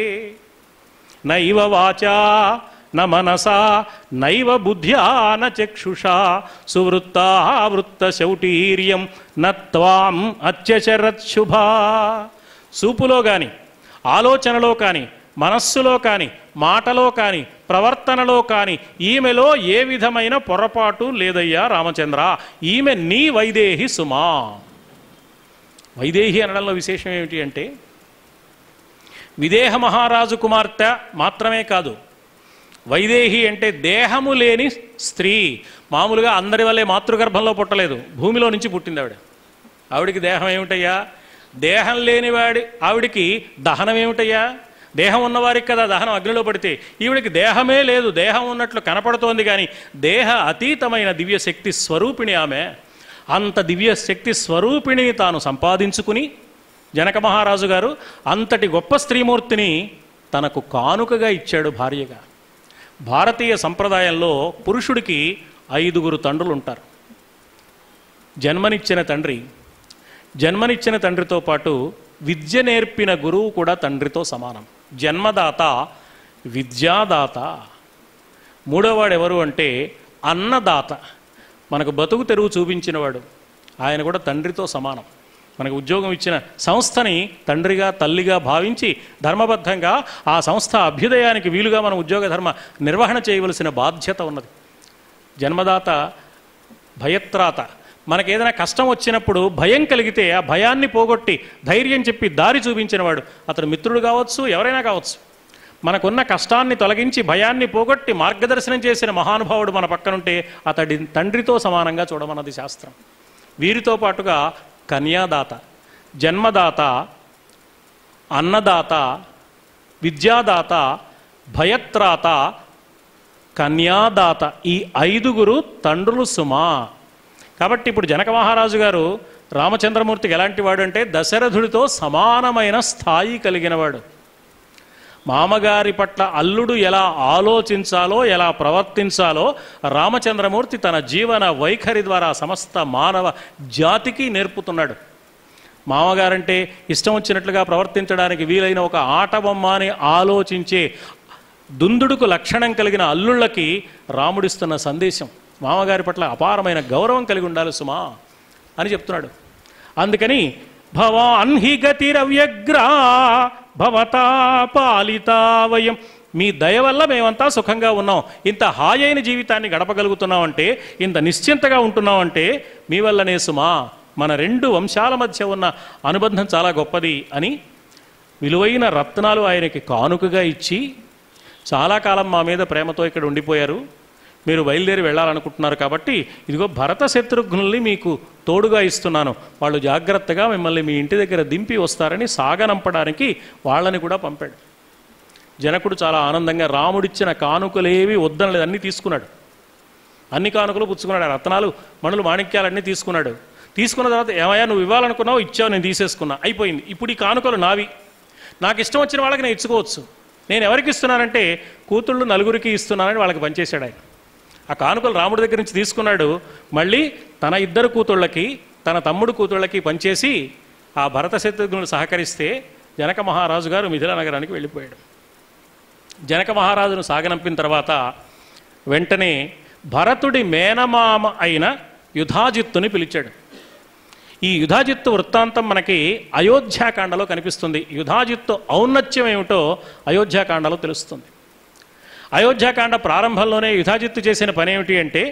నైవ వాచా న మనసా నైవ బుద్ధ్యా న చక్షుషా సువృత్తా వృత్త శౌటీర్యం నత్వాం అత్యచరత్ శుభా చూపులో కానీ ఆలోచనలో కానీ మనస్సులో కానీ మాటలో కానీ ప్రవర్తనలో కానీ ఈమెలో ఏ విధమైన పొరపాటు లేదయ్యా రామచంద్ర ఈమె నీ వైదేహి సుమా వైదేహి అనడంలో విశేషం ఏమిటి అంటే విదేహ మహారాజు కుమార్తె మాత్రమే కాదు వైదేహి అంటే దేహము లేని స్త్రీ మామూలుగా అందరి వల్లే మాతృగర్భంలో పుట్టలేదు భూమిలో నుంచి పుట్టింది ఆవిడ ఆవిడికి దేహం ఏమిటయ్యా దేహం లేనివాడి ఆవిడికి దహనం ఏమిటయ్యా దేహం ఉన్నవారికి కదా దహనం అగ్నిలో పడితే ఈవిడికి దేహమే లేదు దేహం ఉన్నట్లు కనపడుతోంది కానీ దేహ అతీతమైన దివ్య శక్తి స్వరూపిణి ఆమె అంత దివ్య శక్తి స్వరూపిణిని తాను సంపాదించుకుని జనక మహారాజు గారు అంతటి గొప్ప స్త్రీమూర్తిని తనకు కానుకగా ఇచ్చాడు భార్యగా భారతీయ సంప్రదాయంలో పురుషుడికి ఐదుగురు తండ్రులు ఉంటారు జన్మనిచ్చిన తండ్రి జన్మనిచ్చిన తండ్రితో పాటు విద్య నేర్పిన గురువు కూడా తండ్రితో సమానం జన్మదాత విద్యాదాత మూడోవాడు ఎవరు అంటే అన్నదాత మనకు బతుకు తెరువు చూపించినవాడు ఆయన కూడా తండ్రితో సమానం మనకు ఉద్యోగం ఇచ్చిన సంస్థని తండ్రిగా తల్లిగా భావించి ధర్మబద్ధంగా ఆ సంస్థ అభ్యుదయానికి వీలుగా మనం ఉద్యోగ ధర్మ నిర్వహణ చేయవలసిన బాధ్యత ఉన్నది జన్మదాత భయత్రాత మనకేదైనా కష్టం వచ్చినప్పుడు భయం కలిగితే ఆ భయాన్ని పోగొట్టి ధైర్యం చెప్పి దారి చూపించినవాడు అతను మిత్రుడు కావచ్చు ఎవరైనా కావచ్చు మనకున్న కష్టాన్ని తొలగించి భయాన్ని పోగొట్టి మార్గదర్శనం చేసిన మహానుభావుడు మన పక్కనుంటే అతడి తండ్రితో సమానంగా చూడమన్నది శాస్త్రం వీరితో పాటుగా కన్యాదాత జన్మదాత అన్నదాత విద్యాదాత భయత్రాత కన్యాదాత ఈ ఐదుగురు తండ్రులు సుమా కాబట్టి ఇప్పుడు జనక మహారాజు గారు రామచంద్రమూర్తికి ఎలాంటి వాడు అంటే దశరథుడితో సమానమైన స్థాయి కలిగినవాడు మామగారి పట్ల అల్లుడు ఎలా ఆలోచించాలో ఎలా ప్రవర్తించాలో రామచంద్రమూర్తి తన జీవన వైఖరి ద్వారా సమస్త మానవ జాతికి నేర్పుతున్నాడు మామగారంటే ఇష్టం వచ్చినట్లుగా ప్రవర్తించడానికి వీలైన ఒక ఆట బొమ్మ అని ఆలోచించే దుందుడుకు లక్షణం కలిగిన అల్లుళ్ళకి రాముడిస్తున్న సందేశం మామగారి పట్ల అపారమైన గౌరవం కలిగి ఉండాలి సుమా అని చెప్తున్నాడు అందుకని భవాన్ హి గతిరవ్యగ్రా భవతా పాలితా వయం మీ దయ వల్ల మేమంతా సుఖంగా ఉన్నాం ఇంత హాయైన జీవితాన్ని గడపగలుగుతున్నామంటే ఇంత నిశ్చింతగా ఉంటున్నామంటే మీ వల్లనే సుమా మన రెండు వంశాల మధ్య ఉన్న అనుబంధం చాలా గొప్పది అని విలువైన రత్నాలు ఆయనకి కానుకగా ఇచ్చి చాలా కాలం మా మీద ప్రేమతో ఇక్కడ ఉండిపోయారు మీరు బయలుదేరి వెళ్ళాలనుకుంటున్నారు కాబట్టి ఇదిగో భరత శత్రుఘ్నుల్ని మీకు తోడుగా ఇస్తున్నాను వాళ్ళు జాగ్రత్తగా మిమ్మల్ని మీ ఇంటి దగ్గర దింపి వస్తారని సాగనంపడానికి వాళ్ళని కూడా పంపాడు జనకుడు చాలా ఆనందంగా రాముడిచ్చిన కానుకలేవి వద్దనలేదు అన్నీ తీసుకున్నాడు అన్ని కానుకలు పుచ్చుకున్నాడు ఆ రత్నాలు మణులు మాణిక్యాలన్నీ తీసుకున్నాడు తీసుకున్న తర్వాత ఏమయ్యా నువ్వు ఇవ్వాలనుకున్నావు ఇచ్చావు నేను తీసేసుకున్నా అయిపోయింది ఇప్పుడు ఈ కానుకలు నావి నాకు ఇష్టం వచ్చిన వాళ్ళకి నేను ఇచ్చుకోవచ్చు నేను ఎవరికి ఇస్తున్నానంటే కూతుళ్ళు నలుగురికి ఇస్తున్నానని వాళ్ళకి పనిచేశాడు ఆయన ఆ కానుకలు రాముడి దగ్గర నుంచి తీసుకున్నాడు మళ్ళీ తన ఇద్దరు కూతుళ్ళకి తన తమ్ముడు కూతుళ్ళకి పనిచేసి ఆ భరత శత్రుఘ్నులు సహకరిస్తే జనక మహారాజు గారు మిథిలా నగరానికి వెళ్ళిపోయాడు జనక మహారాజును సాగనంపిన తర్వాత వెంటనే భరతుడి మేనమామ అయిన యుధాజిత్తుని పిలిచాడు ఈ యుధాజిత్తు వృత్తాంతం మనకి అయోధ్యాకాండలో కనిపిస్తుంది యుధాజిత్తు ఔన్నత్యం ఏమిటో అయోధ్యాకాండలో తెలుస్తుంది అయోధ్యాకాండ ప్రారంభంలోనే యుధాజిత్తు చేసిన పని ఏమిటి అంటే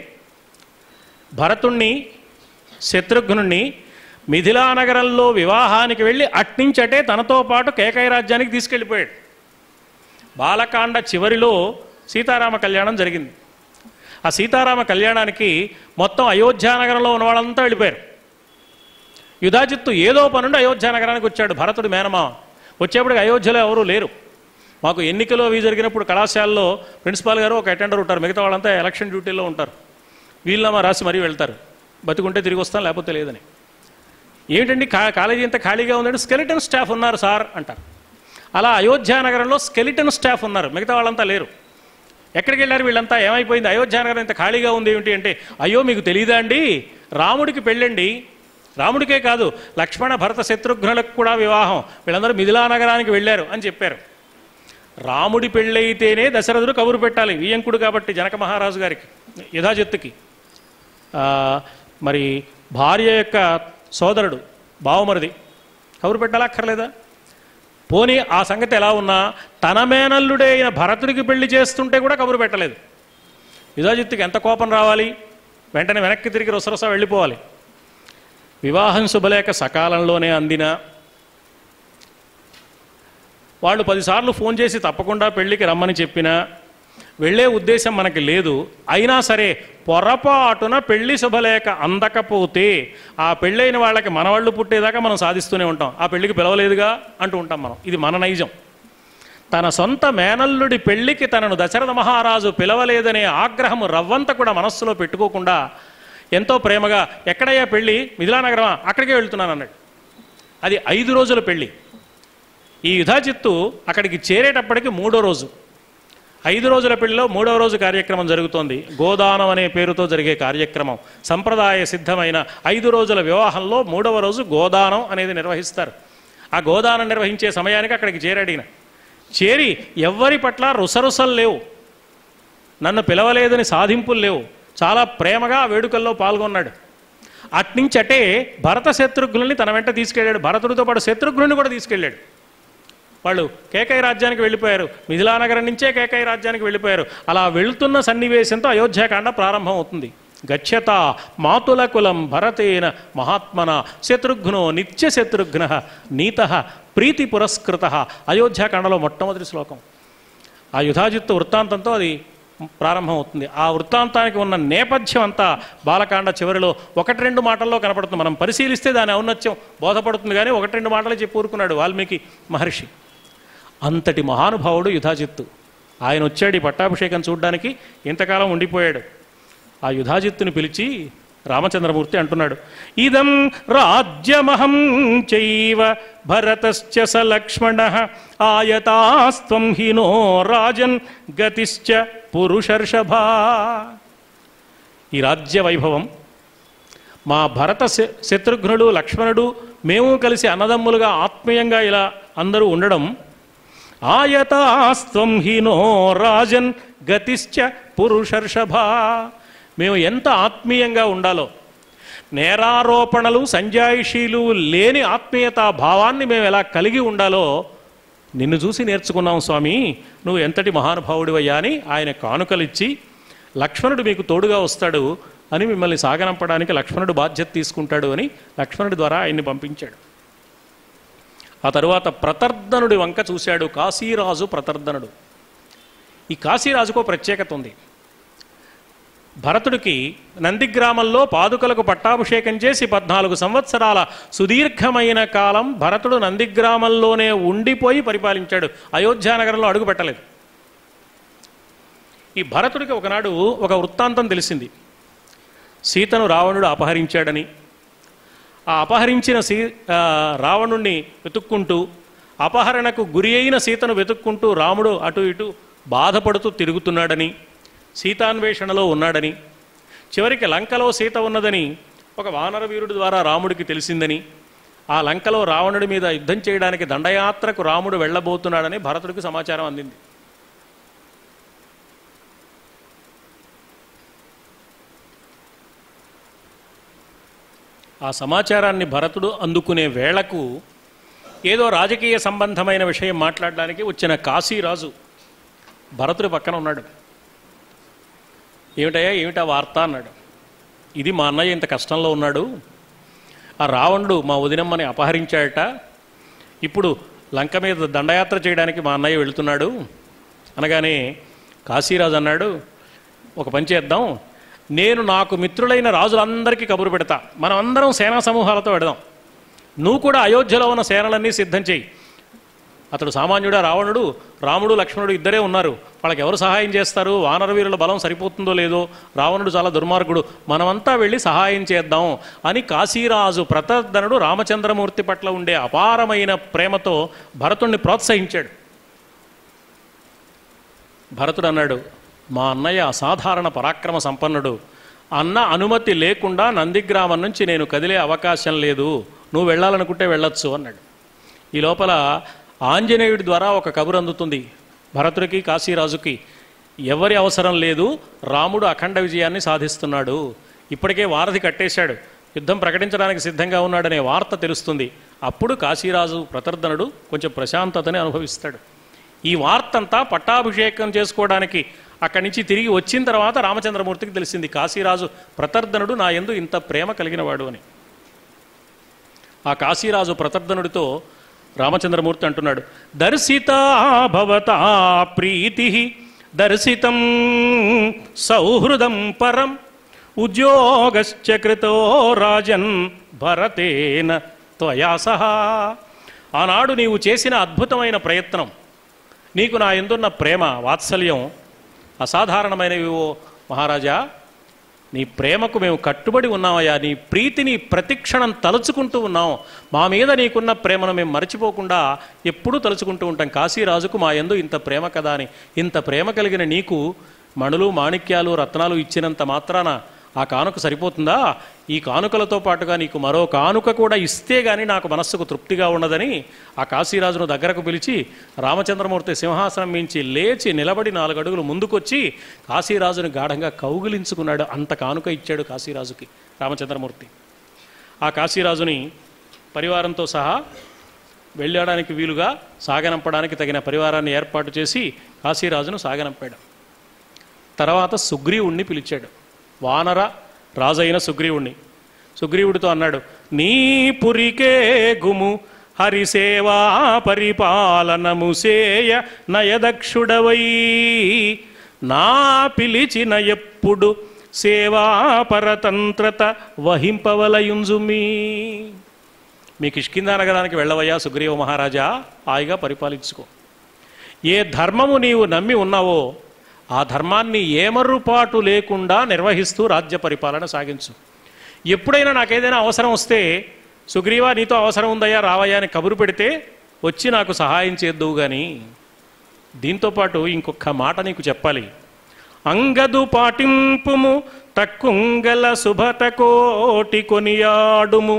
భరతుణ్ణి శత్రుఘ్నుణ్ణి మిథిలా నగరంలో వివాహానికి వెళ్ళి అట్నుంచటే తనతో పాటు కేకయ రాజ్యానికి తీసుకెళ్ళిపోయాడు బాలకాండ చివరిలో సీతారామ కళ్యాణం జరిగింది ఆ సీతారామ కళ్యాణానికి మొత్తం అయోధ్య నగరంలో ఉన్న వాళ్ళంతా వెళ్ళిపోయారు యుధాజిత్తు ఏదో పనుండి అయోధ్య నగరానికి వచ్చాడు భరతుడి మేనమామ వచ్చేప్పటికి అయోధ్యలో ఎవరూ లేరు మాకు ఎన్నికలు అవి జరిగినప్పుడు కళాశాలలో ప్రిన్సిపాల్ గారు ఒక అటెండర్ ఉంటారు మిగతా వాళ్ళంతా ఎలక్షన్ డ్యూటీలో ఉంటారు వీళ్ళనామా రాసి మరీ వెళ్తారు బతికుంటే తిరిగి వస్తాం లేకపోతే లేదని ఏమిటండి కా కాలేజీ ఇంత ఖాళీగా ఉందంటే స్కెలిటన్ స్టాఫ్ ఉన్నారు సార్ అంటారు అలా అయోధ్య నగరంలో స్కెలిటన్ స్టాఫ్ ఉన్నారు మిగతా వాళ్ళంతా లేరు ఎక్కడికి వెళ్ళారు వీళ్ళంతా ఏమైపోయింది అయోధ్య నగరం ఇంత ఖాళీగా ఉంది ఏమిటి అంటే అయ్యో మీకు తెలియదా అండి రాముడికి పెళ్ళండి రాముడికే కాదు లక్ష్మణ భరత శత్రుఘ్నులకు కూడా వివాహం వీళ్ళందరూ మిథిలా నగరానికి వెళ్ళారు అని చెప్పారు రాముడి పెళ్ళైతేనే దశరథుడు కబురు పెట్టాలి వియంకుడు కాబట్టి జనక మహారాజు గారికి యథాజత్తుకి ఆ, మరి భార్య యొక్క సోదరుడు బావమరిది కబురు పెట్టాలక్కర్లేదా పోనీ ఆ సంగతి ఎలా ఉన్నా తన మేనల్లుడే అయిన భరతుడికి పెళ్లి చేస్తుంటే కూడా కబురు పెట్టలేదు యుధాజిత్తుకి ఎంత కోపం రావాలి వెంటనే వెనక్కి తిరిగి రొసరొస వెళ్ళిపోవాలి వివాహం శుభలేఖ సకాలంలోనే అందిన వాళ్ళు పదిసార్లు ఫోన్ చేసి తప్పకుండా పెళ్ళికి రమ్మని చెప్పినా వెళ్ళే ఉద్దేశం మనకి లేదు అయినా సరే పొరపాటున పెళ్లి శుభలేఖ అందకపోతే ఆ పెళ్ళైన వాళ్ళకి మనవాళ్ళు పుట్టేదాకా మనం సాధిస్తూనే ఉంటాం ఆ పెళ్ళికి పిలవలేదుగా అంటూ ఉంటాం మనం ఇది మన నైజం తన సొంత మేనల్లుడి పెళ్లికి తనను దశరథ మహారాజు పిలవలేదనే ఆగ్రహము రవ్వంత కూడా మనస్సులో పెట్టుకోకుండా ఎంతో ప్రేమగా ఎక్కడయ్యా పెళ్ళి మిథిలానగరమా అక్కడికే వెళ్తున్నాను అన్నాడు అది ఐదు రోజుల పెళ్ళి ఈ యుధాజిత్తు అక్కడికి చేరేటప్పటికి మూడో రోజు ఐదు రోజుల పెళ్లిలో మూడవ రోజు కార్యక్రమం జరుగుతోంది గోదానం అనే పేరుతో జరిగే కార్యక్రమం సంప్రదాయ సిద్ధమైన ఐదు రోజుల వివాహంలో మూడవ రోజు గోదానం అనేది నిర్వహిస్తారు ఆ గోదానం నిర్వహించే సమయానికి అక్కడికి చేరాడిన చేరి ఎవ్వరి పట్ల రుసరుసలు లేవు నన్ను పిలవలేదని సాధింపులు లేవు చాలా ప్రేమగా ఆ వేడుకల్లో పాల్గొన్నాడు అట్నుంచి అటే భరత శత్రుఘ్నుల్ని తన వెంట తీసుకెళ్ళాడు భరతుడితో పాటు శత్రుఘ్నుని కూడా తీసుకెళ్ళాడు వాళ్ళు కేకయ్య రాజ్యానికి వెళ్ళిపోయారు మిథిలానగరం నుంచే కేకయ్య రాజ్యానికి వెళ్ళిపోయారు అలా వెళ్తున్న సన్నివేశంతో అయోధ్యాకాండ ప్రారంభం అవుతుంది గచ్చత మాతుల కులం భరతేన మహాత్మన శత్రుఘ్నో నిత్య శత్రుఘ్న నీత ప్రీతి పురస్కృత అయోధ్యాకాండలో మొట్టమొదటి శ్లోకం ఆ యుధాజిత్తు వృత్తాంతంతో అది ప్రారంభం అవుతుంది ఆ వృత్తాంతానికి ఉన్న నేపథ్యం అంతా బాలకాండ చివరిలో ఒకటి రెండు మాటల్లో కనపడుతుంది మనం పరిశీలిస్తే దాని ఔన్నత్యం బోధపడుతుంది కానీ ఒకటి రెండు మాటలు చెప్పి ఊరుకున్నాడు వాల్మీకి మహర్షి అంతటి మహానుభావుడు యుధాజిత్తు ఆయన వచ్చాడు ఈ పట్టాభిషేకం చూడడానికి ఇంతకాలం ఉండిపోయాడు ఆ యుధాజిత్తుని పిలిచి రామచంద్రమూర్తి అంటున్నాడు ఇదం రాజ్యమహం చైవ భరతశ్చ స లక్ష్మణ ఆయతాస్త్వం హినో రాజన్ గతిశ్చ పురుషర్షభా ఈ రాజ్య వైభవం మా భరత శ- శత్రుఘ్నుడు లక్ష్మణుడు మేము కలిసి అన్నదమ్ములుగా ఆత్మీయంగా ఇలా అందరూ ఉండడం ఆయతాస్త్వం హీనో రాజన్ గతిశ్చ పురుషర్షభా మేము ఎంత ఆత్మీయంగా ఉండాలో నేరారోపణలు సంజాయిషీలు లేని ఆత్మీయతా భావాన్ని మేము ఎలా కలిగి ఉండాలో నిన్ను చూసి నేర్చుకున్నాం స్వామి నువ్వు ఎంతటి మహానుభావుడివయ్యా అని ఆయన కానుకలిచ్చి లక్ష్మణుడు మీకు తోడుగా వస్తాడు అని మిమ్మల్ని సాగనంపడానికి లక్ష్మణుడు బాధ్యత తీసుకుంటాడు అని లక్ష్మణుడి ద్వారా ఆయన్ని పంపించాడు ఆ తరువాత ప్రతర్దనుడి వంక చూశాడు కాశీరాజు ప్రతర్దనుడు ఈ కాశీరాజుకో ప్రత్యేకత ఉంది భరతుడికి నందిగ్రామంలో పాదుకలకు పట్టాభిషేకం చేసి పద్నాలుగు సంవత్సరాల సుదీర్ఘమైన కాలం భరతుడు నందిగ్రామంలోనే ఉండిపోయి పరిపాలించాడు అయోధ్యానగరంలో అడుగు పెట్టలేదు ఈ భరతుడికి ఒకనాడు ఒక వృత్తాంతం తెలిసింది సీతను రావణుడు అపహరించాడని ఆ అపహరించిన సీ ఆ, రావణుణ్ణి వెతుక్కుంటూ అపహరణకు గురి అయిన సీతను వెతుక్కుంటూ రాముడు అటు ఇటు బాధపడుతూ తిరుగుతున్నాడని సీతాన్వేషణలో ఉన్నాడని చివరికి లంకలో సీత ఉన్నదని ఒక వానర వీరుడి ద్వారా రాముడికి తెలిసిందని ఆ లంకలో రావణుడి మీద యుద్ధం చేయడానికి దండయాత్రకు రాముడు వెళ్ళబోతున్నాడని భరతుడికి సమాచారం అందింది ఆ సమాచారాన్ని భరతుడు అందుకునే వేళకు ఏదో రాజకీయ సంబంధమైన విషయం మాట్లాడడానికి వచ్చిన కాశీరాజు భరతుడి పక్కన ఉన్నాడు ఏమిటయ్యా ఏమిటా వార్త అన్నాడు ఇది మా అన్నయ్య ఇంత కష్టంలో ఉన్నాడు ఆ రావణుడు మా వదినమ్మని అపహరించాడట ఇప్పుడు లంక మీద దండయాత్ర చేయడానికి మా అన్నయ్య వెళుతున్నాడు అనగానే కాశీరాజు అన్నాడు ఒక పని చేద్దాం నేను నాకు మిత్రులైన రాజులందరికీ కబురు పెడతా మనం అందరం సేనా సమూహాలతో పెడదాం నువ్వు కూడా అయోధ్యలో ఉన్న సేనలన్నీ సిద్ధం చేయి అతడు సామాన్యుడా రావణుడు రాముడు లక్ష్మణుడు ఇద్దరే ఉన్నారు వాళ్ళకి ఎవరు సహాయం చేస్తారు వానర వీరుల బలం సరిపోతుందో లేదో రావణుడు చాలా దుర్మార్గుడు మనమంతా వెళ్ళి సహాయం చేద్దాం అని కాశీరాజు ప్రతర్ధనుడు రామచంద్రమూర్తి పట్ల ఉండే అపారమైన ప్రేమతో భరతుణ్ణి ప్రోత్సహించాడు భరతుడు అన్నాడు మా అన్నయ్య అసాధారణ పరాక్రమ సంపన్నుడు అన్న అనుమతి లేకుండా నందిగ్రామం నుంచి నేను కదిలే అవకాశం లేదు నువ్వు వెళ్ళాలనుకుంటే వెళ్ళొచ్చు అన్నాడు ఈ లోపల ఆంజనేయుడి ద్వారా ఒక కబురు అందుతుంది భరతుడికి కాశీరాజుకి ఎవరి అవసరం లేదు రాముడు అఖండ విజయాన్ని సాధిస్తున్నాడు ఇప్పటికే వారధి కట్టేశాడు యుద్ధం ప్రకటించడానికి సిద్ధంగా ఉన్నాడనే వార్త తెలుస్తుంది అప్పుడు కాశీరాజు ప్రతర్దనుడు కొంచెం ప్రశాంతతని అనుభవిస్తాడు ఈ వార్తంతా పట్టాభిషేకం చేసుకోవడానికి అక్కడి నుంచి తిరిగి వచ్చిన తర్వాత రామచంద్రమూర్తికి తెలిసింది కాశీరాజు ప్రతర్దనుడు నా యందు ఇంత ప్రేమ కలిగిన వాడు అని ఆ కాశీరాజు ప్రతర్దనుడితో రామచంద్రమూర్తి అంటున్నాడు దర్శిత భవతా ప్రీతి దర్శితం సౌహృదం పరం ఉద్యోగశ్చ కృతో రాజన్ భరతేన త్వయా సహా ఆనాడు నీవు చేసిన అద్భుతమైన ప్రయత్నం నీకు నా ఎందున్న ప్రేమ వాత్సల్యం అసాధారణమైనవి ఓ మహారాజా నీ ప్రేమకు మేము కట్టుబడి ఉన్నామయ్యా నీ ప్రీతిని ప్రతిక్షణం తలుచుకుంటూ ఉన్నాం మా మీద నీకున్న ప్రేమను మేము మర్చిపోకుండా ఎప్పుడూ తలుచుకుంటూ ఉంటాం కాశీరాజుకు మా ఎందు ఇంత ప్రేమ కదా అని ఇంత ప్రేమ కలిగిన నీకు మణులు మాణిక్యాలు రత్నాలు ఇచ్చినంత మాత్రాన ఆ కానుక సరిపోతుందా ఈ కానుకలతో పాటుగా నీకు మరో కానుక కూడా ఇస్తే గాని నాకు మనస్సుకు తృప్తిగా ఉండదని ఆ కాశీరాజును దగ్గరకు పిలిచి రామచంద్రమూర్తి సింహాసనం మించి లేచి నిలబడి నాలుగు అడుగులు ముందుకొచ్చి కాశీరాజుని గాఢంగా కౌగిలించుకున్నాడు అంత కానుక ఇచ్చాడు కాశీరాజుకి రామచంద్రమూర్తి ఆ కాశీరాజుని పరివారంతో సహా వెళ్ళడానికి వీలుగా సాగనంపడానికి తగిన పరివారాన్ని ఏర్పాటు చేసి కాశీరాజును సాగనంపాడు తర్వాత సుగ్రీవుణ్ణి పిలిచాడు వానర రాజైన సుగ్రీవుణ్ణి సుగ్రీవుడితో అన్నాడు నీ పురికే గుము హరిసేవా పరిపాలనము సేయ నయదక్షుడవై నా పిలిచిన ఎప్పుడు సేవా పరతంత్రత వహింపవలయుంజుమీ మీ కిష్కిందా నగరానికి వెళ్ళవయ్యా సుగ్రీవ మహారాజా హాయిగా పరిపాలించుకో ఏ ధర్మము నీవు నమ్మి ఉన్నావో ఆ ధర్మాన్ని ఏమర్రుపాటు లేకుండా నిర్వహిస్తూ రాజ్య పరిపాలన సాగించు ఎప్పుడైనా నాకేదైనా అవసరం వస్తే సుగ్రీవా నీతో అవసరం ఉందయ్యా రావయ్యా అని కబురు పెడితే వచ్చి నాకు సహాయం చేద్దువు కానీ దీంతోపాటు ఇంకొక మాట నీకు చెప్పాలి అంగదు పాటింపుము తక్కుంగల శుభత కోటి కొనియాడుము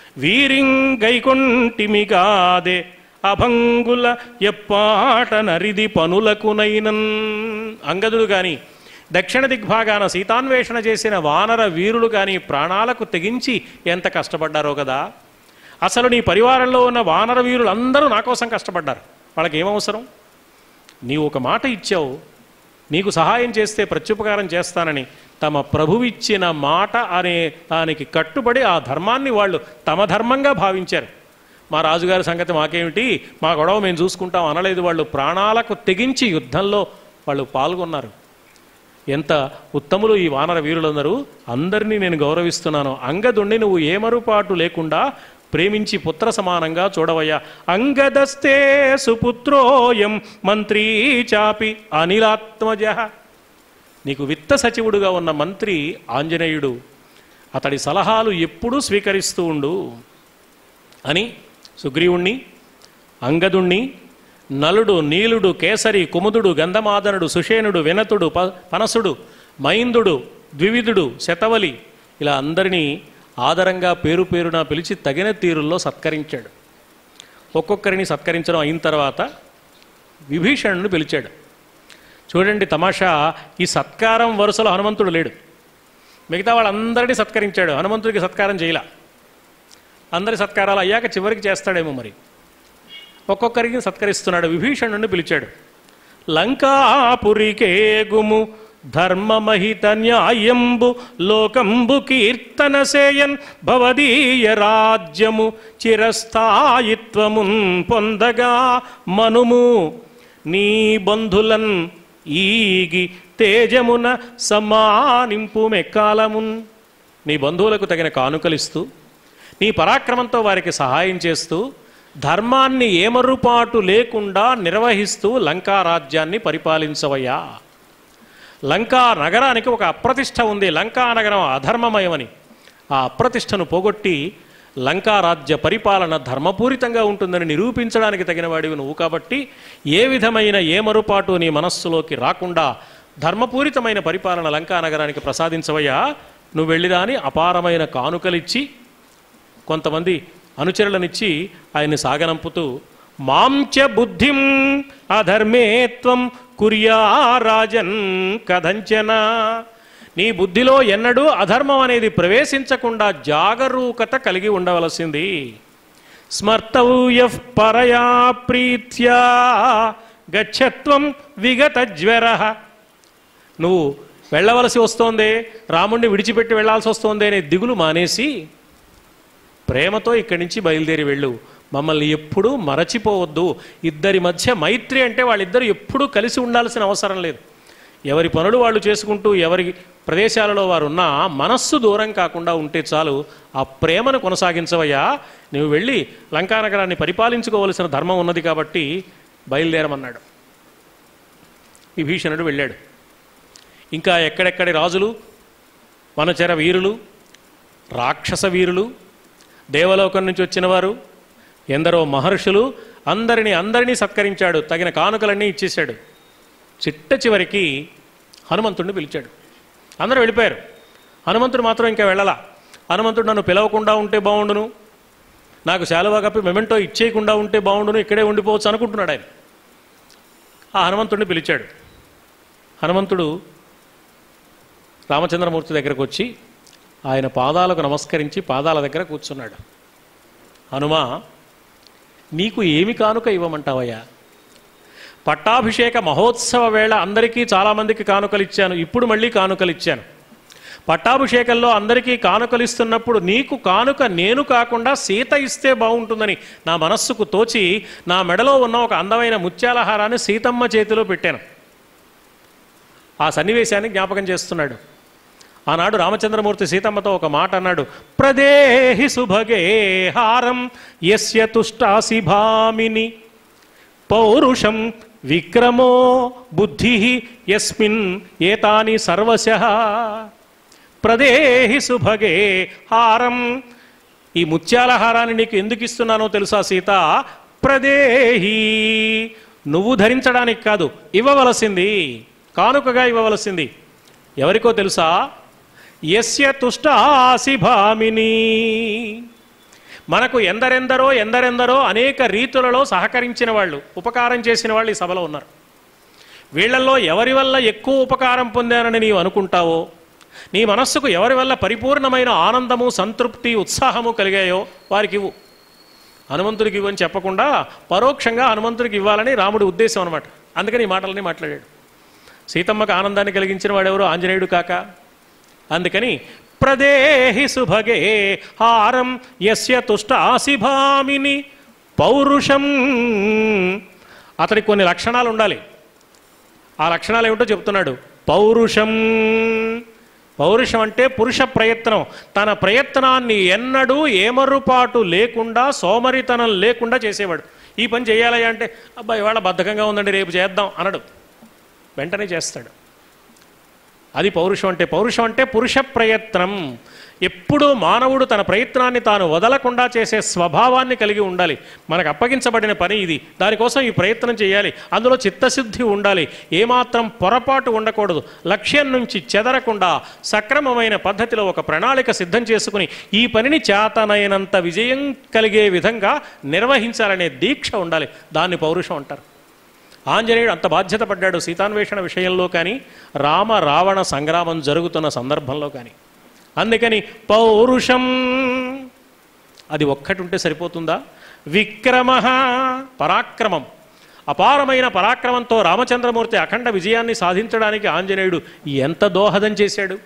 వీరింగైకొంటిమిగాదే అభంగుల ఎప్పాట నరిది పనులకునైనన్ అంగదుడు గాని దక్షిణ దిగ్భాగాన సీతాన్వేషణ చేసిన వానర వీరులు కానీ ప్రాణాలకు తెగించి ఎంత కష్టపడ్డారో కదా అసలు నీ పరివారంలో ఉన్న వానర వీరులు అందరూ నా కోసం కష్టపడ్డారు వాళ్ళకి ఏమవసరం నీవు ఒక మాట ఇచ్చావు నీకు సహాయం చేస్తే ప్రత్యుపకారం చేస్తానని తమ ప్రభువిచ్చిన మాట అనే దానికి కట్టుబడి ఆ ధర్మాన్ని వాళ్ళు తమ ధర్మంగా భావించారు మా రాజుగారి సంగతి మాకేమిటి మా గొడవ మేము చూసుకుంటాం అనలేదు వాళ్ళు ప్రాణాలకు తెగించి యుద్ధంలో వాళ్ళు పాల్గొన్నారు ఎంత ఉత్తములు ఈ వానర వీరులందరూ అందరినీ నేను గౌరవిస్తున్నాను అంగదుణ్ణి నువ్వు ఏమరుపాటు లేకుండా ప్రేమించి పుత్ర సమానంగా చూడవయ్యా అంగదస్తే సుపుత్రోయం మంత్రీ చాపి అనిలాత్మజ నీకు విత్త సచివుడుగా ఉన్న మంత్రి ఆంజనేయుడు అతడి సలహాలు ఎప్పుడూ స్వీకరిస్తూ ఉండు అని సుగ్రీవుణ్ణి అంగదుణ్ణి నలుడు నీలుడు కేసరి కుముదుడు గంధమాదనుడు సుషేనుడు వినతుడు ప పనసుడు మైందుడు ద్వివిధుడు శతవలి ఇలా అందరినీ ఆదరంగా పేరు పేరున పిలిచి తగిన తీరుల్లో సత్కరించాడు ఒక్కొక్కరిని సత్కరించడం అయిన తర్వాత విభీషణుని పిలిచాడు చూడండి తమాషా ఈ సత్కారం వరుసలో హనుమంతుడు లేడు మిగతా వాళ్ళందరినీ సత్కరించాడు హనుమంతుడికి సత్కారం చేయలా అందరి సత్కారాలు అయ్యాక చివరికి చేస్తాడేమో మరి ఒక్కొక్కరికి సత్కరిస్తున్నాడు విభీషణుడిని పిలిచాడు లంకాపురికేగుము ధర్మమహిత న్యాయంబు లోకంబు కీర్తన సేయన్ భవదీయ రాజ్యము చిరస్థాయిత్వమున్ పొందగా మనుము నీ బంధులన్ ఈగి తేజమున సమానింపు మెక్కాలమున్ నీ బంధువులకు తగిన కానుకలిస్తూ నీ పరాక్రమంతో వారికి సహాయం చేస్తూ ధర్మాన్ని ఏమరుపాటు లేకుండా నిర్వహిస్తూ లంకా రాజ్యాన్ని పరిపాలించవయ్యా లంకా నగరానికి ఒక అప్రతిష్ట ఉంది లంకా నగరం అధర్మమయమని ఆ అప్రతిష్టను పోగొట్టి లంకా రాజ్య పరిపాలన ధర్మపూరితంగా ఉంటుందని నిరూపించడానికి తగిన వాడివి నువ్వు కాబట్టి ఏ విధమైన ఏమరుపాటు నీ మనస్సులోకి రాకుండా ధర్మపూరితమైన పరిపాలన లంకా నగరానికి ప్రసాదించవయ్యా నువ్వు వెళ్ళిరా అని అపారమైన కానుకలిచ్చి కొంతమంది అనుచరులనిచ్చి ఆయన్ని సాగనంపుతూ మాంచ బుద్ధిం అధర్మేత్వం కుర్యా రాజన్ కథంచన నీ బుద్ధిలో ఎన్నడూ అధర్మం అనేది ప్రవేశించకుండా జాగరూకత కలిగి ఉండవలసింది స్మర్తవ్య పరయా ప్రీత్యా గచ్చత్వం విగత జ్వర నువ్వు వెళ్ళవలసి వస్తోందే రాముణ్ణి విడిచిపెట్టి వెళ్ళాల్సి వస్తోంది అనే దిగులు మానేసి ప్రేమతో ఇక్కడి నుంచి బయలుదేరి వెళ్ళు మమ్మల్ని ఎప్పుడూ మరచిపోవద్దు ఇద్దరి మధ్య మైత్రి అంటే వాళ్ళిద్దరూ ఎప్పుడూ కలిసి ఉండాల్సిన అవసరం లేదు ఎవరి పనులు వాళ్ళు చేసుకుంటూ ఎవరి ప్రదేశాలలో వారు ఉన్నా మనస్సు దూరం కాకుండా ఉంటే చాలు ఆ ప్రేమను కొనసాగించవయ్యా నువ్వు వెళ్ళి లంకానగరాన్ని పరిపాలించుకోవలసిన ధర్మం ఉన్నది కాబట్టి బయలుదేరమన్నాడు విభీషణుడు వెళ్ళాడు ఇంకా ఎక్కడెక్కడి రాజులు వనచర వీరులు రాక్షస వీరులు దేవలోకం నుంచి వచ్చిన వారు ఎందరో మహర్షులు అందరినీ అందరినీ సత్కరించాడు తగిన కానుకలన్నీ ఇచ్చేశాడు చిట్ట చివరికి హనుమంతుడిని పిలిచాడు అందరూ వెళ్ళిపోయారు హనుమంతుడు మాత్రం ఇంకా వెళ్ళలా హనుమంతుడు నన్ను పిలవకుండా ఉంటే బాగుండును నాకు శాలువా కప్పి మెమెంటో ఇచ్చేయకుండా ఉంటే బాగుండును ఇక్కడే ఉండిపోవచ్చు అనుకుంటున్నాడు ఆయన ఆ హనుమంతుడిని పిలిచాడు హనుమంతుడు రామచంద్రమూర్తి దగ్గరకు వచ్చి ఆయన పాదాలకు నమస్కరించి పాదాల దగ్గర కూర్చున్నాడు హనుమా నీకు ఏమి కానుక ఇవ్వమంటావయ్యా పట్టాభిషేక మహోత్సవ వేళ అందరికీ చాలామందికి కానుకలు ఇచ్చాను ఇప్పుడు మళ్ళీ కానుకలు ఇచ్చాను పట్టాభిషేకంలో అందరికీ కానుకలు ఇస్తున్నప్పుడు నీకు కానుక నేను కాకుండా సీత ఇస్తే బాగుంటుందని నా మనస్సుకు తోచి నా మెడలో ఉన్న ఒక అందమైన ముత్యాలహారాన్ని సీతమ్మ చేతిలో పెట్టాను ఆ సన్నివేశాన్ని జ్ఞాపకం చేస్తున్నాడు ఆనాడు రామచంద్రమూర్తి సీతమ్మతో ఒక మాట అన్నాడు ప్రదేహి సుభగే హారం యస్య తుష్టాసి భామిని పౌరుషం విక్రమో బుద్ధి యస్మిన్ ఏతాని సర్వశ ప్రదేహి సుభగే హారం ఈ ముత్యాల హారాన్ని నీకు ఎందుకు ఇస్తున్నానో తెలుసా సీత ప్రదేహి నువ్వు ధరించడానికి కాదు ఇవ్వవలసింది కానుకగా ఇవ్వవలసింది ఎవరికో తెలుసా యస్య తుష్టాసి భామిని మనకు ఎందరెందరో ఎందరెందరో అనేక రీతులలో సహకరించిన వాళ్ళు ఉపకారం చేసిన వాళ్ళు ఈ సభలో ఉన్నారు వీళ్ళల్లో ఎవరి వల్ల ఎక్కువ ఉపకారం పొందానని నీవు అనుకుంటావో నీ మనస్సుకు ఎవరి వల్ల పరిపూర్ణమైన ఆనందము సంతృప్తి ఉత్సాహము కలిగాయో వారికి ఇవ్వు హనుమంతుడికి ఇవ్వని చెప్పకుండా పరోక్షంగా హనుమంతుడికి ఇవ్వాలని రాముడి ఉద్దేశం అనమాట అందుకని ఈ మాటలని మాట్లాడాడు సీతమ్మకు ఆనందాన్ని కలిగించిన వాడెవరు ఆంజనేయుడు కాక అందుకని ప్రదేహి సుభగే హారం యస్య తుష్టాసి భామిని పౌరుషం అతనికి కొన్ని లక్షణాలు ఉండాలి ఆ లక్షణాలు ఏమిటో చెప్తున్నాడు పౌరుషం పౌరుషం అంటే పురుష ప్రయత్నం తన ప్రయత్నాన్ని ఎన్నడూ ఏమరుపాటు లేకుండా సోమరితనం లేకుండా చేసేవాడు ఈ పని చేయాలయ్యా అంటే అబ్బాయి ఇవాళ బద్ధకంగా ఉందండి రేపు చేద్దాం అనడు వెంటనే చేస్తాడు అది పౌరుషం అంటే పౌరుషం అంటే పురుష ప్రయత్నం ఎప్పుడూ మానవుడు తన ప్రయత్నాన్ని తాను వదలకుండా చేసే స్వభావాన్ని కలిగి ఉండాలి మనకు అప్పగించబడిన పని ఇది దానికోసం ఈ ప్రయత్నం చేయాలి అందులో చిత్తశుద్ధి ఉండాలి ఏమాత్రం పొరపాటు ఉండకూడదు లక్ష్యం నుంచి చెదరకుండా సక్రమమైన పద్ధతిలో ఒక ప్రణాళిక సిద్ధం చేసుకుని ఈ పనిని చేతనైనంత విజయం కలిగే విధంగా నిర్వహించాలనే దీక్ష ఉండాలి దాన్ని పౌరుషం అంటారు ఆంజనేయుడు అంత బాధ్యత పడ్డాడు సీతాన్వేషణ విషయంలో కానీ రామ రావణ సంగ్రామం జరుగుతున్న సందర్భంలో కానీ అందుకని పౌరుషం అది ఒక్కటి ఉంటే సరిపోతుందా విక్రమ పరాక్రమం అపారమైన పరాక్రమంతో రామచంద్రమూర్తి అఖండ విజయాన్ని సాధించడానికి ఆంజనేయుడు ఎంత దోహదం చేశాడు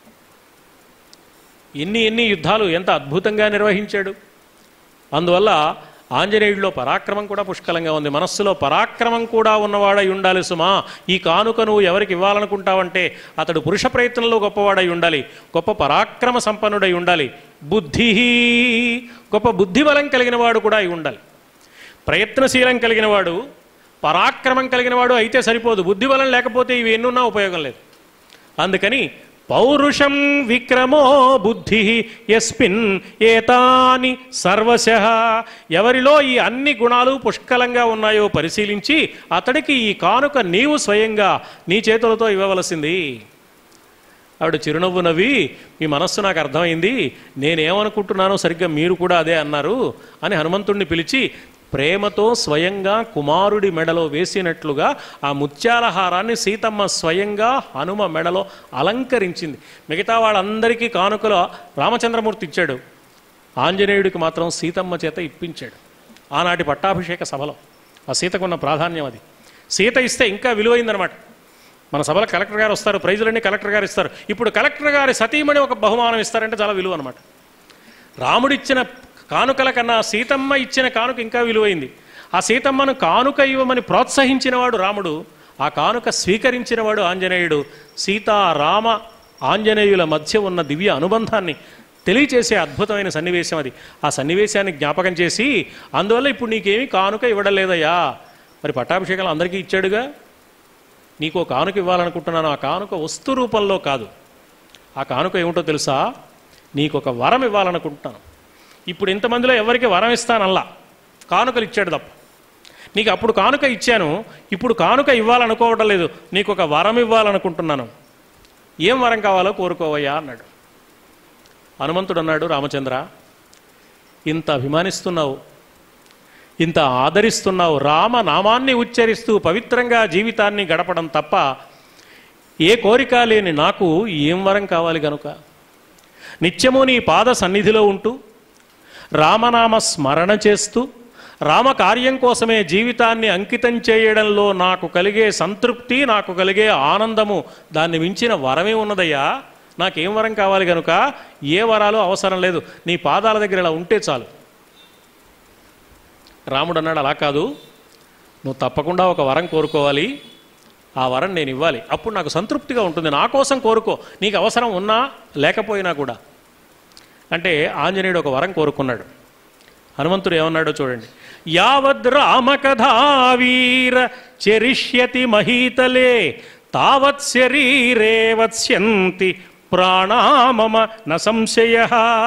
ఎన్ని ఎన్ని యుద్ధాలు ఎంత అద్భుతంగా నిర్వహించాడు అందువల్ల ఆంజనేయుడిలో పరాక్రమం కూడా పుష్కలంగా ఉంది మనస్సులో పరాక్రమం కూడా ఉన్నవాడై ఉండాలి సుమా ఈ కానుక నువ్వు ఎవరికి ఇవ్వాలనుకుంటావంటే అతడు పురుష ప్రయత్నంలో గొప్పవాడై ఉండాలి గొప్ప పరాక్రమ సంపన్నుడై ఉండాలి బుద్ధి గొప్ప బుద్ధిబలం కలిగిన వాడు కూడా అయి ఉండాలి ప్రయత్నశీలం కలిగిన వాడు పరాక్రమం కలిగిన వాడు అయితే సరిపోదు బుద్ధిబలం లేకపోతే ఇవి ఎన్నున్నా ఉపయోగం లేదు అందుకని పౌరుషం విక్రమో బుద్ధి ఎస్మిన్ ఏతాని సర్వశ ఎవరిలో ఈ అన్ని గుణాలు పుష్కలంగా ఉన్నాయో పరిశీలించి అతడికి ఈ కానుక నీవు స్వయంగా నీ చేతులతో ఇవ్వవలసింది ఆవిడ చిరునవ్వు నవ్వి మీ మనస్సు నాకు అర్థమైంది నేనేమనుకుంటున్నానో సరిగ్గా మీరు కూడా అదే అన్నారు అని హనుమంతుణ్ణి పిలిచి ప్రేమతో స్వయంగా కుమారుడి మెడలో వేసినట్లుగా ఆ ముత్యాల హారాన్ని సీతమ్మ స్వయంగా హనుమ మెడలో అలంకరించింది మిగతా వాళ్ళందరికీ కానుకలో రామచంద్రమూర్తి ఇచ్చాడు ఆంజనేయుడికి మాత్రం సీతమ్మ చేత ఇప్పించాడు ఆనాటి పట్టాభిషేక సభలో ఆ సీతకున్న ప్రాధాన్యం అది సీత ఇస్తే ఇంకా విలువైందనమాట మన సభలో కలెక్టర్ గారు వస్తారు ప్రైజులన్నీ కలెక్టర్ గారు ఇస్తారు ఇప్పుడు కలెక్టర్ గారి సతీమణి ఒక బహుమానం ఇస్తారంటే చాలా విలువ అనమాట రాముడిచ్చిన కానుకల కన్నా సీతమ్మ ఇచ్చిన కానుక ఇంకా విలువైంది ఆ సీతమ్మను కానుక ఇవ్వమని ప్రోత్సహించినవాడు రాముడు ఆ కానుక స్వీకరించినవాడు ఆంజనేయుడు సీతా రామ ఆంజనేయుల మధ్య ఉన్న దివ్య అనుబంధాన్ని తెలియచేసే అద్భుతమైన సన్నివేశం అది ఆ సన్నివేశాన్ని జ్ఞాపకం చేసి అందువల్ల ఇప్పుడు నీకేమీ కానుక ఇవ్వడం లేదయ్యా మరి పట్టాభిషేకాలు అందరికీ ఇచ్చాడుగా నీకు ఒక కానుక ఇవ్వాలనుకుంటున్నాను ఆ కానుక వస్తు రూపంలో కాదు ఆ కానుక ఏమిటో తెలుసా నీకు ఒక వరం ఇవ్వాలనుకుంటున్నాను ఇప్పుడు ఇంతమందిలో ఎవరికి వరం ఇస్తానల్లా కానుకలు ఇచ్చాడు తప్ప నీకు అప్పుడు కానుక ఇచ్చాను ఇప్పుడు కానుక ఇవ్వాలనుకోవడం లేదు నీకు ఒక వరం ఇవ్వాలనుకుంటున్నాను ఏం వరం కావాలో కోరుకోవయ్యా అన్నాడు హనుమంతుడు అన్నాడు రామచంద్ర ఇంత అభిమానిస్తున్నావు ఇంత ఆదరిస్తున్నావు రామ నామాన్ని ఉచ్చరిస్తూ పవిత్రంగా జీవితాన్ని గడపడం తప్ప ఏ కోరిక లేని నాకు ఏం వరం కావాలి గనుక నిత్యము నీ పాద సన్నిధిలో ఉంటూ రామనామ స్మరణ చేస్తూ రామ కార్యం కోసమే జీవితాన్ని అంకితం చేయడంలో నాకు కలిగే సంతృప్తి నాకు కలిగే ఆనందము దాన్ని మించిన వరమే ఉన్నదయ్యా నాకేం వరం కావాలి గనుక ఏ వరాలు అవసరం లేదు నీ పాదాల దగ్గర ఇలా ఉంటే చాలు రాముడు అన్నాడు అలా కాదు నువ్వు తప్పకుండా ఒక వరం కోరుకోవాలి ఆ వరం నేను ఇవ్వాలి అప్పుడు నాకు సంతృప్తిగా ఉంటుంది నా కోసం కోరుకో నీకు అవసరం ఉన్నా లేకపోయినా కూడా అంటే ఆంజనేయుడు ఒక వరం కోరుకున్నాడు హనుమంతుడు ఏమన్నాడో చూడండి యావద్ రామకథా వీర చరిష్యతి మహీతలే తావత్ శరీరే వత్స్యంతి ప్రాణామమ న సంశయ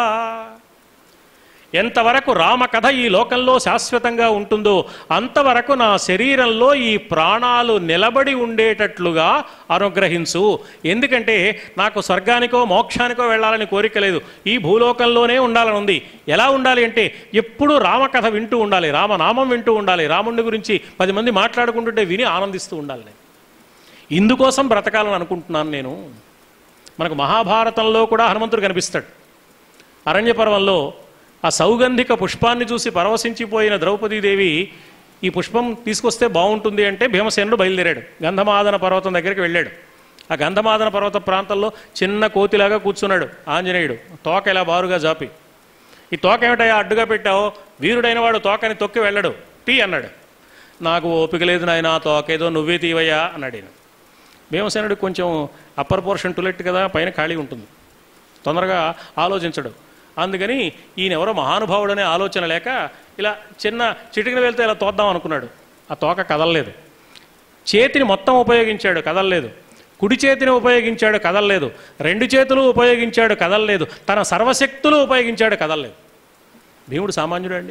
ఎంతవరకు రామకథ ఈ లోకంలో శాశ్వతంగా ఉంటుందో అంతవరకు నా శరీరంలో ఈ ప్రాణాలు నిలబడి ఉండేటట్లుగా అనుగ్రహించు ఎందుకంటే నాకు స్వర్గానికో మోక్షానికో వెళ్ళాలని కోరిక లేదు ఈ భూలోకంలోనే ఉండాలని ఉంది ఎలా ఉండాలి అంటే ఎప్పుడూ రామకథ వింటూ ఉండాలి రామనామం వింటూ ఉండాలి రాముడి గురించి పది మంది మాట్లాడుకుంటుంటే విని ఆనందిస్తూ ఉండాలి నేను ఇందుకోసం బ్రతకాలని అనుకుంటున్నాను నేను మనకు మహాభారతంలో కూడా హనుమంతుడు కనిపిస్తాడు అరణ్య పర్వంలో ఆ సౌగంధిక పుష్పాన్ని చూసి పరవశించిపోయిన ద్రౌపదీదేవి ఈ పుష్పం తీసుకొస్తే బాగుంటుంది అంటే భీమసేనుడు బయలుదేరాడు గంధమాదన పర్వతం దగ్గరికి వెళ్ళాడు ఆ గంధమాదన పర్వత ప్రాంతంలో చిన్న కోతిలాగా కూర్చున్నాడు ఆంజనేయుడు తోక ఇలా బారుగా జాపి ఈ తోక ఏమిటయా అడ్డుగా పెట్టావు వీరుడైన వాడు తోకని తొక్కి వెళ్ళడు తీ అన్నాడు నాకు ఓపిక లేదు నాయన తోకేదో నువ్వే తీవయ్యా అన్నాడు ఈయన భీమసేనుడు కొంచెం అప్పర్ పోర్షన్ టులెట్ కదా పైన ఖాళీ ఉంటుంది తొందరగా ఆలోచించడు అందుకని ఈయన ఎవరో మహానుభావుడనే ఆలోచన లేక ఇలా చిన్న చిటికిన వెళ్తే ఇలా తోద్దాం అనుకున్నాడు ఆ తోక కదలలేదు చేతిని మొత్తం ఉపయోగించాడు కదలలేదు కుడి చేతిని ఉపయోగించాడు కదలలేదు రెండు చేతులు ఉపయోగించాడు కదలలేదు తన సర్వశక్తులు ఉపయోగించాడు కదలలేదు భీముడు సామాన్యుడు అండి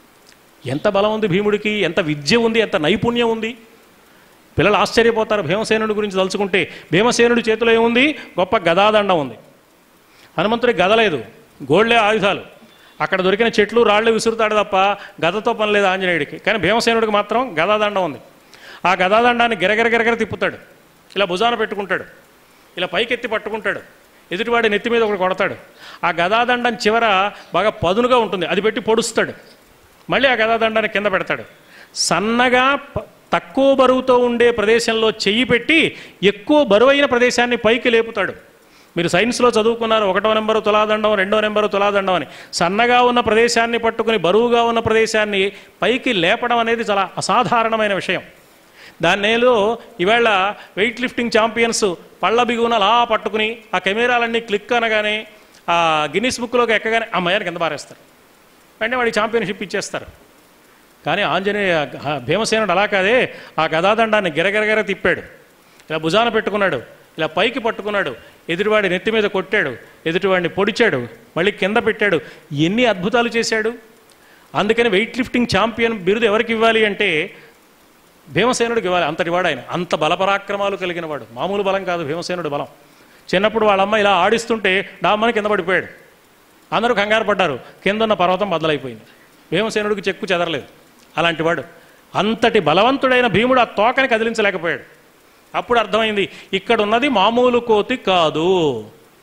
ఎంత బలం ఉంది భీముడికి ఎంత విద్య ఉంది ఎంత నైపుణ్యం ఉంది పిల్లలు ఆశ్చర్యపోతారు భీమసేనుడి గురించి తలుచుకుంటే భీమసేనుడి చేతిలో ఏముంది గొప్ప గదాదండం ఉంది హనుమంతుడికి గద లేదు గోళ్లే ఆయుధాలు అక్కడ దొరికిన చెట్లు రాళ్ళు విసురుతాడు తప్ప గదతో పని లేదు ఆంజనేయుడికి కానీ భీమసేనుడికి మాత్రం గదాదండం ఉంది ఆ గదాదండాన్ని గిరగిర గిరగిర తిప్పుతాడు ఇలా భుజాన పెట్టుకుంటాడు ఇలా పైకెత్తి పట్టుకుంటాడు ఎదుటివాడి నెత్తి మీద ఒకటి కొడతాడు ఆ గదాదండం చివర బాగా పదునుగా ఉంటుంది అది పెట్టి పొడుస్తాడు మళ్ళీ ఆ గదాదండాన్ని కింద పెడతాడు సన్నగా ప- తక్కువ బరువుతో ఉండే ప్రదేశంలో చెయ్యి పెట్టి ఎక్కువ బరువైన ప్రదేశాన్ని పైకి లేపుతాడు మీరు సైన్స్లో చదువుకున్నారు ఒకటో నెంబరు తులాదండం రెండో నెంబరు తులాదండం అని సన్నగా ఉన్న ప్రదేశాన్ని పట్టుకుని బరువుగా ఉన్న ప్రదేశాన్ని పైకి లేపడం అనేది చాలా అసాధారణమైన విషయం దాన్నేలో ఈవేళ వెయిట్ లిఫ్టింగ్ ఛాంపియన్స్ పళ్ళ బిగున అలా పట్టుకుని ఆ కెమెరాలన్నీ క్లిక్ అనగానే ఆ గిన్నిస్ బుక్లోకి ఎక్కగానే ఆ మయాన్ని కింద పారేస్తారు వెంటనే వాడికి ఛాంపియన్షిప్ ఇచ్చేస్తారు కానీ ఆంజనేయ ఆ భీమసేనుడు అలా కాదే ఆ గదాదండాన్ని గిరగిరగిర తిప్పాడు ఇలా భుజాన పెట్టుకున్నాడు ఇలా పైకి పట్టుకున్నాడు ఎదుటివాడి నెత్తి మీద కొట్టాడు ఎదుటివాడిని పొడిచాడు మళ్ళీ కింద పెట్టాడు ఎన్ని అద్భుతాలు చేశాడు అందుకని వెయిట్ లిఫ్టింగ్ ఛాంపియన్ బిరుదు ఎవరికి ఇవ్వాలి అంటే భీమసేనుడికి ఇవ్వాలి అంతటి వాడు ఆయన అంత బలపరాక్రమాలు కలిగిన వాడు మామూలు బలం కాదు భీమసేనుడి బలం చిన్నప్పుడు వాళ్ళ అమ్మ ఇలా ఆడిస్తుంటే డామ్మని కింద పడిపోయాడు అందరూ కంగారు పడ్డారు కింద ఉన్న పర్వతం బద్దలైపోయింది భీమసేనుడికి చెక్కు చెదరలేదు అలాంటి వాడు అంతటి బలవంతుడైన భీముడు ఆ తోకని కదిలించలేకపోయాడు అప్పుడు అర్థమైంది ఇక్కడ ఉన్నది మామూలు కోతి కాదు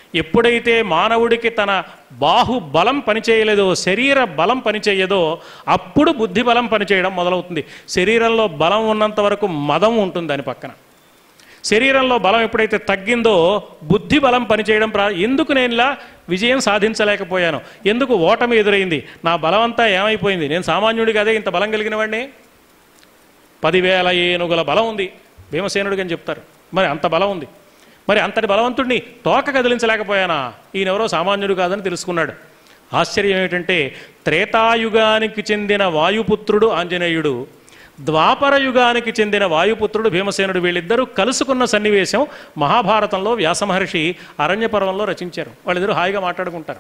ఎప్పుడైతే మానవుడికి తన బాహు బలం పనిచేయలేదో శరీర బలం పనిచేయదో అప్పుడు బుద్ధి బలం పనిచేయడం మొదలవుతుంది శరీరంలో బలం ఉన్నంత వరకు మదం ఉంటుంది దాని పక్కన శరీరంలో బలం ఎప్పుడైతే తగ్గిందో బుద్ధి బలం పనిచేయడం ప్రా ఎందుకు నేను ఇలా విజయం సాధించలేకపోయాను ఎందుకు ఓటమి ఎదురైంది నా బలం అంతా ఏమైపోయింది నేను సామాన్యుడికి అదే ఇంత బలం కలిగిన వాడిని పదివేల ఏనుగుల బలం ఉంది భీమసేనుడికి అని చెప్తారు మరి అంత బలం ఉంది మరి అంతటి బలవంతుడిని తోక కదిలించలేకపోయానా ఈయనెవరో సామాన్యుడు కాదని తెలుసుకున్నాడు ఆశ్చర్యం ఏమిటంటే త్రేతాయుగానికి చెందిన వాయుపుత్రుడు ఆంజనేయుడు ద్వాపర యుగానికి చెందిన వాయుపుత్రుడు భీమసేనుడు వీళ్ళిద్దరూ కలుసుకున్న సన్నివేశం మహాభారతంలో వ్యాసమహర్షి అరణ్య పర్వంలో రచించారు వాళ్ళిద్దరూ హాయిగా మాట్లాడుకుంటారు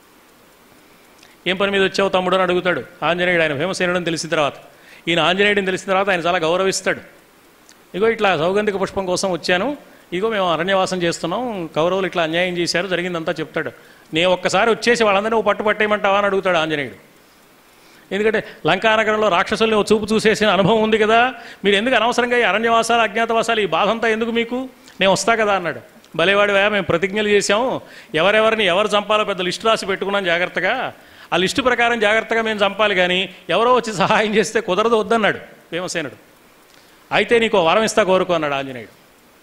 ఏం పని మీద వచ్చావు తమ్ముడు అని అడుగుతాడు ఆంజనేయుడు ఆయన భీమసేనుడని తెలిసిన తర్వాత ఈయన ఆంజనేయుడిని తెలిసిన తర్వాత ఆయన చాలా గౌరవిస్తాడు ఇగో ఇట్లా సౌగంధిక పుష్పం కోసం వచ్చాను ఇగో మేము అరణ్యవాసం చేస్తున్నాం కౌరవులు ఇట్లా అన్యాయం చేశారు జరిగిందంతా చెప్తాడు నేను ఒక్కసారి వచ్చేసి వాళ్ళందరినీ ఓ పట్టు పట్టేయమంటావా అని అడుగుతాడు ఆంజనేయుడు ఎందుకంటే లంకానగరంలో రాక్షసుల్ని ఓ చూపు చూసేసిన అనుభవం ఉంది కదా మీరు ఎందుకు అనవసరంగా ఈ అరణ్యవాసాలు అజ్ఞాతవాసాలు ఈ బాధంతా ఎందుకు మీకు నేను వస్తా కదా అన్నాడు భలేవాడివా మేము ప్రతిజ్ఞలు చేశాం ఎవరెవరిని ఎవరు చంపాలో పెద్ద లిస్టు రాసి పెట్టుకున్నాం జాగ్రత్తగా ఆ లిస్టు ప్రకారం జాగ్రత్తగా మేము చంపాలి కానీ ఎవరో వచ్చి సహాయం చేస్తే కుదరదు వద్దన్నాడు భీమసేనుడు అయితే నీకు ఓ వరం ఇస్తా కోరుకో అన్నాడు ఆంజనేయుడు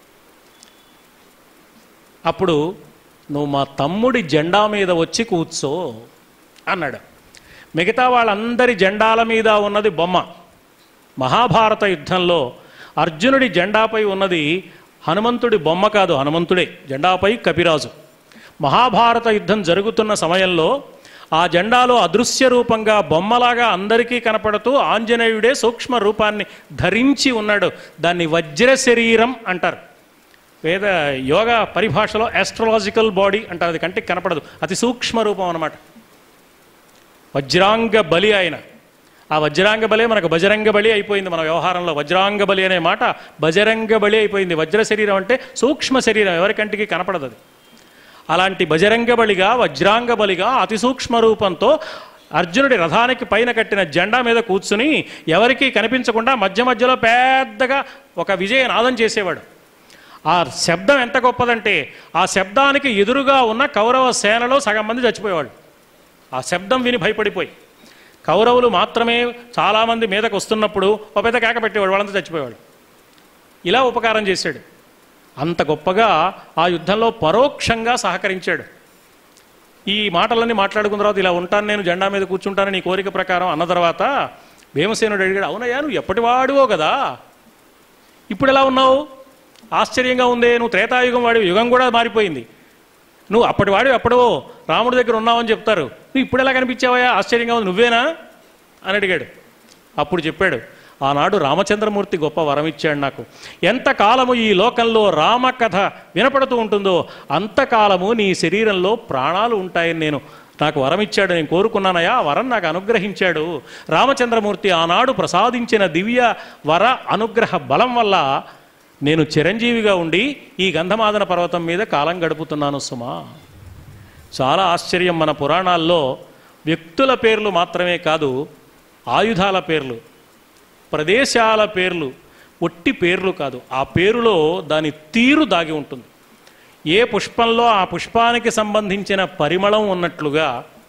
అప్పుడు నువ్వు మా తమ్ముడి జెండా మీద వచ్చి కూర్చో అన్నాడు మిగతా వాళ్ళందరి జెండాల మీద ఉన్నది బొమ్మ మహాభారత యుద్ధంలో అర్జునుడి జెండాపై ఉన్నది హనుమంతుడి బొమ్మ కాదు హనుమంతుడే జెండాపై కపిరాజు మహాభారత యుద్ధం జరుగుతున్న సమయంలో ఆ జెండాలో అదృశ్య రూపంగా బొమ్మలాగా అందరికీ కనపడుతూ ఆంజనేయుడే సూక్ష్మ రూపాన్ని ధరించి ఉన్నాడు దాన్ని వజ్ర శరీరం అంటారు వేద యోగ పరిభాషలో ఆస్ట్రలాజికల్ బాడీ అంటారు అది కంటికి కనపడదు అతి సూక్ష్మ రూపం అన్నమాట వజ్రాంగ బలి ఆయన ఆ వజ్రాంగ బలే మనకు బజరంగ బలి అయిపోయింది మన వ్యవహారంలో వజ్రాంగ బలి అనే మాట బజరంగ బలి అయిపోయింది వజ్ర శరీరం అంటే సూక్ష్మ శరీరం ఎవరి కంటికి కనపడదు అది అలాంటి బజరంగ బలిగా వజ్రాంగ బలిగా అతి సూక్ష్మ రూపంతో అర్జునుడి రథానికి పైన కట్టిన జెండా మీద కూర్చుని ఎవరికీ కనిపించకుండా మధ్య మధ్యలో పెద్దగా ఒక విజయనాదం చేసేవాడు ఆ శబ్దం ఎంత గొప్పదంటే ఆ శబ్దానికి ఎదురుగా ఉన్న కౌరవ సేనలో సగం మంది చచ్చిపోయేవాళ్ళు ఆ శబ్దం విని భయపడిపోయి కౌరవులు మాత్రమే చాలామంది మీదకు వస్తున్నప్పుడు ఒక పెద్ద కేక పెట్టేవాడు వాళ్ళంతా చచ్చిపోయేవాడు ఇలా ఉపకారం చేశాడు అంత గొప్పగా ఆ యుద్ధంలో పరోక్షంగా సహకరించాడు ఈ మాటలన్నీ మాట్లాడుకున్న తర్వాత ఇలా ఉంటాను నేను జెండా మీద కూర్చుంటాను నీ కోరిక ప్రకారం అన్న తర్వాత భీమసేనుడు అడిగాడు అవునయ్యా నువ్వు ఎప్పటి వాడివో కదా ఇప్పుడు ఎలా ఉన్నావు ఆశ్చర్యంగా ఉందే నువ్వు త్రేతాయుగం వాడి యుగం కూడా మారిపోయింది నువ్వు అప్పటి వాడు ఎప్పుడో రాముడి దగ్గర ఉన్నావని చెప్తారు నువ్వు ఇప్పుడు ఎలా కనిపించావయ్యా ఆశ్చర్యంగా ఉంది నువ్వేనా అని అడిగాడు అప్పుడు చెప్పాడు ఆనాడు రామచంద్రమూర్తి గొప్ప వరం ఇచ్చాడు నాకు ఎంతకాలము ఈ లోకంలో రామకథ వినపడుతూ ఉంటుందో అంతకాలము నీ శరీరంలో ప్రాణాలు ఉంటాయని నేను నాకు వరం ఇచ్చాడు నేను కోరుకున్నానయా ఆ వరం నాకు అనుగ్రహించాడు రామచంద్రమూర్తి ఆనాడు ప్రసాదించిన దివ్య వర అనుగ్రహ బలం వల్ల నేను చిరంజీవిగా ఉండి ఈ గంధమాదన పర్వతం మీద కాలం గడుపుతున్నాను సుమా చాలా ఆశ్చర్యం మన పురాణాల్లో వ్యక్తుల పేర్లు మాత్రమే కాదు ఆయుధాల పేర్లు ప్రదేశాల పేర్లు ఒట్టి పేర్లు కాదు ఆ పేరులో దాని తీరు దాగి ఉంటుంది ఏ పుష్పంలో ఆ పుష్పానికి సంబంధించిన పరిమళం ఉన్నట్లుగా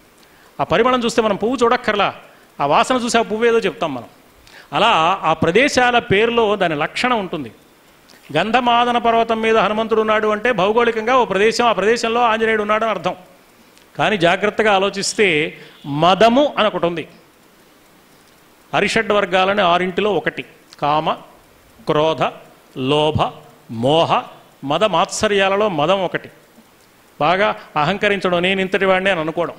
ఆ పరిమళం చూస్తే మనం పువ్వు చూడక్కర్లా ఆ వాసన చూసి ఆ పువ్వు ఏదో చెప్తాం మనం అలా ఆ ప్రదేశాల పేరులో దాని లక్షణం ఉంటుంది గంధమాదన పర్వతం మీద హనుమంతుడు ఉన్నాడు అంటే భౌగోళికంగా ఓ ప్రదేశం ఆ ప్రదేశంలో ఆంజనేయుడు ఉన్నాడు అని అర్థం కానీ జాగ్రత్తగా ఆలోచిస్తే మదము అని ఒకటి ఉంది అరిషడ్ వర్గాలని ఆరింటిలో ఒకటి కామ క్రోధ లోభ మోహ మద మాత్సర్యాలలో మదం ఒకటి బాగా అహంకరించడం నేను ఇంతటి వాడిని అని అనుకోవడం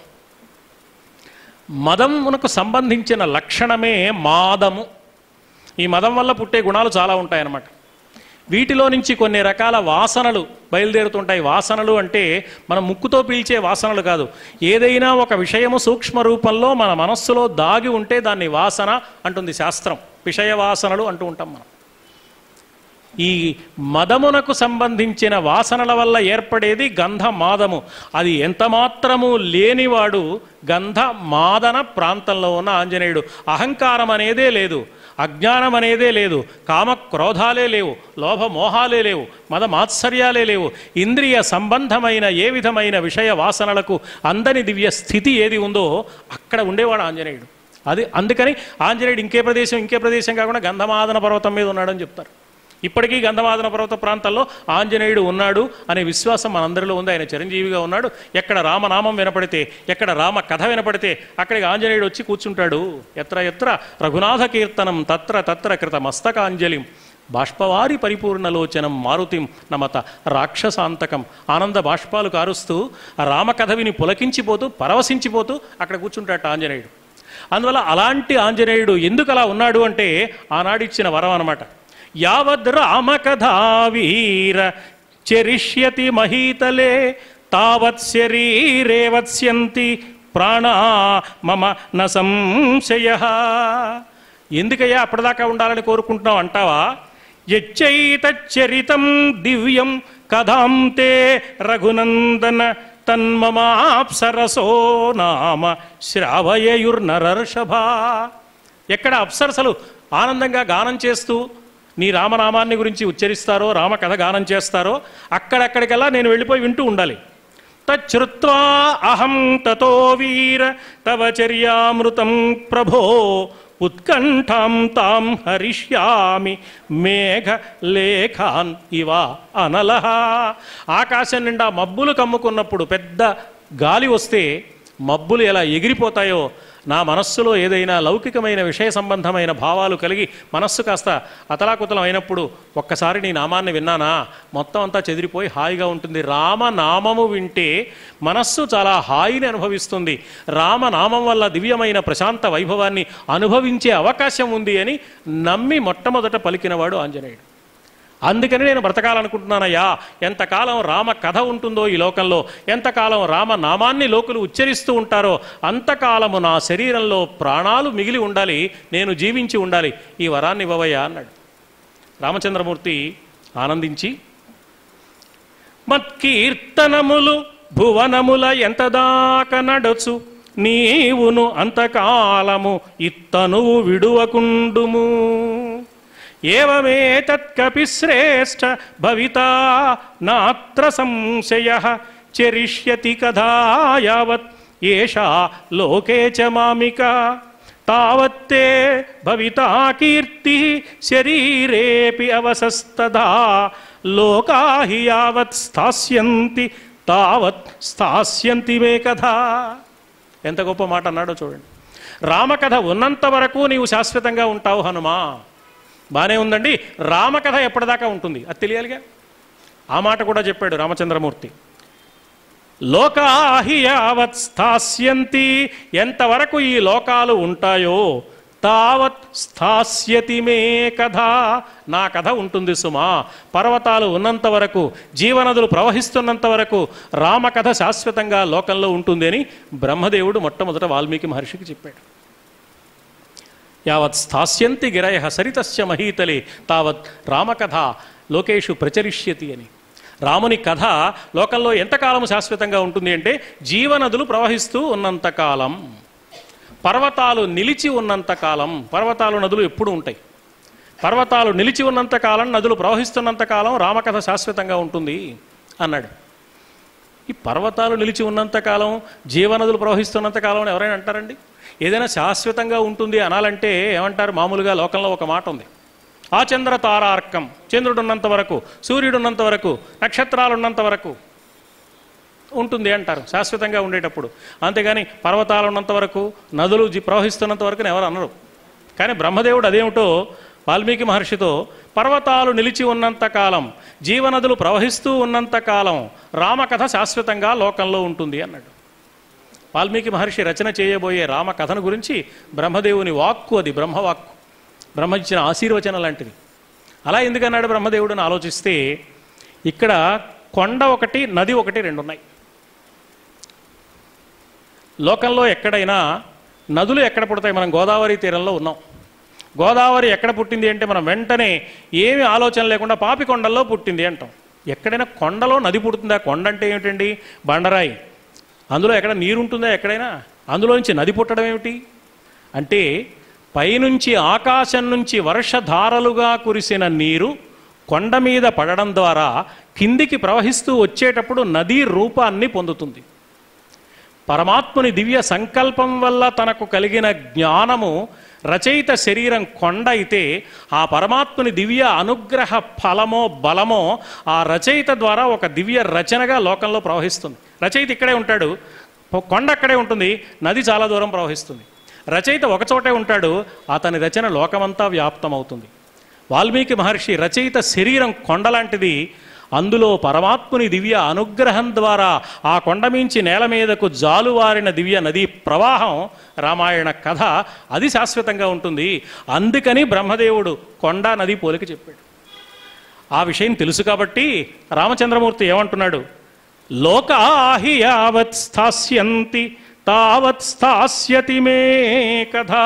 మదమునకు సంబంధించిన లక్షణమే మాదము ఈ మదం వల్ల పుట్టే గుణాలు చాలా ఉంటాయన్నమాట వీటిలో నుంచి కొన్ని రకాల వాసనలు బయలుదేరుతుంటాయి వాసనలు అంటే మనం ముక్కుతో పీల్చే వాసనలు కాదు ఏదైనా ఒక విషయము సూక్ష్మ రూపంలో మన మనస్సులో దాగి ఉంటే దాన్ని వాసన అంటుంది శాస్త్రం విషయ వాసనలు అంటూ ఉంటాం మనం ఈ మదమునకు సంబంధించిన వాసనల వల్ల ఏర్పడేది గంధ మాదము అది ఎంత మాత్రము లేనివాడు గంధ మాదన ప్రాంతంలో ఉన్న ఆంజనేయుడు అహంకారం అనేదే లేదు అజ్ఞానం అనేదే లేదు కామ క్రోధాలే లేవు లోభ మోహాలే లేవు మద మాత్సర్యాలే లేవు ఇంద్రియ సంబంధమైన ఏ విధమైన విషయ వాసనలకు అందని దివ్య స్థితి ఏది ఉందో అక్కడ ఉండేవాడు ఆంజనేయుడు అది అందుకని ఆంజనేయుడు ఇంకే ప్రదేశం ఇంకే ప్రదేశం కాకుండా గంధమాదన పర్వతం మీద ఉన్నాడని చెప్తారు ఇప్పటికీ గంధమాదన పర్వత ప్రాంతాల్లో ఆంజనేయుడు ఉన్నాడు అనే విశ్వాసం మనందరిలో ఉంది ఆయన చిరంజీవిగా ఉన్నాడు ఎక్కడ రామనామం వినపడితే ఎక్కడ రామ కథ వినపడితే అక్కడికి ఆంజనేయుడు వచ్చి కూర్చుంటాడు ఎత్ర ఎత్ర రఘునాథ కీర్తనం తత్ర తత్ర కృత మస్తకాంజలిం బాష్పవారి పరిపూర్ణలోచనం మారుతిం నమత రాక్షసాంతకం ఆనంద బాష్పాలు కారుస్తూ ఆ రామకథ విని పులకించిపోతూ పరవశించిపోతూ అక్కడ కూర్చుంటాట ఆంజనేయుడు అందువల్ల అలాంటి ఆంజనేయుడు ఎందుకు అలా ఉన్నాడు అంటే ఆనాడిచ్చిన వరం అన్నమాట యావద్ రామకథా వీర చరిష్యతి మహీతలే తావత్ శరీరే వత్స్యంతి ప్రాణా మమ న సంశయ ఎందుకయ్యా అప్పటిదాకా ఉండాలని కోరుకుంటున్నావు అంటావా యచ్చైతచ్చరితం దివ్యం కథాం తే రఘునందన తన్మమాప్సరసో నామ శ్రావయయుర్నరర్షభ ఎక్కడ అప్సరసలు ఆనందంగా గానం చేస్తూ నీ రామనామాన్ని గురించి ఉచ్చరిస్తారో రామ కథ గానం చేస్తారో అక్కడక్కడికల్లా నేను వెళ్ళిపోయి వింటూ ఉండాలి తచ్చుత్వా అహం తతో వీర తవ చర్యామృతం ప్రభో ఉత్కంఠాం తాం హరిష్యామి మేఘ లేఖాన్ ఇవ అనలహ ఆకాశం నిండా మబ్బులు కమ్ముకున్నప్పుడు పెద్ద గాలి వస్తే మబ్బులు ఎలా ఎగిరిపోతాయో నా మనస్సులో ఏదైనా లౌకికమైన విషయ సంబంధమైన భావాలు కలిగి మనస్సు కాస్త అతలాకుతలం అయినప్పుడు ఒక్కసారి నీ నామాన్ని విన్నానా మొత్తం అంతా చెదిరిపోయి హాయిగా ఉంటుంది రామనామము వింటే మనస్సు చాలా హాయిని అనుభవిస్తుంది రామనామం వల్ల దివ్యమైన ప్రశాంత వైభవాన్ని అనుభవించే అవకాశం ఉంది అని నమ్మి మొట్టమొదట పలికినవాడు ఆంజనేయుడు అందుకని నేను బ్రతకాలనుకుంటున్నానయ్యా ఎంతకాలం రామ కథ ఉంటుందో ఈ లోకంలో ఎంతకాలం రామ నామాన్ని లోకులు ఉచ్చరిస్తూ ఉంటారో అంతకాలము నా శరీరంలో ప్రాణాలు మిగిలి ఉండాలి నేను జీవించి ఉండాలి ఈ వరాన్ని ఇవ్వవయ్యా అన్నాడు రామచంద్రమూర్తి ఆనందించి మత్కీర్తనములు భువనముల ఎంతదాక నడచు నీవును అంతకాలము ఇత్తనువు విడువకుండుము ఏవమేతత్కపి శ్రేష్ఠ భవితా నాత్ర సంశయ చరిష్యతి కథా యావత్ ఏషా లోకే చ మామిక తావత్తే భవితా కీర్తి శరీరేపి అవసస్తదా లోకా హి యావత్ స్థాస్యంతి తావత్ స్థాస్యంతి మే కథా ఎంత గొప్ప మాట అన్నాడో చూడండి రామకథ ఉన్నంత వరకు నీవు శాశ్వతంగా ఉంటావు హనుమా బానే ఉందండి రామకథ ఎప్పటిదాకా ఉంటుంది అది తెలియాలిగా ఆ మాట కూడా చెప్పాడు రామచంద్రమూర్తి లోకాహి యావత్ స్థాస్యంతి ఎంతవరకు ఈ లోకాలు ఉంటాయో తావత్ స్థాస్యతి మే కథ నా కథ ఉంటుంది సుమా పర్వతాలు ఉన్నంత వరకు జీవనదులు ప్రవహిస్తున్నంత వరకు రామకథ శాశ్వతంగా లోకంలో ఉంటుంది అని బ్రహ్మదేవుడు మొట్టమొదట వాల్మీకి మహర్షికి చెప్పాడు యావత్ స్థాస్యంతి గిరయ సరితస్య మహీతలే తావత్ రామకథ లోకేషు ప్రచరిష్యతి అని రాముని కథ లోకంలో ఎంతకాలం శాశ్వతంగా ఉంటుంది అంటే జీవనదులు ప్రవహిస్తూ ఉన్నంతకాలం పర్వతాలు నిలిచి ఉన్నంతకాలం పర్వతాలు నదులు ఎప్పుడు ఉంటాయి పర్వతాలు నిలిచి ఉన్నంతకాలం నదులు ప్రవహిస్తున్నంతకాలం రామకథ శాశ్వతంగా ఉంటుంది అన్నాడు ఈ పర్వతాలు నిలిచి ఉన్నంతకాలం జీవనదులు ప్రవహిస్తున్నంతకాలం అని ఎవరైనా అంటారండి ఏదైనా శాశ్వతంగా ఉంటుంది అనాలంటే ఏమంటారు మామూలుగా లోకంలో ఒక మాట ఉంది ఆ చంద్ర తారార్కం చంద్రుడు ఉన్నంత వరకు సూర్యుడు ఉన్నంత వరకు నక్షత్రాలు ఉన్నంత వరకు ఉంటుంది అంటారు శాశ్వతంగా ఉండేటప్పుడు అంతేగాని పర్వతాలు ఉన్నంత వరకు నదులు జి- ప్రవహిస్తున్నంత వరకు ఎవరు అనరు కానీ బ్రహ్మదేవుడు అదేమిటో వాల్మీకి మహర్షితో పర్వతాలు నిలిచి ఉన్నంత కాలం జీవనదులు ప్రవహిస్తూ ఉన్నంత కాలం రామకథ శాశ్వతంగా లోకంలో ఉంటుంది అన్నాడు వాల్మీకి మహర్షి రచన చేయబోయే రామ కథను గురించి బ్రహ్మదేవుని వాక్కు అది బ్రహ్మవాక్కు బ్రహ్మ ఇచ్చిన ఆశీర్వచన లాంటిది అలా ఎందుకన్నాడు బ్రహ్మదేవుడిని ఆలోచిస్తే ఇక్కడ కొండ ఒకటి నది ఒకటి రెండు ఉన్నాయి లోకంలో ఎక్కడైనా నదులు ఎక్కడ పుడతాయి మనం గోదావరి తీరంలో ఉన్నాం గోదావరి ఎక్కడ పుట్టింది అంటే మనం వెంటనే ఏమి ఆలోచన లేకుండా పాపికొండల్లో పుట్టింది అంటాం ఎక్కడైనా కొండలో నది పుడుతుందా కొండ అంటే ఏమిటండి బండరాయి అందులో ఎక్కడ నీరు ఉంటుందా ఎక్కడైనా అందులో నుంచి నది పుట్టడం ఏమిటి అంటే పైనుంచి ఆకాశం నుంచి వర్షధారలుగా కురిసిన నీరు కొండ మీద పడడం ద్వారా కిందికి ప్రవహిస్తూ వచ్చేటప్పుడు నదీ రూపాన్ని పొందుతుంది పరమాత్ముని దివ్య సంకల్పం వల్ల తనకు కలిగిన జ్ఞానము రచయిత శరీరం కొండ అయితే ఆ పరమాత్ముని దివ్య అనుగ్రహ ఫలమో బలమో ఆ రచయిత ద్వారా ఒక దివ్య రచనగా లోకంలో ప్రవహిస్తుంది రచయిత ఇక్కడే ఉంటాడు కొండ అక్కడే ఉంటుంది నది చాలా దూరం ప్రవహిస్తుంది రచయిత ఒకచోటే ఉంటాడు అతని రచన లోకమంతా వ్యాప్తమవుతుంది వాల్మీకి మహర్షి రచయిత శరీరం కొండలాంటిది అందులో పరమాత్ముని దివ్య అనుగ్రహం ద్వారా ఆ కొండ మించి నేల మీదకు జాలువారిన దివ్య నదీ ప్రవాహం రామాయణ కథ అది శాశ్వతంగా ఉంటుంది అందుకని బ్రహ్మదేవుడు కొండ నది పోలిక చెప్పాడు ఆ విషయం తెలుసు కాబట్టి రామచంద్రమూర్తి ఏమంటున్నాడు లోకాహి యావత్ స్థాస్యంతి తావత్ స్థాస్యతి మే కథా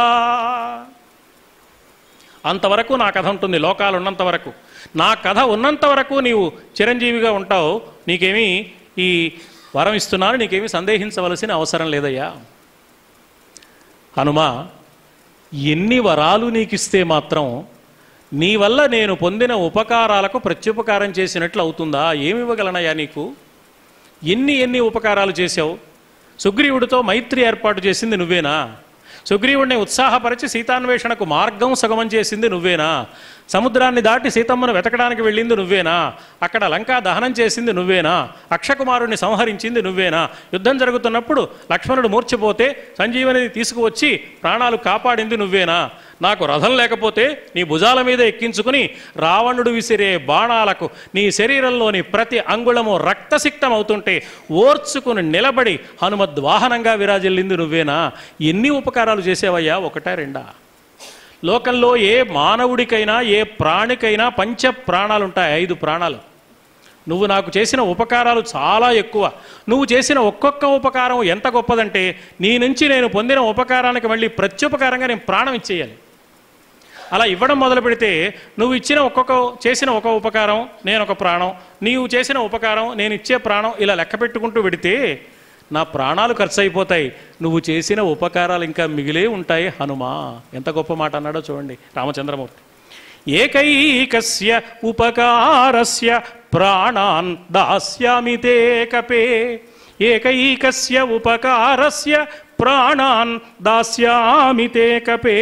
అంతవరకు నా కథ ఉంటుంది లోకాలు ఉన్నంత వరకు నా కథ ఉన్నంత వరకు నీవు చిరంజీవిగా ఉంటావు నీకేమీ ఈ వరం ఇస్తున్నాను నీకేమీ సందేహించవలసిన అవసరం లేదయ్యా హనుమా ఎన్ని వరాలు నీకిస్తే మాత్రం నీ వల్ల నేను పొందిన ఉపకారాలకు ప్రత్యుపకారం చేసినట్లు అవుతుందా ఏమి ఇవ్వగలనయ్యా నీకు ఎన్ని ఎన్ని ఉపకారాలు చేశావు సుగ్రీవుడితో మైత్రి ఏర్పాటు చేసింది నువ్వేనా సుగ్రీవుడిని ఉత్సాహపరిచి సీతాన్వేషణకు మార్గం సుగమం చేసింది నువ్వేనా సముద్రాన్ని దాటి సీతమ్మను వెతకడానికి వెళ్ళింది నువ్వేనా అక్కడ లంకా దహనం చేసింది నువ్వేనా అక్షకుమారుని సంహరించింది నువ్వేనా యుద్ధం జరుగుతున్నప్పుడు లక్ష్మణుడు మూర్చిపోతే సంజీవని తీసుకువచ్చి ప్రాణాలు కాపాడింది నువ్వేనా నాకు రథం లేకపోతే నీ భుజాల మీద ఎక్కించుకుని రావణుడు విసిరే బాణాలకు నీ శరీరంలోని ప్రతి అంగుళము రక్తసిక్తం అవుతుంటే ఓర్చుకుని నిలబడి హనుమద్వాహనంగా విరాజిల్లింది నువ్వేనా ఎన్ని ఉపకారాలు చేసేవయ్యా ఒకటా రెండా లోకంలో ఏ మానవుడికైనా ఏ ప్రాణికైనా పంచ ప్రాణాలు ఉంటాయి ఐదు ప్రాణాలు నువ్వు నాకు చేసిన ఉపకారాలు చాలా ఎక్కువ నువ్వు చేసిన ఒక్కొక్క ఉపకారం ఎంత గొప్పదంటే నీ నుంచి నేను పొందిన ఉపకారానికి మళ్ళీ ప్రత్యుపకారంగా నేను ప్రాణం ఇచ్చేయాలి అలా ఇవ్వడం మొదలు పెడితే నువ్వు ఇచ్చిన ఒక్కొక్క చేసిన ఒక ఉపకారం నేను ఒక ప్రాణం నీవు చేసిన ఉపకారం నేను ఇచ్చే ప్రాణం ఇలా లెక్క పెట్టుకుంటూ పెడితే నా ప్రాణాలు ఖర్చు అయిపోతాయి నువ్వు చేసిన ఉపకారాలు ఇంకా మిగిలే ఉంటాయి హనుమా ఎంత గొప్ప మాట అన్నాడో చూడండి రామచంద్రమూర్తి ఏకైకస్య ఉపకారస్య ప్రాణాన్ దాస్యామి తే కపే ఏకైకస్య ఉపకారస్య ప్రాణాన్ దాస్యామి తే కపే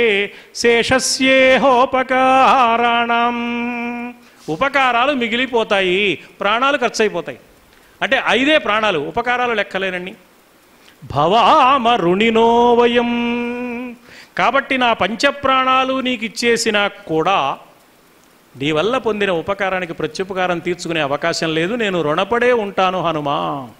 శేషస్యేహోపకారాణం ఉపకారాలు మిగిలిపోతాయి ప్రాణాలు ఖర్చు అయిపోతాయి అంటే ఐదే ప్రాణాలు ఉపకారాలు లెక్కలేనండి భవామ రుణినో వయం కాబట్టి నా పంచప్రాణాలు నీకు ఇచ్చేసినా కూడా నీ వల్ల పొందిన ఉపకారానికి ప్రత్యుపకారం తీర్చుకునే అవకాశం లేదు నేను రుణపడే ఉంటాను హనుమా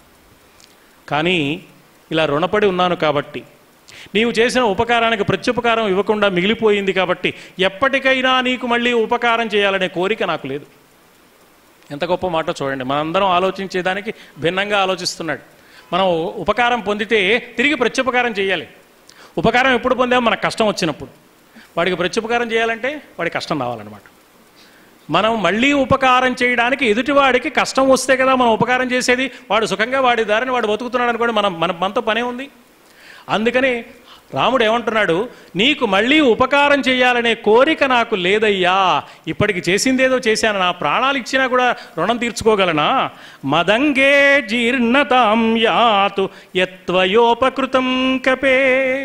కానీ ఇలా రుణపడి ఉన్నాను కాబట్టి నీవు చేసిన ఉపకారానికి ప్రత్యుపకారం ఇవ్వకుండా మిగిలిపోయింది కాబట్టి ఎప్పటికైనా నీకు మళ్ళీ ఉపకారం చేయాలనే కోరిక నాకు లేదు ఎంత గొప్ప మాట చూడండి మనందరం ఆలోచించేదానికి భిన్నంగా ఆలోచిస్తున్నాడు మనం ఉపకారం పొందితే తిరిగి ప్రత్యుపకారం చేయాలి ఉపకారం ఎప్పుడు పొందామో మనకు కష్టం వచ్చినప్పుడు వాడికి ప్రత్యుపకారం చేయాలంటే వాడి కష్టం రావాలన్నమాట మనం మళ్ళీ ఉపకారం చేయడానికి ఎదుటివాడికి కష్టం వస్తే కదా మనం ఉపకారం చేసేది వాడు సుఖంగా వాడి దారిని వాడు బతుకుతున్నాడు అనుకోండి మనం మన మనతో పనే ఉంది అందుకని రాముడు ఏమంటున్నాడు నీకు మళ్ళీ ఉపకారం చేయాలనే కోరిక నాకు లేదయ్యా ఇప్పటికి చేసిందేదో చేశాను నా ప్రాణాలు ఇచ్చినా కూడా రుణం తీర్చుకోగలనా మదంగే జీర్ణతాం యాతు యత్వయోపకృతం కపే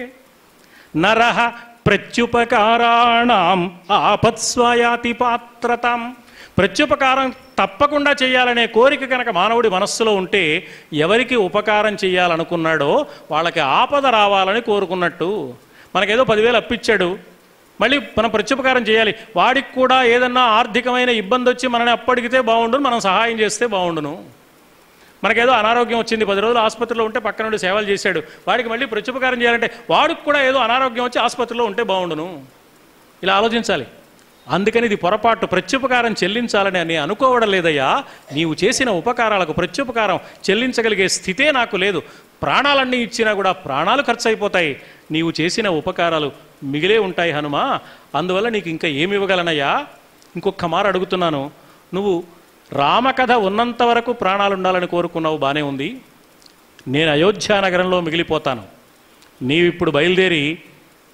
నరహ ప్రత్యుపకారాణం ఆపత్స్వయాతి పాత్రతాం ప్రత్యుపకారం తప్పకుండా చేయాలనే కోరిక కనుక మానవుడి మనస్సులో ఉంటే ఎవరికి ఉపకారం చేయాలనుకున్నాడో వాళ్ళకి ఆపద రావాలని కోరుకున్నట్టు మనకేదో పదివేలు అప్పిచ్చాడు మళ్ళీ మనం ప్రత్యుపకారం చేయాలి వాడికి కూడా ఏదన్నా ఆర్థికమైన ఇబ్బంది వచ్చి మనని అప్పడిగితే బాగుండును మనం సహాయం చేస్తే బాగుండును మనకేదో అనారోగ్యం వచ్చింది పది రోజులు ఆసుపత్రిలో ఉంటే పక్క నుండి సేవలు చేశాడు వాడికి మళ్ళీ ప్రత్యుపకారం చేయాలంటే వాడికి కూడా ఏదో అనారోగ్యం వచ్చి ఆసుపత్రిలో ఉంటే బాగుండును ఇలా ఆలోచించాలి అందుకని ఇది పొరపాటు ప్రత్యుపకారం చెల్లించాలని అని అనుకోవడం లేదయ్యా నీవు చేసిన ఉపకారాలకు ప్రత్యుపకారం చెల్లించగలిగే స్థితే నాకు లేదు ప్రాణాలన్నీ ఇచ్చినా కూడా ప్రాణాలు ఖర్చు అయిపోతాయి నీవు చేసిన ఉపకారాలు మిగిలే ఉంటాయి హనుమా అందువల్ల నీకు ఇంకా ఏమి ఇవ్వగలనయ్యా ఇంకొక మారు అడుగుతున్నాను నువ్వు రామకథ ఉన్నంత వరకు ప్రాణాలు ఉండాలని కోరుకున్నావు బానే ఉంది నేను అయోధ్య నగరంలో మిగిలిపోతాను నీవు ఇప్పుడు బయలుదేరి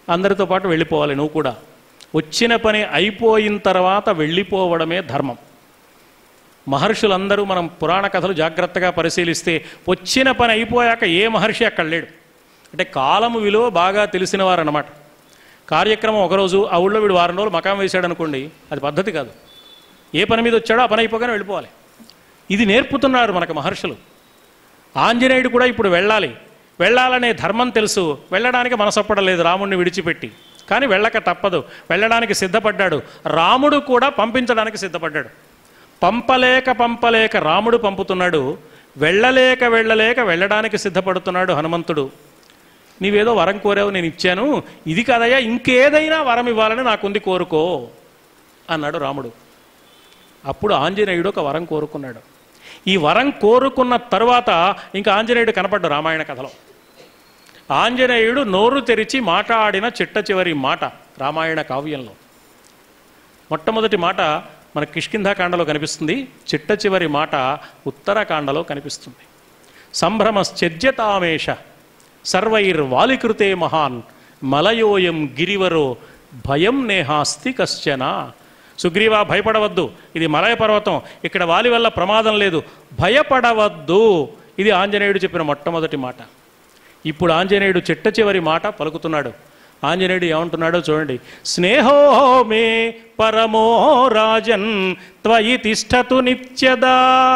అందరితో పాటు వెళ్ళిపోవాలి నువ్వు కూడా వచ్చిన పని అయిపోయిన తర్వాత వెళ్ళిపోవడమే ధర్మం మహర్షులందరూ మనం పురాణ కథలు జాగ్రత్తగా పరిశీలిస్తే వచ్చిన పని అయిపోయాక ఏ మహర్షి అక్కడ లేడు అంటే కాలము విలువ బాగా తెలిసిన వారు అన్నమాట కార్యక్రమం ఒకరోజు ఆ ఊళ్ళో వీడు వారం రోజులు మకాం వేశాడు అనుకోండి అది పద్ధతి కాదు ఏ పని మీద వచ్చాడో ఆ పని అయిపోగానే వెళ్ళిపోవాలి ఇది నేర్పుతున్నారు మనకు మహర్షులు ఆంజనేయుడు కూడా ఇప్పుడు వెళ్ళాలి వెళ్ళాలనే ధర్మం తెలుసు వెళ్ళడానికి మనసొప్పడలేదు రాముడిని విడిచిపెట్టి కానీ వెళ్ళక తప్పదు వెళ్ళడానికి సిద్ధపడ్డాడు రాముడు కూడా పంపించడానికి సిద్ధపడ్డాడు పంపలేక పంపలేక రాముడు పంపుతున్నాడు వెళ్ళలేక వెళ్ళలేక వెళ్ళడానికి సిద్ధపడుతున్నాడు హనుమంతుడు నీవేదో వరం కోరావు నేను ఇచ్చాను ఇది కాదయ్యా ఇంకేదైనా వరం ఇవ్వాలని నాకుంది కోరుకో అన్నాడు రాముడు అప్పుడు ఆంజనేయుడు ఒక వరం కోరుకున్నాడు ఈ వరం కోరుకున్న తరువాత ఇంకా ఆంజనేయుడు కనపడ్డు రామాయణ కథలో ఆంజనేయుడు నోరు తెరిచి మాట్లాడిన చిట్ట చివరి మాట రామాయణ కావ్యంలో మొట్టమొదటి మాట మన కిష్కింధాకాండలో కనిపిస్తుంది చిట్ట చివరి మాట ఉత్తరాకాండలో కనిపిస్తుంది సంభ్రమశ్చర్యతామేష సర్వైర్వాలికృతే మహాన్ మలయోయం గిరివరో భయం నేహాస్తి కశ్చన సుగ్రీవా భయపడవద్దు ఇది మలయ పర్వతం ఇక్కడ వాలి వల్ల ప్రమాదం లేదు భయపడవద్దు ఇది ఆంజనేయుడు చెప్పిన మొట్టమొదటి మాట ఇప్పుడు ఆంజనేయుడు చిట్ట చివరి మాట పలుకుతున్నాడు ఆంజనేయుడు ఏమంటున్నాడో చూడండి స్నేహో మే పరమో రాజన్ త్వయి తిష్టతు నిత్యదా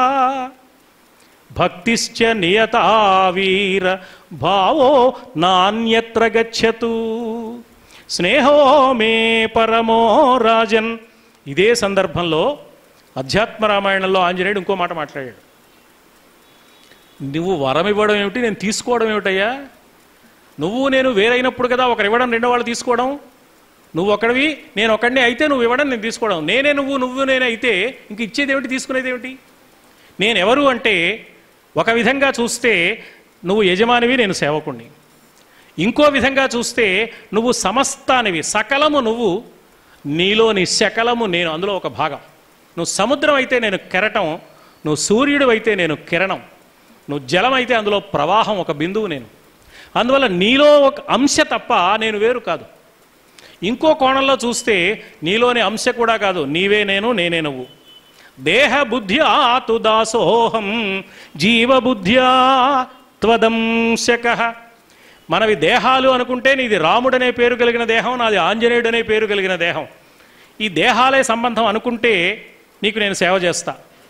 భక్తిశ్చ నియతా వీర భావో నాణ్యత్ర గచ్చతు స్నేహో మే పరమో రాజన్ ఇదే సందర్భంలో అధ్యాత్మ రామాయణంలో ఆంజనేయుడు ఇంకో మాట మాట్లాడాడు నువ్వు వరం ఇవ్వడం ఏమిటి నేను తీసుకోవడం ఏమిటయ్యా నువ్వు నేను వేరైనప్పుడు కదా ఒకరు ఇవ్వడం రెండో వాళ్ళు తీసుకోవడం నువ్వు ఒకడివి నేను ఒకడిని అయితే నువ్వు ఇవ్వడం నేను తీసుకోవడం నేనే నువ్వు నువ్వు నేనే అయితే ఇంక ఇచ్చేది ఏమిటి తీసుకునేది ఏమిటి నేను ఎవరు అంటే ఒక విధంగా చూస్తే నువ్వు యజమానివి నేను సేవకుణ్ణి ఇంకో విధంగా చూస్తే నువ్వు సమస్తానివి సకలము నువ్వు నీలోని శకలము నేను అందులో ఒక భాగం నువ్వు సముద్రం అయితే నేను కెరటం నువ్వు సూర్యుడు అయితే నేను కిరణం నువ్వు జలం అయితే అందులో ప్రవాహం ఒక బిందువు నేను అందువల్ల నీలో ఒక అంశ తప్ప నేను వేరు కాదు ఇంకో కోణంలో చూస్తే నీలోని అంశ కూడా కాదు నీవే నేను నేనే నువ్వు దేహ బుద్ధ్యా తు దాసోహం జీవబుద్ధ్యా త్వదంశక మనవి దేహాలు అనుకుంటే నీది రాముడనే పేరు కలిగిన దేహం నాది ఆంజనేయుడనే పేరు కలిగిన దేహం ఈ దేహాలే సంబంధం అనుకుంటే నీకు నేను సేవ చేస్తా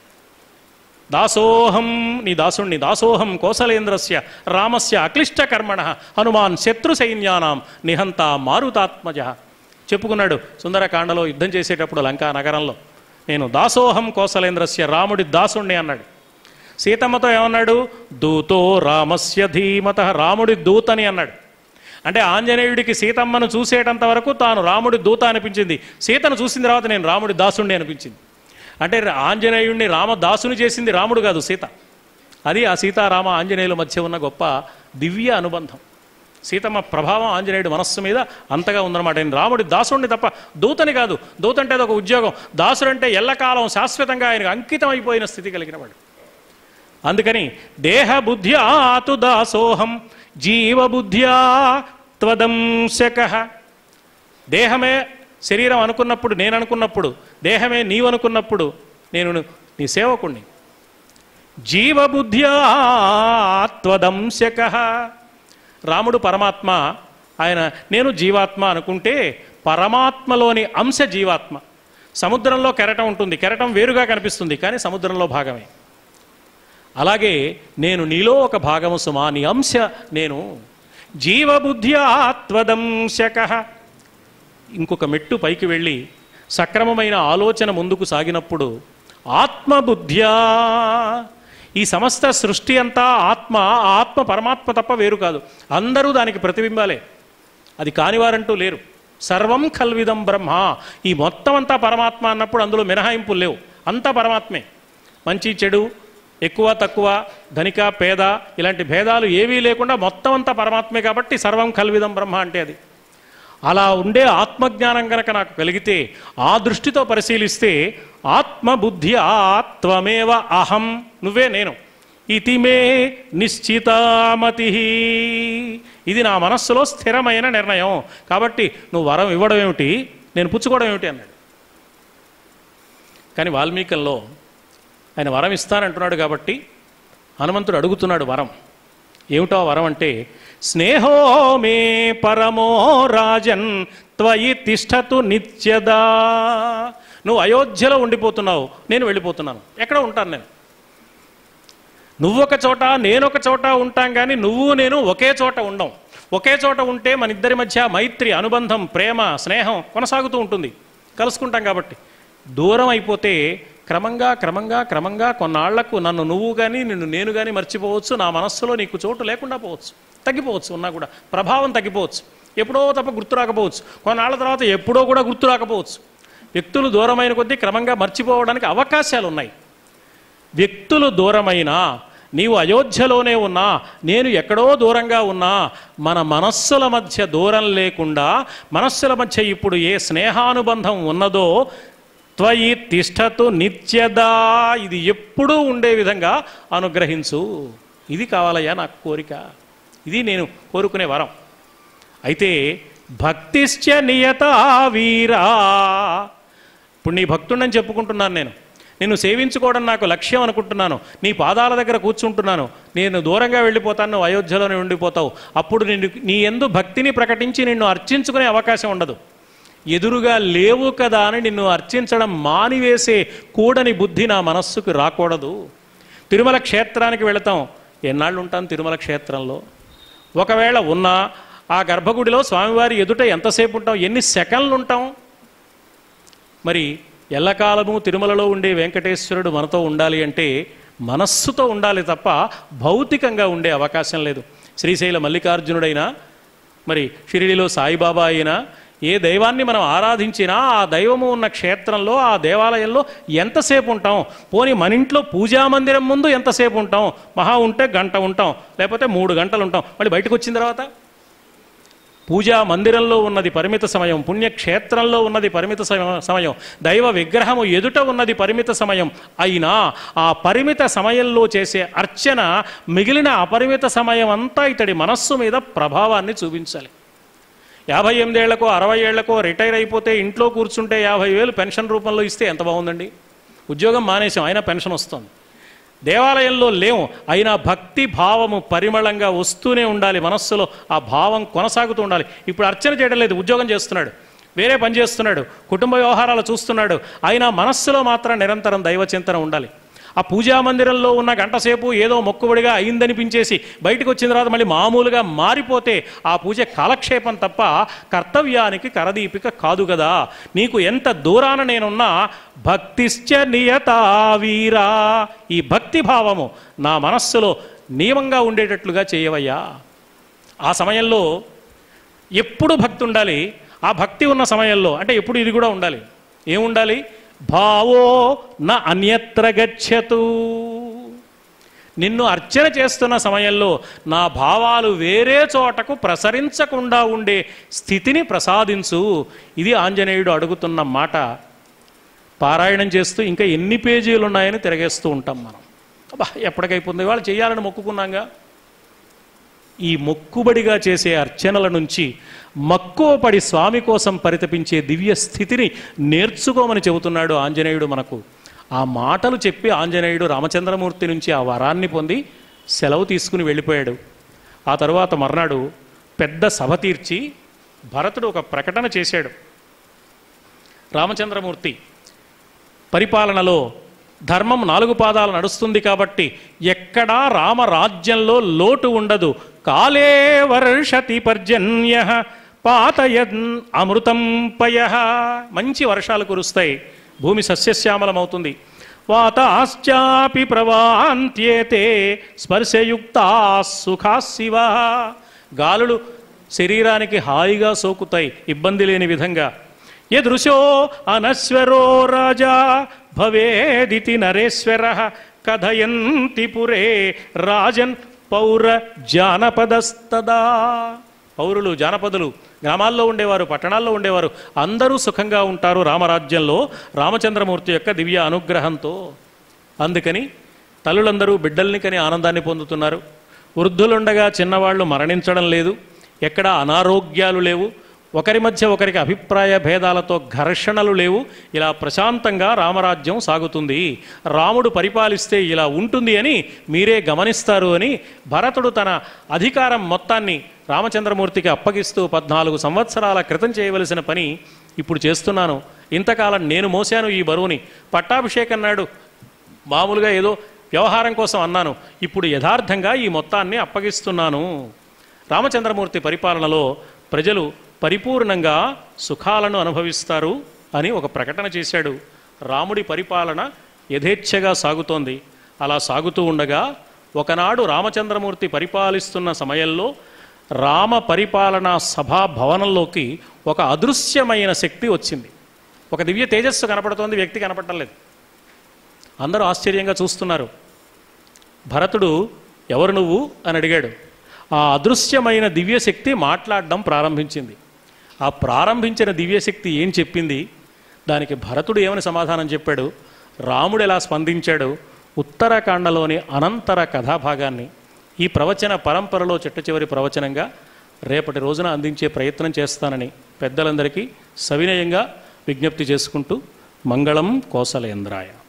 దాసోహం నీ దాసుణ్ణి దాసోహం కోసలేంద్రస్య రామస్య అక్లిష్ట కర్మణ హనుమాన్ శత్రు సైన్యానాం నిహంత మారుతాత్మజ చెప్పుకున్నాడు సుందరకాండలో యుద్ధం చేసేటప్పుడు లంకా నగరంలో నేను దాసోహం కోసలేంద్రస్య రాముడి దాసుణ్ణి అన్నాడు సీతమ్మతో ఏమన్నాడు దూతో రామస్య ధీమత రాముడి దూతని అన్నాడు అంటే ఆంజనేయుడికి సీతమ్మను చూసేటంత వరకు తాను రాముడి దూత అనిపించింది సీతను చూసిన తర్వాత నేను రాముడి దాసుణ్ణి అనిపించింది అంటే ఆంజనేయుడిని రామదాసుని చేసింది రాముడు కాదు సీత అది ఆ సీతారామ ఆంజనేయుల మధ్య ఉన్న గొప్ప దివ్య అనుబంధం సీతమ్మ ప్రభావం ఆంజనేయుడి మనస్సు మీద అంతగా ఉందన్నమాట ఆయన రాముడి దాసుడిని తప్ప దూతని కాదు దూత అంటే అది ఒక ఉద్యోగం దాసుడు అంటే ఎల్లకాలం శాశ్వతంగా ఆయనకు అంకితం అయిపోయిన స్థితి కలిగిన వాడు అందుకని దేహ బుద్ధ్యా తు దాసోహం జీవబుద్ధ్యా త్వదంశక దేహమే శరీరం అనుకున్నప్పుడు నేను అనుకున్నప్పుడు దేహమే నీవు అనుకున్నప్పుడు నేను నీ సేవకుణ్ణి జీవబుద్ధ్యా త్వదంశక రాముడు పరమాత్మ ఆయన నేను జీవాత్మ అనుకుంటే పరమాత్మలోని అంశ జీవాత్మ సముద్రంలో కెరటం ఉంటుంది కెరటం వేరుగా కనిపిస్తుంది కానీ సముద్రంలో భాగమే అలాగే నేను నీలో ఒక భాగము సుమా నీ అంశ నేను జీవబుద్ధ్యాత్వదంశక ఇంకొక మెట్టు పైకి వెళ్ళి సక్రమమైన ఆలోచన ముందుకు సాగినప్పుడు ఆత్మబుద్ధ్యా ఈ సమస్త సృష్టి అంతా ఆత్మ ఆ ఆత్మ పరమాత్మ తప్ప వేరు కాదు అందరూ దానికి ప్రతిబింబాలే అది కానివారంటూ లేరు సర్వం కల్విదం బ్రహ్మ ఈ మొత్తం అంతా పరమాత్మ అన్నప్పుడు అందులో మినహాయింపులు లేవు అంతా పరమాత్మే మంచి చెడు ఎక్కువ తక్కువ ధనిక పేద ఇలాంటి భేదాలు ఏవీ లేకుండా మొత్తం అంతా పరమాత్మే కాబట్టి సర్వం కల్విదం బ్రహ్మ అంటే అది అలా ఉండే ఆత్మజ్ఞానం కనుక నాకు కలిగితే ఆ దృష్టితో పరిశీలిస్తే ఆత్మబుద్ధి ఆత్వమేవ అహం నువ్వే నేను ఇతి మే నిశ్చితామతి ఇది నా మనస్సులో స్థిరమైన నిర్ణయం కాబట్టి నువ్వు వరం ఇవ్వడం ఏమిటి నేను పుచ్చుకోవడం ఏమిటి అన్నాడు కానీ వాల్మీకంలో ఆయన వరం ఇస్తానంటున్నాడు కాబట్టి హనుమంతుడు అడుగుతున్నాడు వరం ఏమిటో ఆ వరం అంటే స్నేహో మే పరమో రాజన్ త్వయి తిష్టతు నిత్యదా నువ్వు అయోధ్యలో ఉండిపోతున్నావు నేను వెళ్ళిపోతున్నాను ఎక్కడ ఉంటాను నేను నువ్వు ఒక చోట నేను ఒక చోట ఉంటాం కానీ నువ్వు నేను ఒకే చోట ఉండం ఒకే చోట ఉంటే మన ఇద్దరి మధ్య మైత్రి అనుబంధం ప్రేమ స్నేహం కొనసాగుతూ ఉంటుంది కలుసుకుంటాం కాబట్టి దూరం అయిపోతే క్రమంగా క్రమంగా క్రమంగా కొన్నాళ్లకు నన్ను నువ్వు కానీ నిన్ను నేను కానీ మర్చిపోవచ్చు నా మనస్సులో నీకు చోటు లేకుండా పోవచ్చు తగ్గిపోవచ్చు ఉన్నా కూడా ప్రభావం తగ్గిపోవచ్చు ఎప్పుడో తప్ప గుర్తు రాకపోవచ్చు కొన్నాళ్ళ తర్వాత ఎప్పుడో కూడా గుర్తు రాకపోవచ్చు వ్యక్తులు దూరమైన కొద్దీ క్రమంగా మర్చిపోవడానికి అవకాశాలు ఉన్నాయి వ్యక్తులు దూరమైనా నీవు అయోధ్యలోనే ఉన్నా నేను ఎక్కడో దూరంగా ఉన్నా మన మనస్సుల మధ్య దూరం లేకుండా మనస్సుల మధ్య ఇప్పుడు ఏ స్నేహానుబంధం ఉన్నదో త్వయి తిష్టతు నిత్యదా ఇది ఎప్పుడూ ఉండే విధంగా అనుగ్రహించు ఇది కావాలయ్యా నాకు కోరిక ఇది నేను కోరుకునే వరం అయితే భక్తిశ్చ నియత వీరా ఇప్పుడు నీ భక్తుడని చెప్పుకుంటున్నాను నేను నిన్ను సేవించుకోవడం నాకు లక్ష్యం అనుకుంటున్నాను నీ పాదాల దగ్గర కూర్చుంటున్నాను నేను దూరంగా వెళ్ళిపోతాను నువ్వు అయోధ్యలోనే ఉండిపోతావు అప్పుడు నిన్ను నీ ఎందు భక్తిని ప్రకటించి నిన్ను అర్చించుకునే అవకాశం ఉండదు ఎదురుగా లేవు కదా అని నిన్ను అర్చించడం మానివేసే కూడని బుద్ధి నా మనస్సుకు రాకూడదు తిరుమల క్షేత్రానికి వెళతాం ఎన్నాళ్ళు ఉంటాం తిరుమల క్షేత్రంలో ఒకవేళ ఉన్నా ఆ గర్భగుడిలో స్వామివారి ఎదుట ఎంతసేపు ఉంటాం ఎన్ని సెకండ్లు ఉంటాం మరి ఎల్లకాలము తిరుమలలో ఉండే వెంకటేశ్వరుడు మనతో ఉండాలి అంటే మనస్సుతో ఉండాలి తప్ప భౌతికంగా ఉండే అవకాశం లేదు శ్రీశైల మల్లికార్జునుడైనా మరి షిరిడిలో సాయిబాబా అయినా ఏ దైవాన్ని మనం ఆరాధించినా ఆ దైవము ఉన్న క్షేత్రంలో ఆ దేవాలయంలో ఎంతసేపు ఉంటాం పోని మన ఇంట్లో పూజా మందిరం ముందు ఎంతసేపు ఉంటాం మహా ఉంటే గంట ఉంటాం లేకపోతే మూడు గంటలు ఉంటాం మళ్ళీ బయటకు వచ్చిన తర్వాత పూజా మందిరంలో ఉన్నది పరిమిత సమయం పుణ్యక్షేత్రంలో ఉన్నది పరిమిత సమ- సమయం దైవ విగ్రహము ఎదుట ఉన్నది పరిమిత సమయం అయినా ఆ పరిమిత సమయంలో చేసే అర్చన మిగిలిన అపరిమిత సమయం అంతా ఇతడి మనస్సు మీద ప్రభావాన్ని చూపించాలి యాభై ఎనిమిదేళ్లకో అరవై ఏళ్లకో రిటైర్ అయిపోతే ఇంట్లో కూర్చుంటే యాభై వేలు పెన్షన్ రూపంలో ఇస్తే ఎంత బాగుందండి ఉద్యోగం మానేసాం అయినా పెన్షన్ వస్తుంది దేవాలయంలో లేవు అయినా భక్తి భావము పరిమళంగా వస్తూనే ఉండాలి మనస్సులో ఆ భావం కొనసాగుతూ ఉండాలి ఇప్పుడు అర్చన చేయడం లేదు ఉద్యోగం చేస్తున్నాడు వేరే పని చేస్తున్నాడు కుటుంబ వ్యవహారాలు చూస్తున్నాడు అయినా మనస్సులో మాత్రం నిరంతరం దైవ చింతన ఉండాలి ఆ పూజా మందిరంలో ఉన్న గంట సేపు ఏదో మొక్కుబడిగా అయిందనిపించేసి బయటకు వచ్చిన తర్వాత మళ్ళీ మామూలుగా మారిపోతే ఆ పూజ కాలక్షేపం తప్ప కర్తవ్యానికి కరదీపిక కాదు కదా నీకు ఎంత దూరాన నేనున్నా భక్తిశ్చ నియతా వీరా ఈ భక్తి భావము నా మనస్సులో నియమంగా ఉండేటట్లుగా చేయవయ్యా ఆ సమయంలో ఎప్పుడు భక్తి ఉండాలి ఆ భక్తి ఉన్న సమయంలో అంటే ఎప్పుడు ఇది కూడా ఉండాలి ఏముండాలి భావో నా అన్యత్ర గచ్చతు నిన్ను అర్చన చేస్తున్న సమయంలో నా భావాలు వేరే చోటకు ప్రసరించకుండా ఉండే స్థితిని ప్రసాదించు ఇది ఆంజనేయుడు అడుగుతున్న మాట పారాయణం చేస్తూ ఇంకా ఎన్ని పేజీలు ఉన్నాయని తిరగేస్తూ ఉంటాం మనం అబ్బా ఎప్పటికైపోతుంది వాళ్ళు చేయాలని మొక్కుకున్నాగా ఈ మొక్కుబడిగా చేసే అర్చనల నుంచి మక్కువపడి స్వామి కోసం పరితపించే దివ్య స్థితిని నేర్చుకోమని చెబుతున్నాడు ఆంజనేయుడు మనకు ఆ మాటలు చెప్పి ఆంజనేయుడు రామచంద్రమూర్తి నుంచి ఆ వరాన్ని పొంది సెలవు తీసుకుని వెళ్ళిపోయాడు ఆ తరువాత మర్నాడు పెద్ద సభ తీర్చి భరతుడు ఒక ప్రకటన చేశాడు రామచంద్రమూర్తి పరిపాలనలో ధర్మం నాలుగు పాదాలు నడుస్తుంది కాబట్టి ఎక్కడా రామరాజ్యంలో లోటు ఉండదు కాలే వర్షతి పర్జన్య పాతయన్ అమృతం పయ మంచి వర్షాలు కురుస్తాయి భూమి సస్యశ్యామలమవుతుంది వాతాశ్చాపి ప్రవాంత్యేతే స్పర్శయుక్తా సుఖా శివ గాలులు శరీరానికి హాయిగా సోకుతాయి ఇబ్బంది లేని విధంగా యదృశో అనశ్వరో రాజా భవేదితి నరేశ్వర కథయంతి పురే రాజన్ పౌర జానపదస్తదా పౌరులు జానపదులు గ్రామాల్లో ఉండేవారు పట్టణాల్లో ఉండేవారు అందరూ సుఖంగా ఉంటారు రామరాజ్యంలో రామచంద్రమూర్తి యొక్క దివ్య అనుగ్రహంతో అందుకని తల్లులందరూ బిడ్డల్ని కని ఆనందాన్ని పొందుతున్నారు వృద్ధులుండగా చిన్నవాళ్ళు మరణించడం లేదు ఎక్కడా అనారోగ్యాలు లేవు ఒకరి మధ్య ఒకరికి అభిప్రాయ భేదాలతో ఘర్షణలు లేవు ఇలా ప్రశాంతంగా రామరాజ్యం సాగుతుంది రాముడు పరిపాలిస్తే ఇలా ఉంటుంది అని మీరే గమనిస్తారు అని భరతుడు తన అధికారం మొత్తాన్ని రామచంద్రమూర్తికి అప్పగిస్తూ పద్నాలుగు సంవత్సరాల క్రితం చేయవలసిన పని ఇప్పుడు చేస్తున్నాను ఇంతకాలం నేను మోసాను ఈ బరువుని పట్టాభిషేకం నాడు మామూలుగా ఏదో వ్యవహారం కోసం అన్నాను ఇప్పుడు యథార్థంగా ఈ మొత్తాన్ని అప్పగిస్తున్నాను రామచంద్రమూర్తి పరిపాలనలో ప్రజలు పరిపూర్ణంగా సుఖాలను అనుభవిస్తారు అని ఒక ప్రకటన చేశాడు రాముడి పరిపాలన యథేచ్ఛగా సాగుతోంది అలా సాగుతూ ఉండగా ఒకనాడు రామచంద్రమూర్తి పరిపాలిస్తున్న సమయంలో రామ పరిపాలనా సభా భవనంలోకి ఒక అదృశ్యమైన శక్తి వచ్చింది ఒక దివ్య తేజస్సు కనపడుతోంది వ్యక్తి కనపడటం లేదు అందరూ ఆశ్చర్యంగా చూస్తున్నారు భరతుడు ఎవరు నువ్వు అని అడిగాడు ఆ అదృశ్యమైన దివ్యశక్తి మాట్లాడడం ప్రారంభించింది ఆ ప్రారంభించిన దివ్యశక్తి ఏం చెప్పింది దానికి భరతుడు ఏమని సమాధానం చెప్పాడు రాముడు ఎలా స్పందించాడు ఉత్తరాఖండలోని అనంతర కథాభాగాన్ని ఈ ప్రవచన పరంపరలో చిట్ట చివరి ప్రవచనంగా రేపటి రోజున అందించే ప్రయత్నం చేస్తానని పెద్దలందరికీ సవినయంగా విజ్ఞప్తి చేసుకుంటూ మంగళం కోసలేంద్రాయ